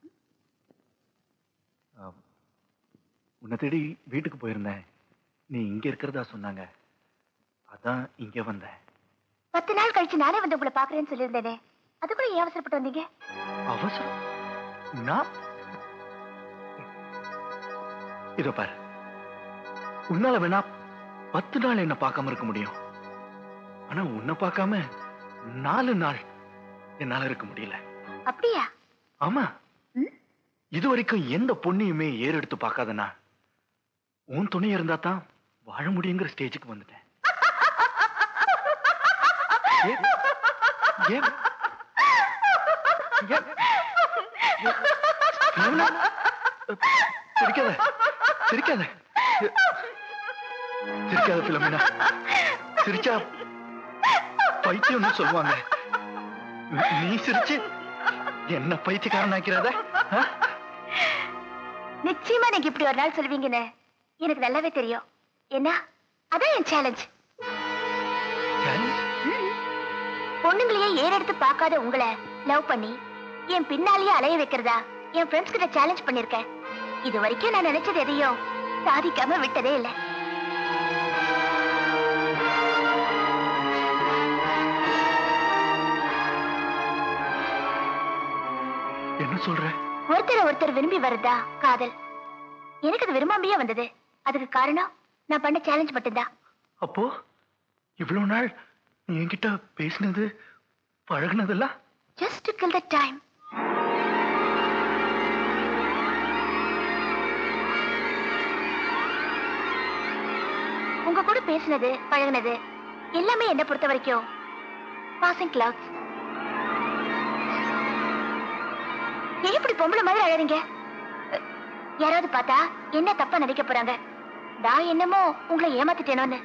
ஆ, உன்னை தேடி வீட்டுக்கு போயிருந்தேன் நீ இங்க இருக்கிறதா சொன்னாங்க அதான் இங்க வந்தேன்
பத்து நாள் கழிச்சு நானே வந்து உங்களை பாக்குறேன்னு சொல்லியிருந்தேனே அதுக்குள்ள ஏன் அவசரப்பட்டு வந்தீங்க
அவசரம் நான் இதோ பாரு உன்னால வேணா பத்து நாள் என்ன பார்க்காம இருக்க முடியும் ஆனா உன்னை பார்க்காம நாலு நாள் என்னால இருக்க முடியல
அப்படியா
ஆமா இது வரைக்கும் எந்த பொண்ணையுமே ஏறெடுத்து பார்க்காதனா உன் துணை இருந்தா தான் வாழ முடியுங்கிற ஸ்டேஜுக்கு வந்துட்டேன் ஏன்? ஏன்? ஏன்? ரமணா, சிரிக்காத சிரிக்காத சிரிக்காத பிலமினா சிரிச்சா பைத்தியம்னு சொல்லுவாங்க நீ சிரிச்சு என்ன பைத்தியக்காரன் ஆக்கிறத
நிச்சயமா நீங்க இப்படி ஒரு நாள் சொல்லுவீங்கன்னு எனக்கு நல்லாவே தெரியும் என்ன அதான் என் சேலஞ்ச் பொண்ணுங்களையே ஏறெடுத்து பார்க்காத உங்களை லவ் பண்ணி என் பின்னாலேயே அலைய வைக்கிறதா என் ஃப்ரெண்ட்ஸ் கிட்ட சேலஞ்ச் பண்ணிருக்கேன் இது வரைக்கும் நான் நினைச்சது எதையும் சாதிக்காம விட்டதே இல்லை
என்ன சொல்ற
ஒருத்தர் ஒருத்தர் விரும்பி வர்றதா காதல் எனக்கு அது விரும்பாமையே வந்தது அதுக்கு காரணம் நான் பண்ண சேலஞ்ச் மட்டும்தான்
அப்போ இவ்வளவு நாள் நீ என்கிட்ட பேசினது பழகுனதெல்லாம்
just to kill the time உங்க கூட பேசினது பழகுனது எல்லாமே என்ன பொறுத்த வரைக்கும் பாசிங் கிளவுட்ஸ் ஏன் இப்படி பொம்பளை மாதிரி அழறீங்க அஹ், யாராவது பார்த்தா என்ன தப்பா நினைக்க போறாங்க நான் என்னமோ உங்களை ஏமாத்திட்டேனோன்னு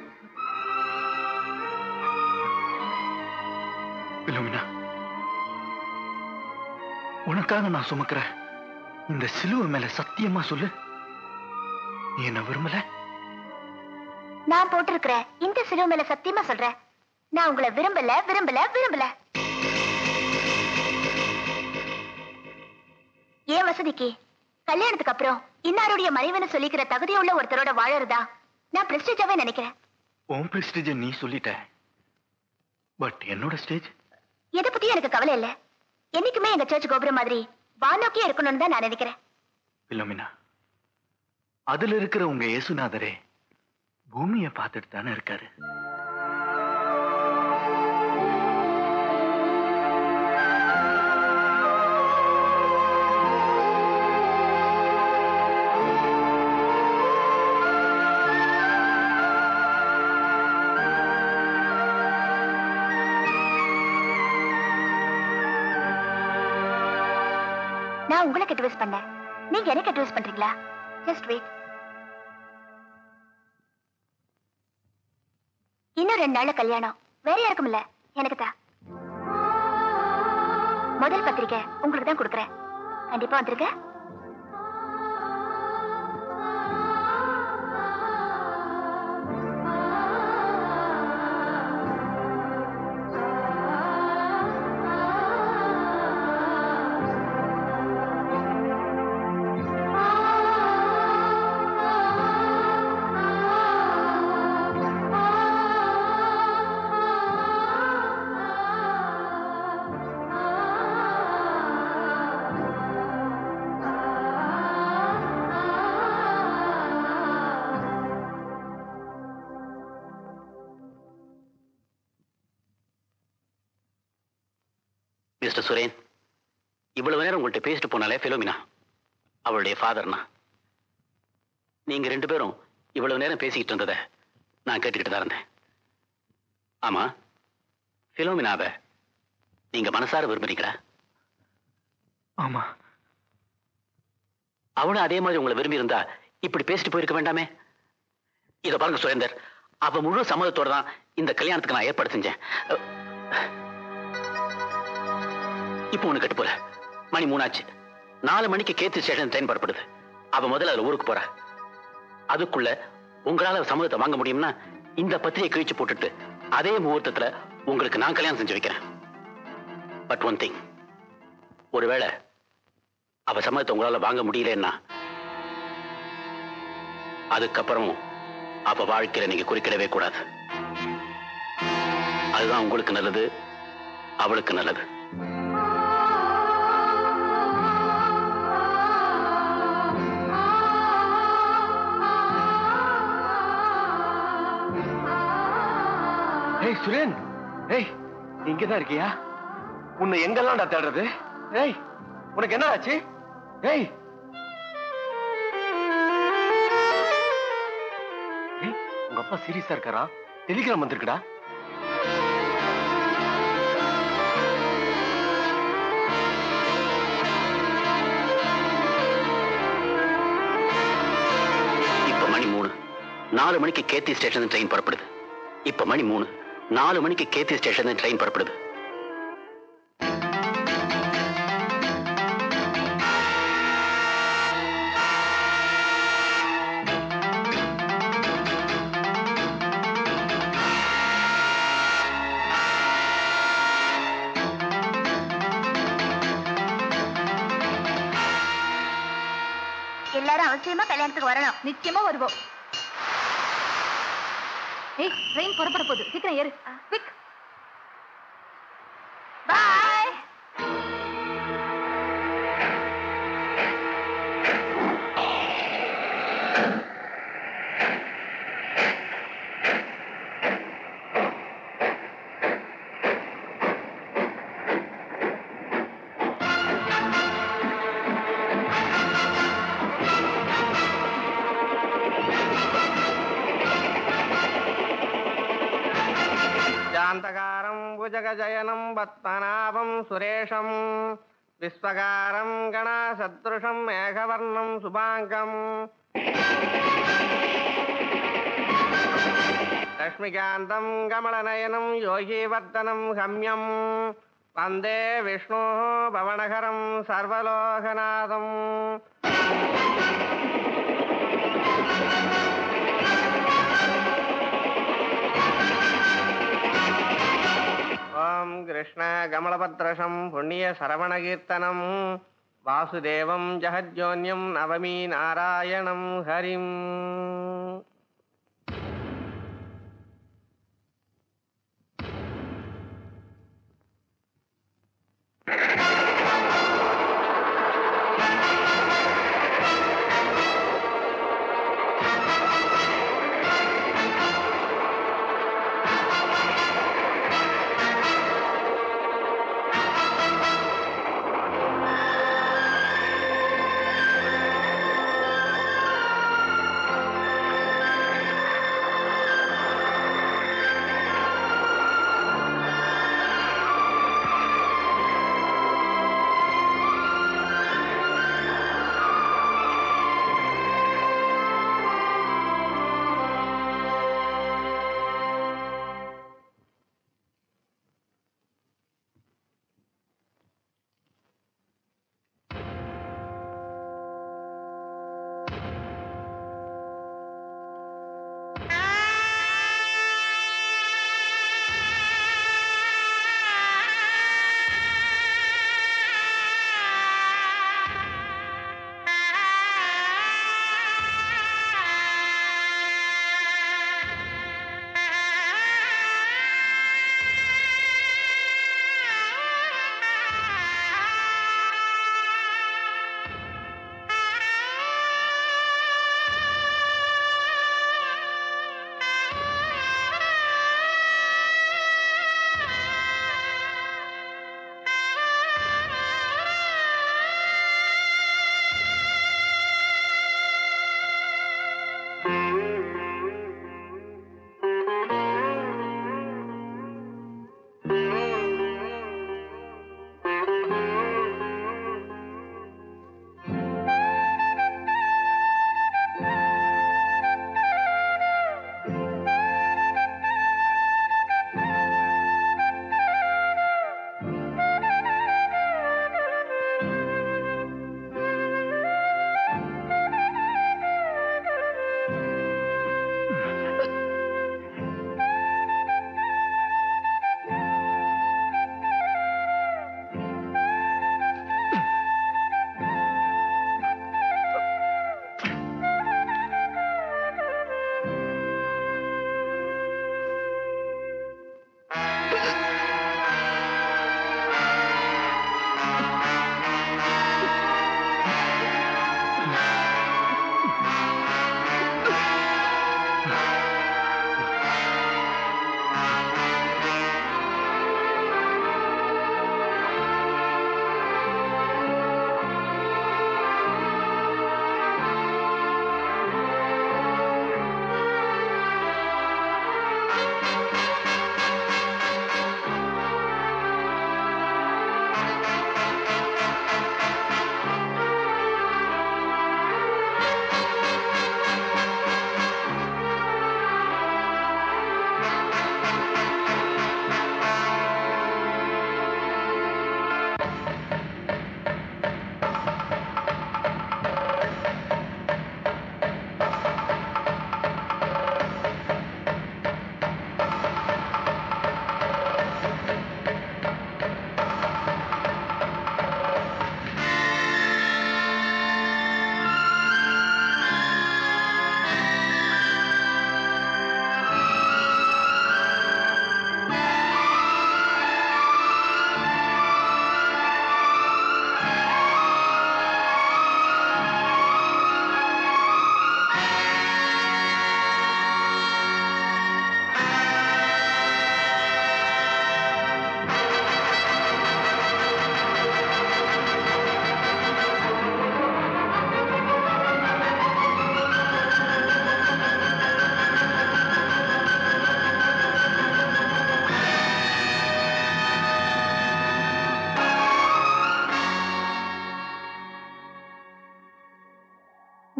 பிலோமினா உனக்காக நான் சுமக்கிறேன் இந்த சிலுவை மேல சத்தியமா சொல்லு நீ என்ன விரும்பல
நான் போட்டிருக்கிற இந்த சிலுவை மேல சத்தியமா சொல்றேன் நான் உங்களை விரும்பல விரும்பல விரும்பல ஏன் வசதிக்கு கல்யாணத்துக்கு அப்புறம் இன்னாருடைய மனைவின்னு சொல்லிக்கிற தகுதியுள்ள ஒருத்தரோட வாழறதா நான் பிரஸ்டேஜாவே நினைக்கிறேன்
உன் பிரஸ்டேஜ நீ சொல்லிட்ட பட் என்னோட ஸ்டேஜ்
எதை பத்தியும் எனக்கு கவலை இல்ல என்னைக்குமே எங்க சர்ச் கோபுரம் மாதிரி வானோக்கியே இருக்கணும்னு தான் நான் நினைக்கிறேன்
பிலோமினா அதுல இருக்கிற உங்க இயேசுநாதரே பூமியை பார்த்துட்டு தானே இருக்காரு
நான் உங்களுக்கு அட்வைஸ் பண்ணேன் நீங்க எனக்கு அட்வைஸ் பண்றீங்களா ஜஸ்ட் வெயிட் இன்னும் ரெண்டு நாள்ல கல்யாணம் வேற யாருக்கும் இல்ல எனக்கு தான் முதல் பத்திரிக்கை உங்களுக்கு தான் கொடுக்குறேன் கண்டிப்பா வந்துருங்க
மிஸ்டர் சுரேன் இவ்வளவு நேரம் உங்கள்கிட்ட பேசிட்டு போனாலே பிலோமினா அவளுடைய ஃபாதர்னா நீங்க ரெண்டு பேரும் இவ்வளவு நேரம் பேசிக்கிட்டு இருந்ததை நான் கேட்டுக்கிட்டு தான் இருந்தேன் ஆமா பிலோமினாவை நீங்க மனசார விரும்புறீங்களா
ஆமா
அவளும் அதே மாதிரி உங்களை விரும்பி இருந்தா இப்படி பேசிட்டு போயிருக்க வேண்டாமே இத பாருங்க சுரேந்தர் அவ முழு சம்மதத்தோட தான் இந்த கல்யாணத்துக்கு நான் ஏற்பாடு செஞ்சேன் அஹ், இப்போ ஒண்ணு கட்டு போல மணி மூணாச்சு நாலு மணிக்கு கேத்து ஸ்டேஷன் ட்ரெயின் புறப்படுது அவ முதல்ல அதுல ஊருக்கு போறா அதுக்குள்ள உங்களால சம்மதத்தை வாங்க முடியும்னா இந்த பத்திரிகை கிழிச்சு போட்டுட்டு அதே முகூர்த்தத்துல உங்களுக்கு நான் கல்யாணம் செஞ்சு வைக்கிறேன் பட் ஒன் திங் ஒருவேளை அவ சம்மதத்தை உங்களால வாங்க முடியலன்னா அதுக்கப்புறம் அவ வாழ்க்கையில நீங்க குறுக்கிடவே கூடாது அதுதான் உங்களுக்கு நல்லது அவளுக்கு நல்லது
ஏய் சுரேன் ஏய் இங்க தான் இருக்கியா உன்னை எங்கெல்லாம்டா தேடுறது ஏய் உனக்கு என்ன ஆச்சு ஏய் ஏய், உங்க அப்பா சீரியஸா இருக்காரா டெலிகிராம் வந்திருக்குடா
இப்ப மணி மூணு நாலு மணிக்கு கேத்தி ஸ்டேஷன் ட்ரெயின் புறப்படுது இப்ப மணி மூணு நாலு மணிக்கு கேத்தி ஸ்டேஷன் ட்ரெயின் புறப்படுது
எல்லாரும் அவசியமா கல்யாணத்துக்கு வரணும் நிச்சயமா வருவோம்
ஏய் ட்ரெயின் புறப்பட போகுது சீக்கிரம் ஏறு குவிக்
பாய்
శాంతకారం భుజగజయనం పద్మనాభం సురేషం విశ్వకారం గణసదృశం మేఘవర్ణం శుభాంగం లక్ష్మీకాంతం కమలనయనం యోగీవర్ధనం గమ్యం వందే విష్ణు భవనహరం సర్వలోకనాథం ఓం కృష్ణ కమలభద్రశం పుణ్య శరవణకీర్తనం వాసుదేవం జహజ్యోన్యం నవమీ నారాయణం హరిం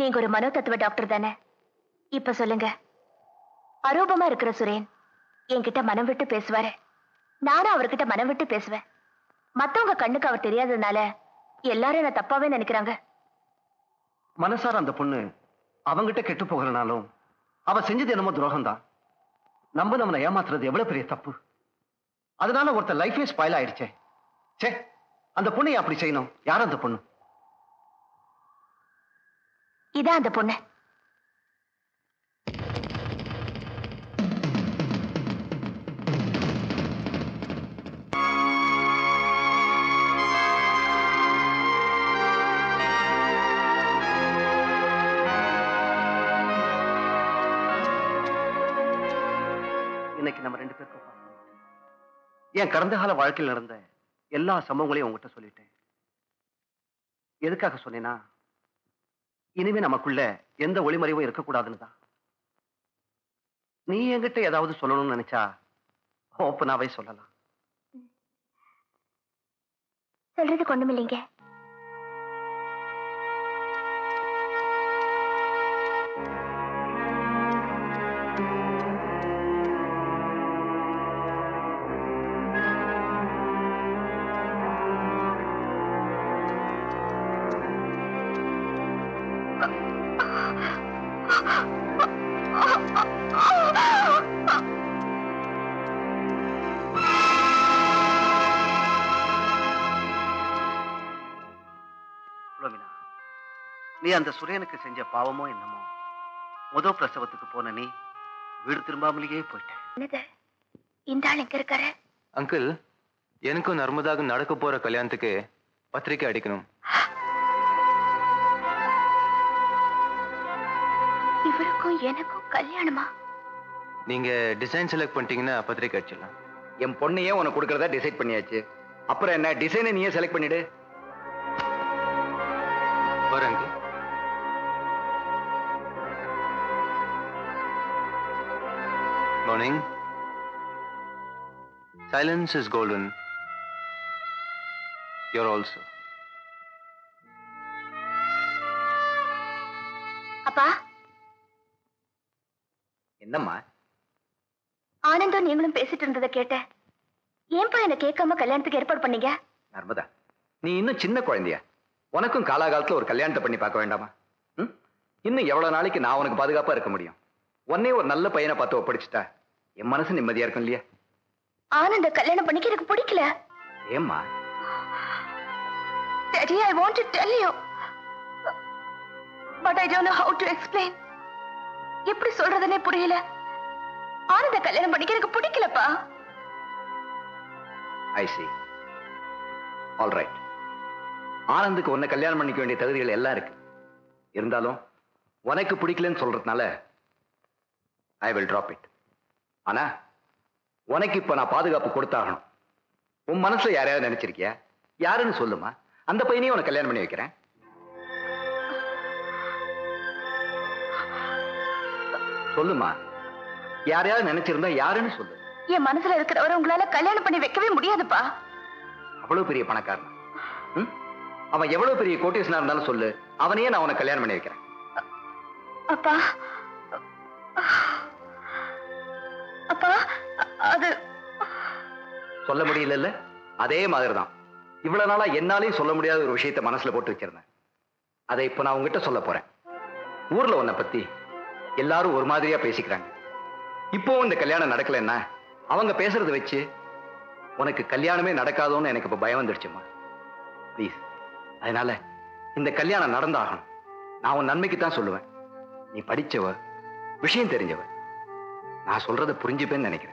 நீங்க ஒரு மனோதத்துவ டாக்டர் தானே இப்ப சொல்லுங்க அரூபமா இருக்கிற சுரேன் என்கிட்ட மனம் விட்டு பேசுவாரு நானும் அவர்கிட்ட மனம் விட்டு பேசுவேன் மத்தவங்க கண்ணுக்கு அவர் தெரியாததுனால எல்லாரும் என்ன தப்பாவே நினைக்கிறாங்க
மனசார அந்த பொண்ணு அவங்கிட்ட கெட்டு போகிறனாலும் அவ செஞ்சது என்னமோ துரோகம் தான் நம்ம நம்மளை ஏமாத்துறது எவ்வளவு பெரிய தப்பு அதனால ஒருத்தர் லைஃபே ஸ்பாயில் ஆயிடுச்சே சே அந்த பொண்ணை அப்படி செய்யணும் யார் அந்த பொண்ணு
இதான் அந்த பொண்ணு
இன்னைக்கு நம்ம ரெண்டு பேருக்கும் பாஸ் பண்ணிட்டேன். என் கடந்த கால வாழ்க்கையில் நடந்த எல்லா சம்பவங்களையும் உங்ககிட்ட சொல்லிட்டேன் எதுக்காக சொன்னேன்னா இனிமே நமக்குள்ள எந்த ஒளிமறைவும் இருக்கக்கூடாதுன்னு தான் நீ என்கிட்ட ஏதாவது சொல்லணும்னு நினைச்சா ஓப்பனாவே சொல்லலாம்
சொல்றதுக்கு ஒண்ணுமில்லைங்க
புலோமினா நீ அந்த சுரேனுக்கு செஞ்ச பாவமோ என்னமோ முத பிரசவத்துக்கு போன நீ வீடு திரும்பாமலேயே போயிட்ட
என்னது இந்த ஆள் எங்க இருக்காரு
அங்கிள் எனக்கும் நர்மதாக்கும் நடக்க போற கல்யாணத்துக்கு பத்திரிக்கை அடிக்கணும்
இவருக்கும் எனக்கும் கல்யாணமா
நீங்க டிசைன் செலக்ட் பண்ணிட்டீங்கன்னா பத்திரிக்கை அடிச்சிடலாம்
என் பொண்ணையே உனக்கு கொடுக்கறதா டிசைட் பண்ணியாச்சு அப்புறம் என்ன டிசைனை நீயே செலக்ட் பண்ணிடு
வரேன் uncle morning silence is golden your also
அப்பா
என்னம்மா
ஆனந்தும் நீங்களும் பேசிட்டு இருந்ததை கேட்டேன் ஏன்பா என்ன கேட்காம கல்யாணத்துக்கு ஏற்பாடு பண்ணீங்க
நர்மதா நீ இன்னும் சின்ன குழந்தையா உனக்கும் காலாகாலத்துல ஒரு கல்யாணத்தை பண்ணி பார்க்க வேண்டாமா ம்? இன்னும் எவ்வளவு நாளைக்கு நான் உனக்கு பாதுகாப்பா இருக்க முடியும் உன்னே ஒரு நல்ல பையனை பார்த்து ஒப்படைச்சிட்டா என் மனசு நிம்மதியா இருக்கும் இல்லையா
ஆனந்த கல்யாணம் பண்ணிக்க எனக்கு பிடிக்கல
ஏம்மா
Daddy, I want to tell you. But I don't know how to explain. எப்படி சொல்றதுனே புரியல ஆனந்த கல்யாணம் பண்ணிக்க எனக்கு பிடிக்கலப்பா
ஐ சி ஆல் ரைட் ஆனந்துக்கு உன்னை கல்யாணம் பண்ணிக்க வேண்டிய தகுதிகள் எல்லாம் இருக்கு இருந்தாலும் உனக்கு பிடிக்கலன்னு சொல்றதுனால ஐ வில் drop இட் ஆனா உனக்கு இப்ப நான் பாதுகாப்பு கொடுத்தாகணும் உன் மனசுல யாரையாவது நினைச்சிருக்கியா யாருன்னு சொல்லுமா அந்த பையனையும் உனக்கு கல்யாணம் பண்ணி வைக்கிறேன் சொல்லுமா யாரையாவது நினைச்சிருந்தா யாருன்னு சொல்லு
என் மனசுல இருக்கிறவரை உங்களால கல்யாணம் பண்ணி வைக்கவே முடியாதுப்பா
அவ்வளவு பெரிய பணக்காரன் ம்? அவன் எவ்வளவு பெரிய கோட்டேஷனா இருந்தாலும் சொல்லு அவனையே நான் உனக்கு கல்யாணம் பண்ணி வைக்கிறேன்
அப்பா அப்பா அது
சொல்ல முடியல அதே மாதிரிதான் இவ்வளவு நாளா என்னாலையும் சொல்ல முடியாத ஒரு விஷயத்தை மனசுல போட்டு வச்சிருந்தேன் அதை இப்ப நான் உங்ககிட்ட சொல்ல போறேன் ஊர்ல உன்னை பத்தி எல்லாரும் ஒரு மாதிரியா பேசிக்கிறாங்க இப்போவும் இந்த கல்யாணம் நடக்கலைன்னா அவங்க பேசுறதை வச்சு உனக்கு கல்யாணமே நடக்காதோன்னு எனக்கு இப்ப பயம் வந்துடுச்சுமா ப்ளீஸ் அதனால இந்த கல்யாணம் நடந்தாகணும் நான் உன் நன்மைக்கு தான் சொல்லுவேன் நீ படிச்சவ விஷயம் தெரிஞ்சவ நான் சொல்றதை புரிஞ்சுப்பேன்னு நினைக்கிறேன்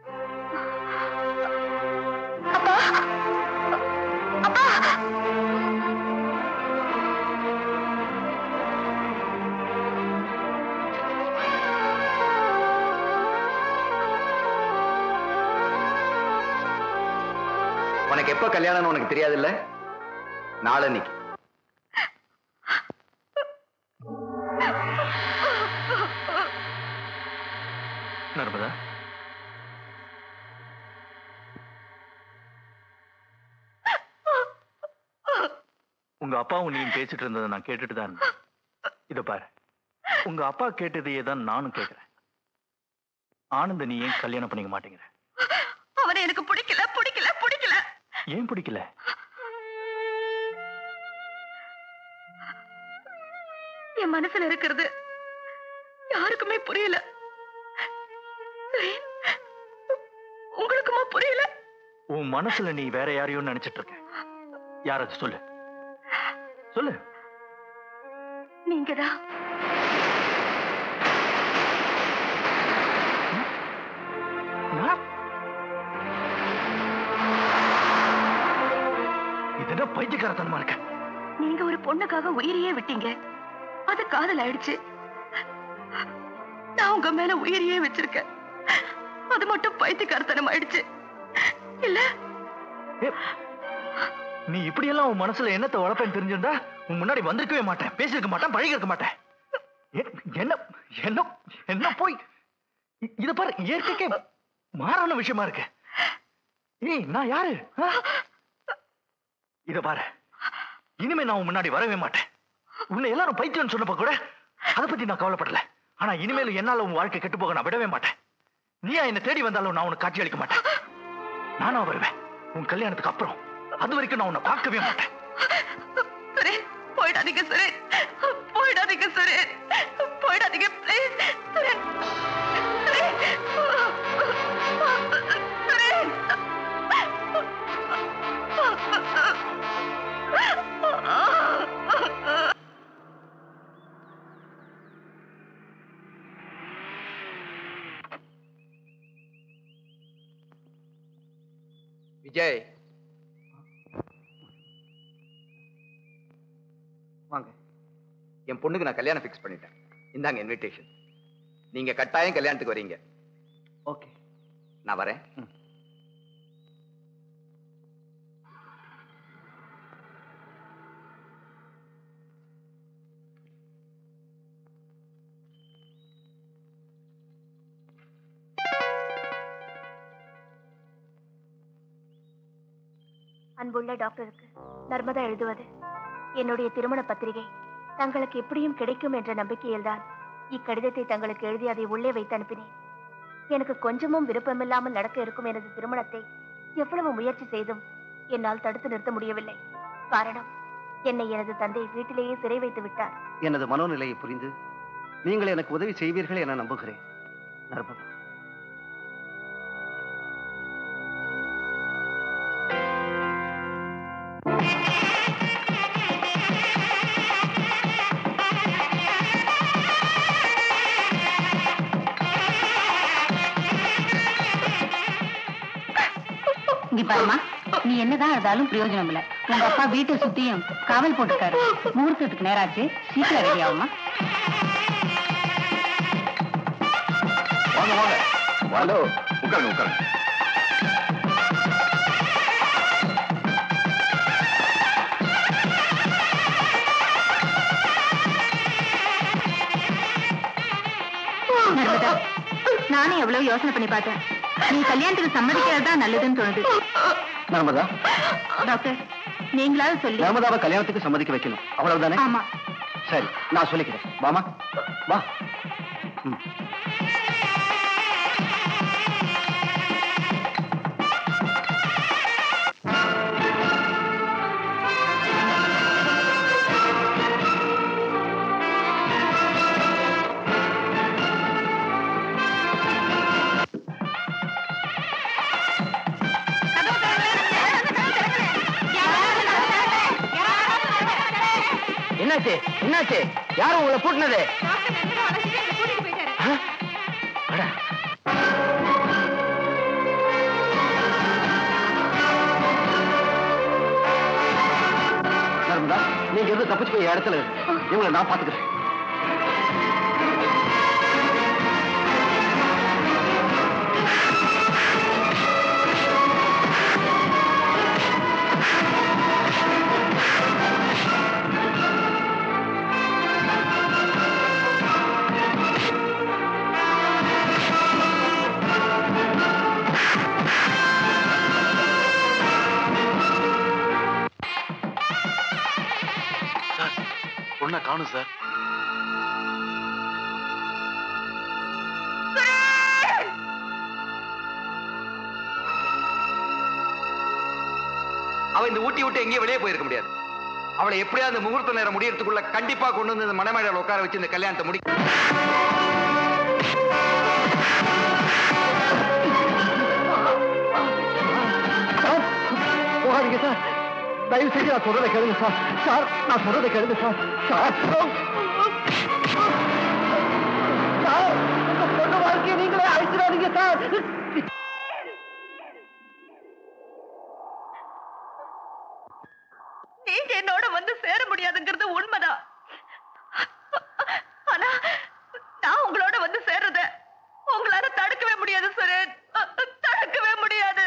உனக்கு எப்ப கல்யாணம்னு உனக்கு தெரியாதுல்ல நாளன்னைக்கு
நர்மதா உங்க அப்பாவும் நீயும் பேசிட்டு இருந்ததை நான் கேட்டுட்டு தான் இருந்தேன் இத பாரு உங்க அப்பா கேட்டதையே தான் நானும் கேக்குறேன் ஆனந்த நீ ஏன் கல்யாணம் பண்ணிக்க மாட்டேங்கிற
அவனை எனக்கு பிடிக்கல பிடிக்கல பிடிக்கல
ஏன் பிடிக்கல
என் மனசுல இருக்கிறது யாருக்குமே புரியல உங்களுக்குமா புரியல
உன் மனசுல நீ வேற யாரையோ நினைச்சிட்டு இருக்க யாராச்சும் சொல்லு சொல்லு
நீங்கதான்
இதெல்லாம் பைத்தியக்காரத்தனமா இருக்க
நீங்க ஒரு பொண்ணுக்காக உயிரையே விட்டீங்க அது காதல் ஆயிடுச்சு நான் உங்க மேல உயிரையே வச்சிருக்கேன் அது மட்டும் பைத்தியக்காரத்தனம் ஆயிடுச்சு இல்ல
நீ இப்படியெல்லாம் உன் மனசுல என்னத்தை வளர்ப்பேன்னு தெரிஞ்சிருந்தா உன் முன்னாடி வந்திருக்கவே மாட்டேன் பேசியிருக்க மாட்டேன் பழகி இருக்க மாட்டேன் எ- என்ன என்ன என்ன போய் இ- இத பாரு இயற்கைக்கே மாறான விஷயமா இருக்கு ஏய் நான் யாரு ஆ? இத பாரு இனிமே நான் உன் முன்னாடி வரவே மாட்டேன் உன்னை எல்லாரும் பைத்தியம்னு சொன்னப்ப கூட அதை பத்தி நான் கவலைப்படல ஆனா இனிமேல் என்னால உன் வாழ்க்கை கெட்டு போக நான் விடவே மாட்டேன் நீயா என்ன தேடி வந்தாலும் நான் உனக்கு காட்சி அளிக்க மாட்டேன் நானா வருவேன் உன் கல்யாணத்துக்கு அப்புறம் அது வரைக்கும் நான் உன்னை பார்க்கவே மாட்டேன்
சுரேன் போயிடாதீங்க சுரேன் போயிடாதீங்க சுரேன் போயிடாதீங்க ப்ளீஸ் சுரேன் சுரேன் சுரேன்
விஜய்
வாங்க
என் பொண்ணுக்கு நான் கல்யாணம் ஃபிக்ஸ் பண்ணிட்டேன் இந்தாங்க இன்விடேஷன் நீங்க கட்டாயம் கல்யாணத்துக்கு வரீங்க
ஓகே
நான் வரேன்
அன்புள்ள டாக்டருக்கு நர்மதா எழுதுவது என்னுடைய திருமண பத்திரிகை தங்களுக்கு எப்படியும் கிடைக்கும் என்ற நம்பிக்கையில்தான் இக்கடிதத்தை தங்களுக்கு எழுதி அதை உள்ளே வைத்து அனுப்பினேன் எனக்கு கொஞ்சமும் விருப்பமில்லாமல் நடக்க இருக்கும் எனது திருமணத்தை எவ்வளவு முயற்சி செய்தும் என்னால் தடுத்து நிறுத்த முடியவில்லை காரணம் என்னை எனது தந்தை வீட்டிலேயே சிறை வைத்து விட்டார்
எனது மனோநிலையை புரிந்து நீங்கள் எனக்கு உதவி செய்வீர்கள் என நம்புகிறேன் நர்மதா
இங்க பாருமா நீ என்னதான் இருந்தாலும் பிரயோஜனம் இல்ல உங்க அப்பா வீட்டை சுத்தியும் காவல் போட்டிருக்காரு முகூர்த்தத்துக்கு நேராச்சு சீக்கிரம் ரெடி ஆகுமா
வாங்க வாங்க ஹலோ உட்காருங்க உட்காருங்க
நர்மதா நானும் எவ்வளவு யோசனை பண்ணி பார்த்தேன் நீ கல்யாணத்துக்கு சம்மதிக்கிறது தான் நல்லதுன்னு தோணுது
நர்மதா
டாக்டர் நீங்களாவது சொல்லி
நர்மதாவை கல்யாணத்துக்கு சம்மதிக்க வைக்கணும் அவ்வளவுதானே
ஆமா
சரி நான் சொல்லிக்கிறேன் வாமா வா ம். என்னாச்சு என்னாச்சு யாரும் உங்களை பூட்டினது ஆ? அட. நர்மதா நீங்க இருந்து தப்பிச்சு போய் இடத்துல இருக்கு இவங்களை நான் பாத்துக்கிறேன்
பொண்ணை காணும் சார்
அவ இந்த ஊட்டி விட்டு எங்கேயும் வெளியே போயிருக்க முடியாது அவளை எப்படியாவது இந்த முகூர்த்த நேரம் முடியறதுக்குள்ள கண்டிப்பா கொண்டு வந்து இந்த மணமேடையில் உட்கார வச்சு இந்த கல்யாணத்தை முடி
போகாதீங்க சார் தயவு செஞ்சு நான் சொல்றதை கேளுங்க சார் சார் நான் சொல்றதை கேளுங்க சார் சார் சார் உங்க பொண்ணு வாழ்க்கையை நீங்களே அழிச்சிடாதீங்க சார்
நீங்க என்னோட வந்து சேர முடியாதுங்கிறது உண்மைதான் ஆனா நான் உங்களோட வந்து சேர்றத உங்களால தடுக்கவே முடியாது சுரேன் தடுக்கவே முடியாது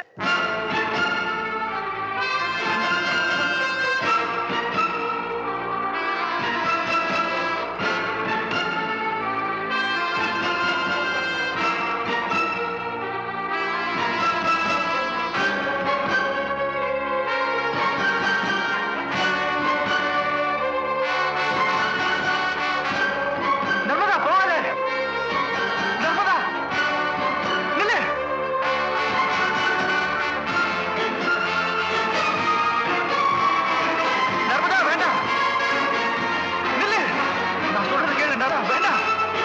நர்மதா போகாத நர்மதா நில்லு நர்மதா வேண்டாம் நில்லு நான் சொல்றது கேளு நர்மதா வேண்டாம்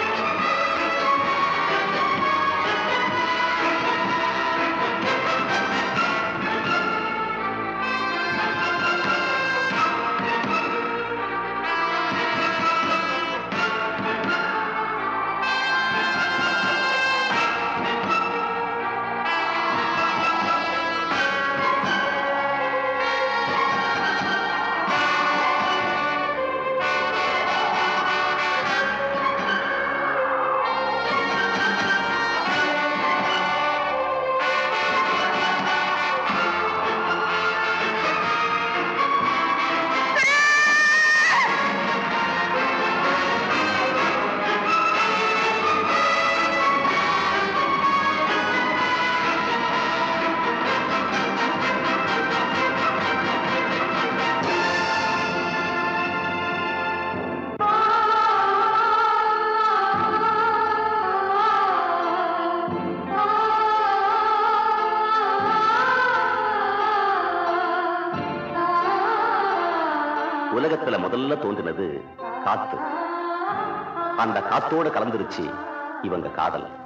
உலகத்துல முதல்ல தோன்றினது காத்து அந்த காத்தோட கலந்துருச்சு இவங்க காதல்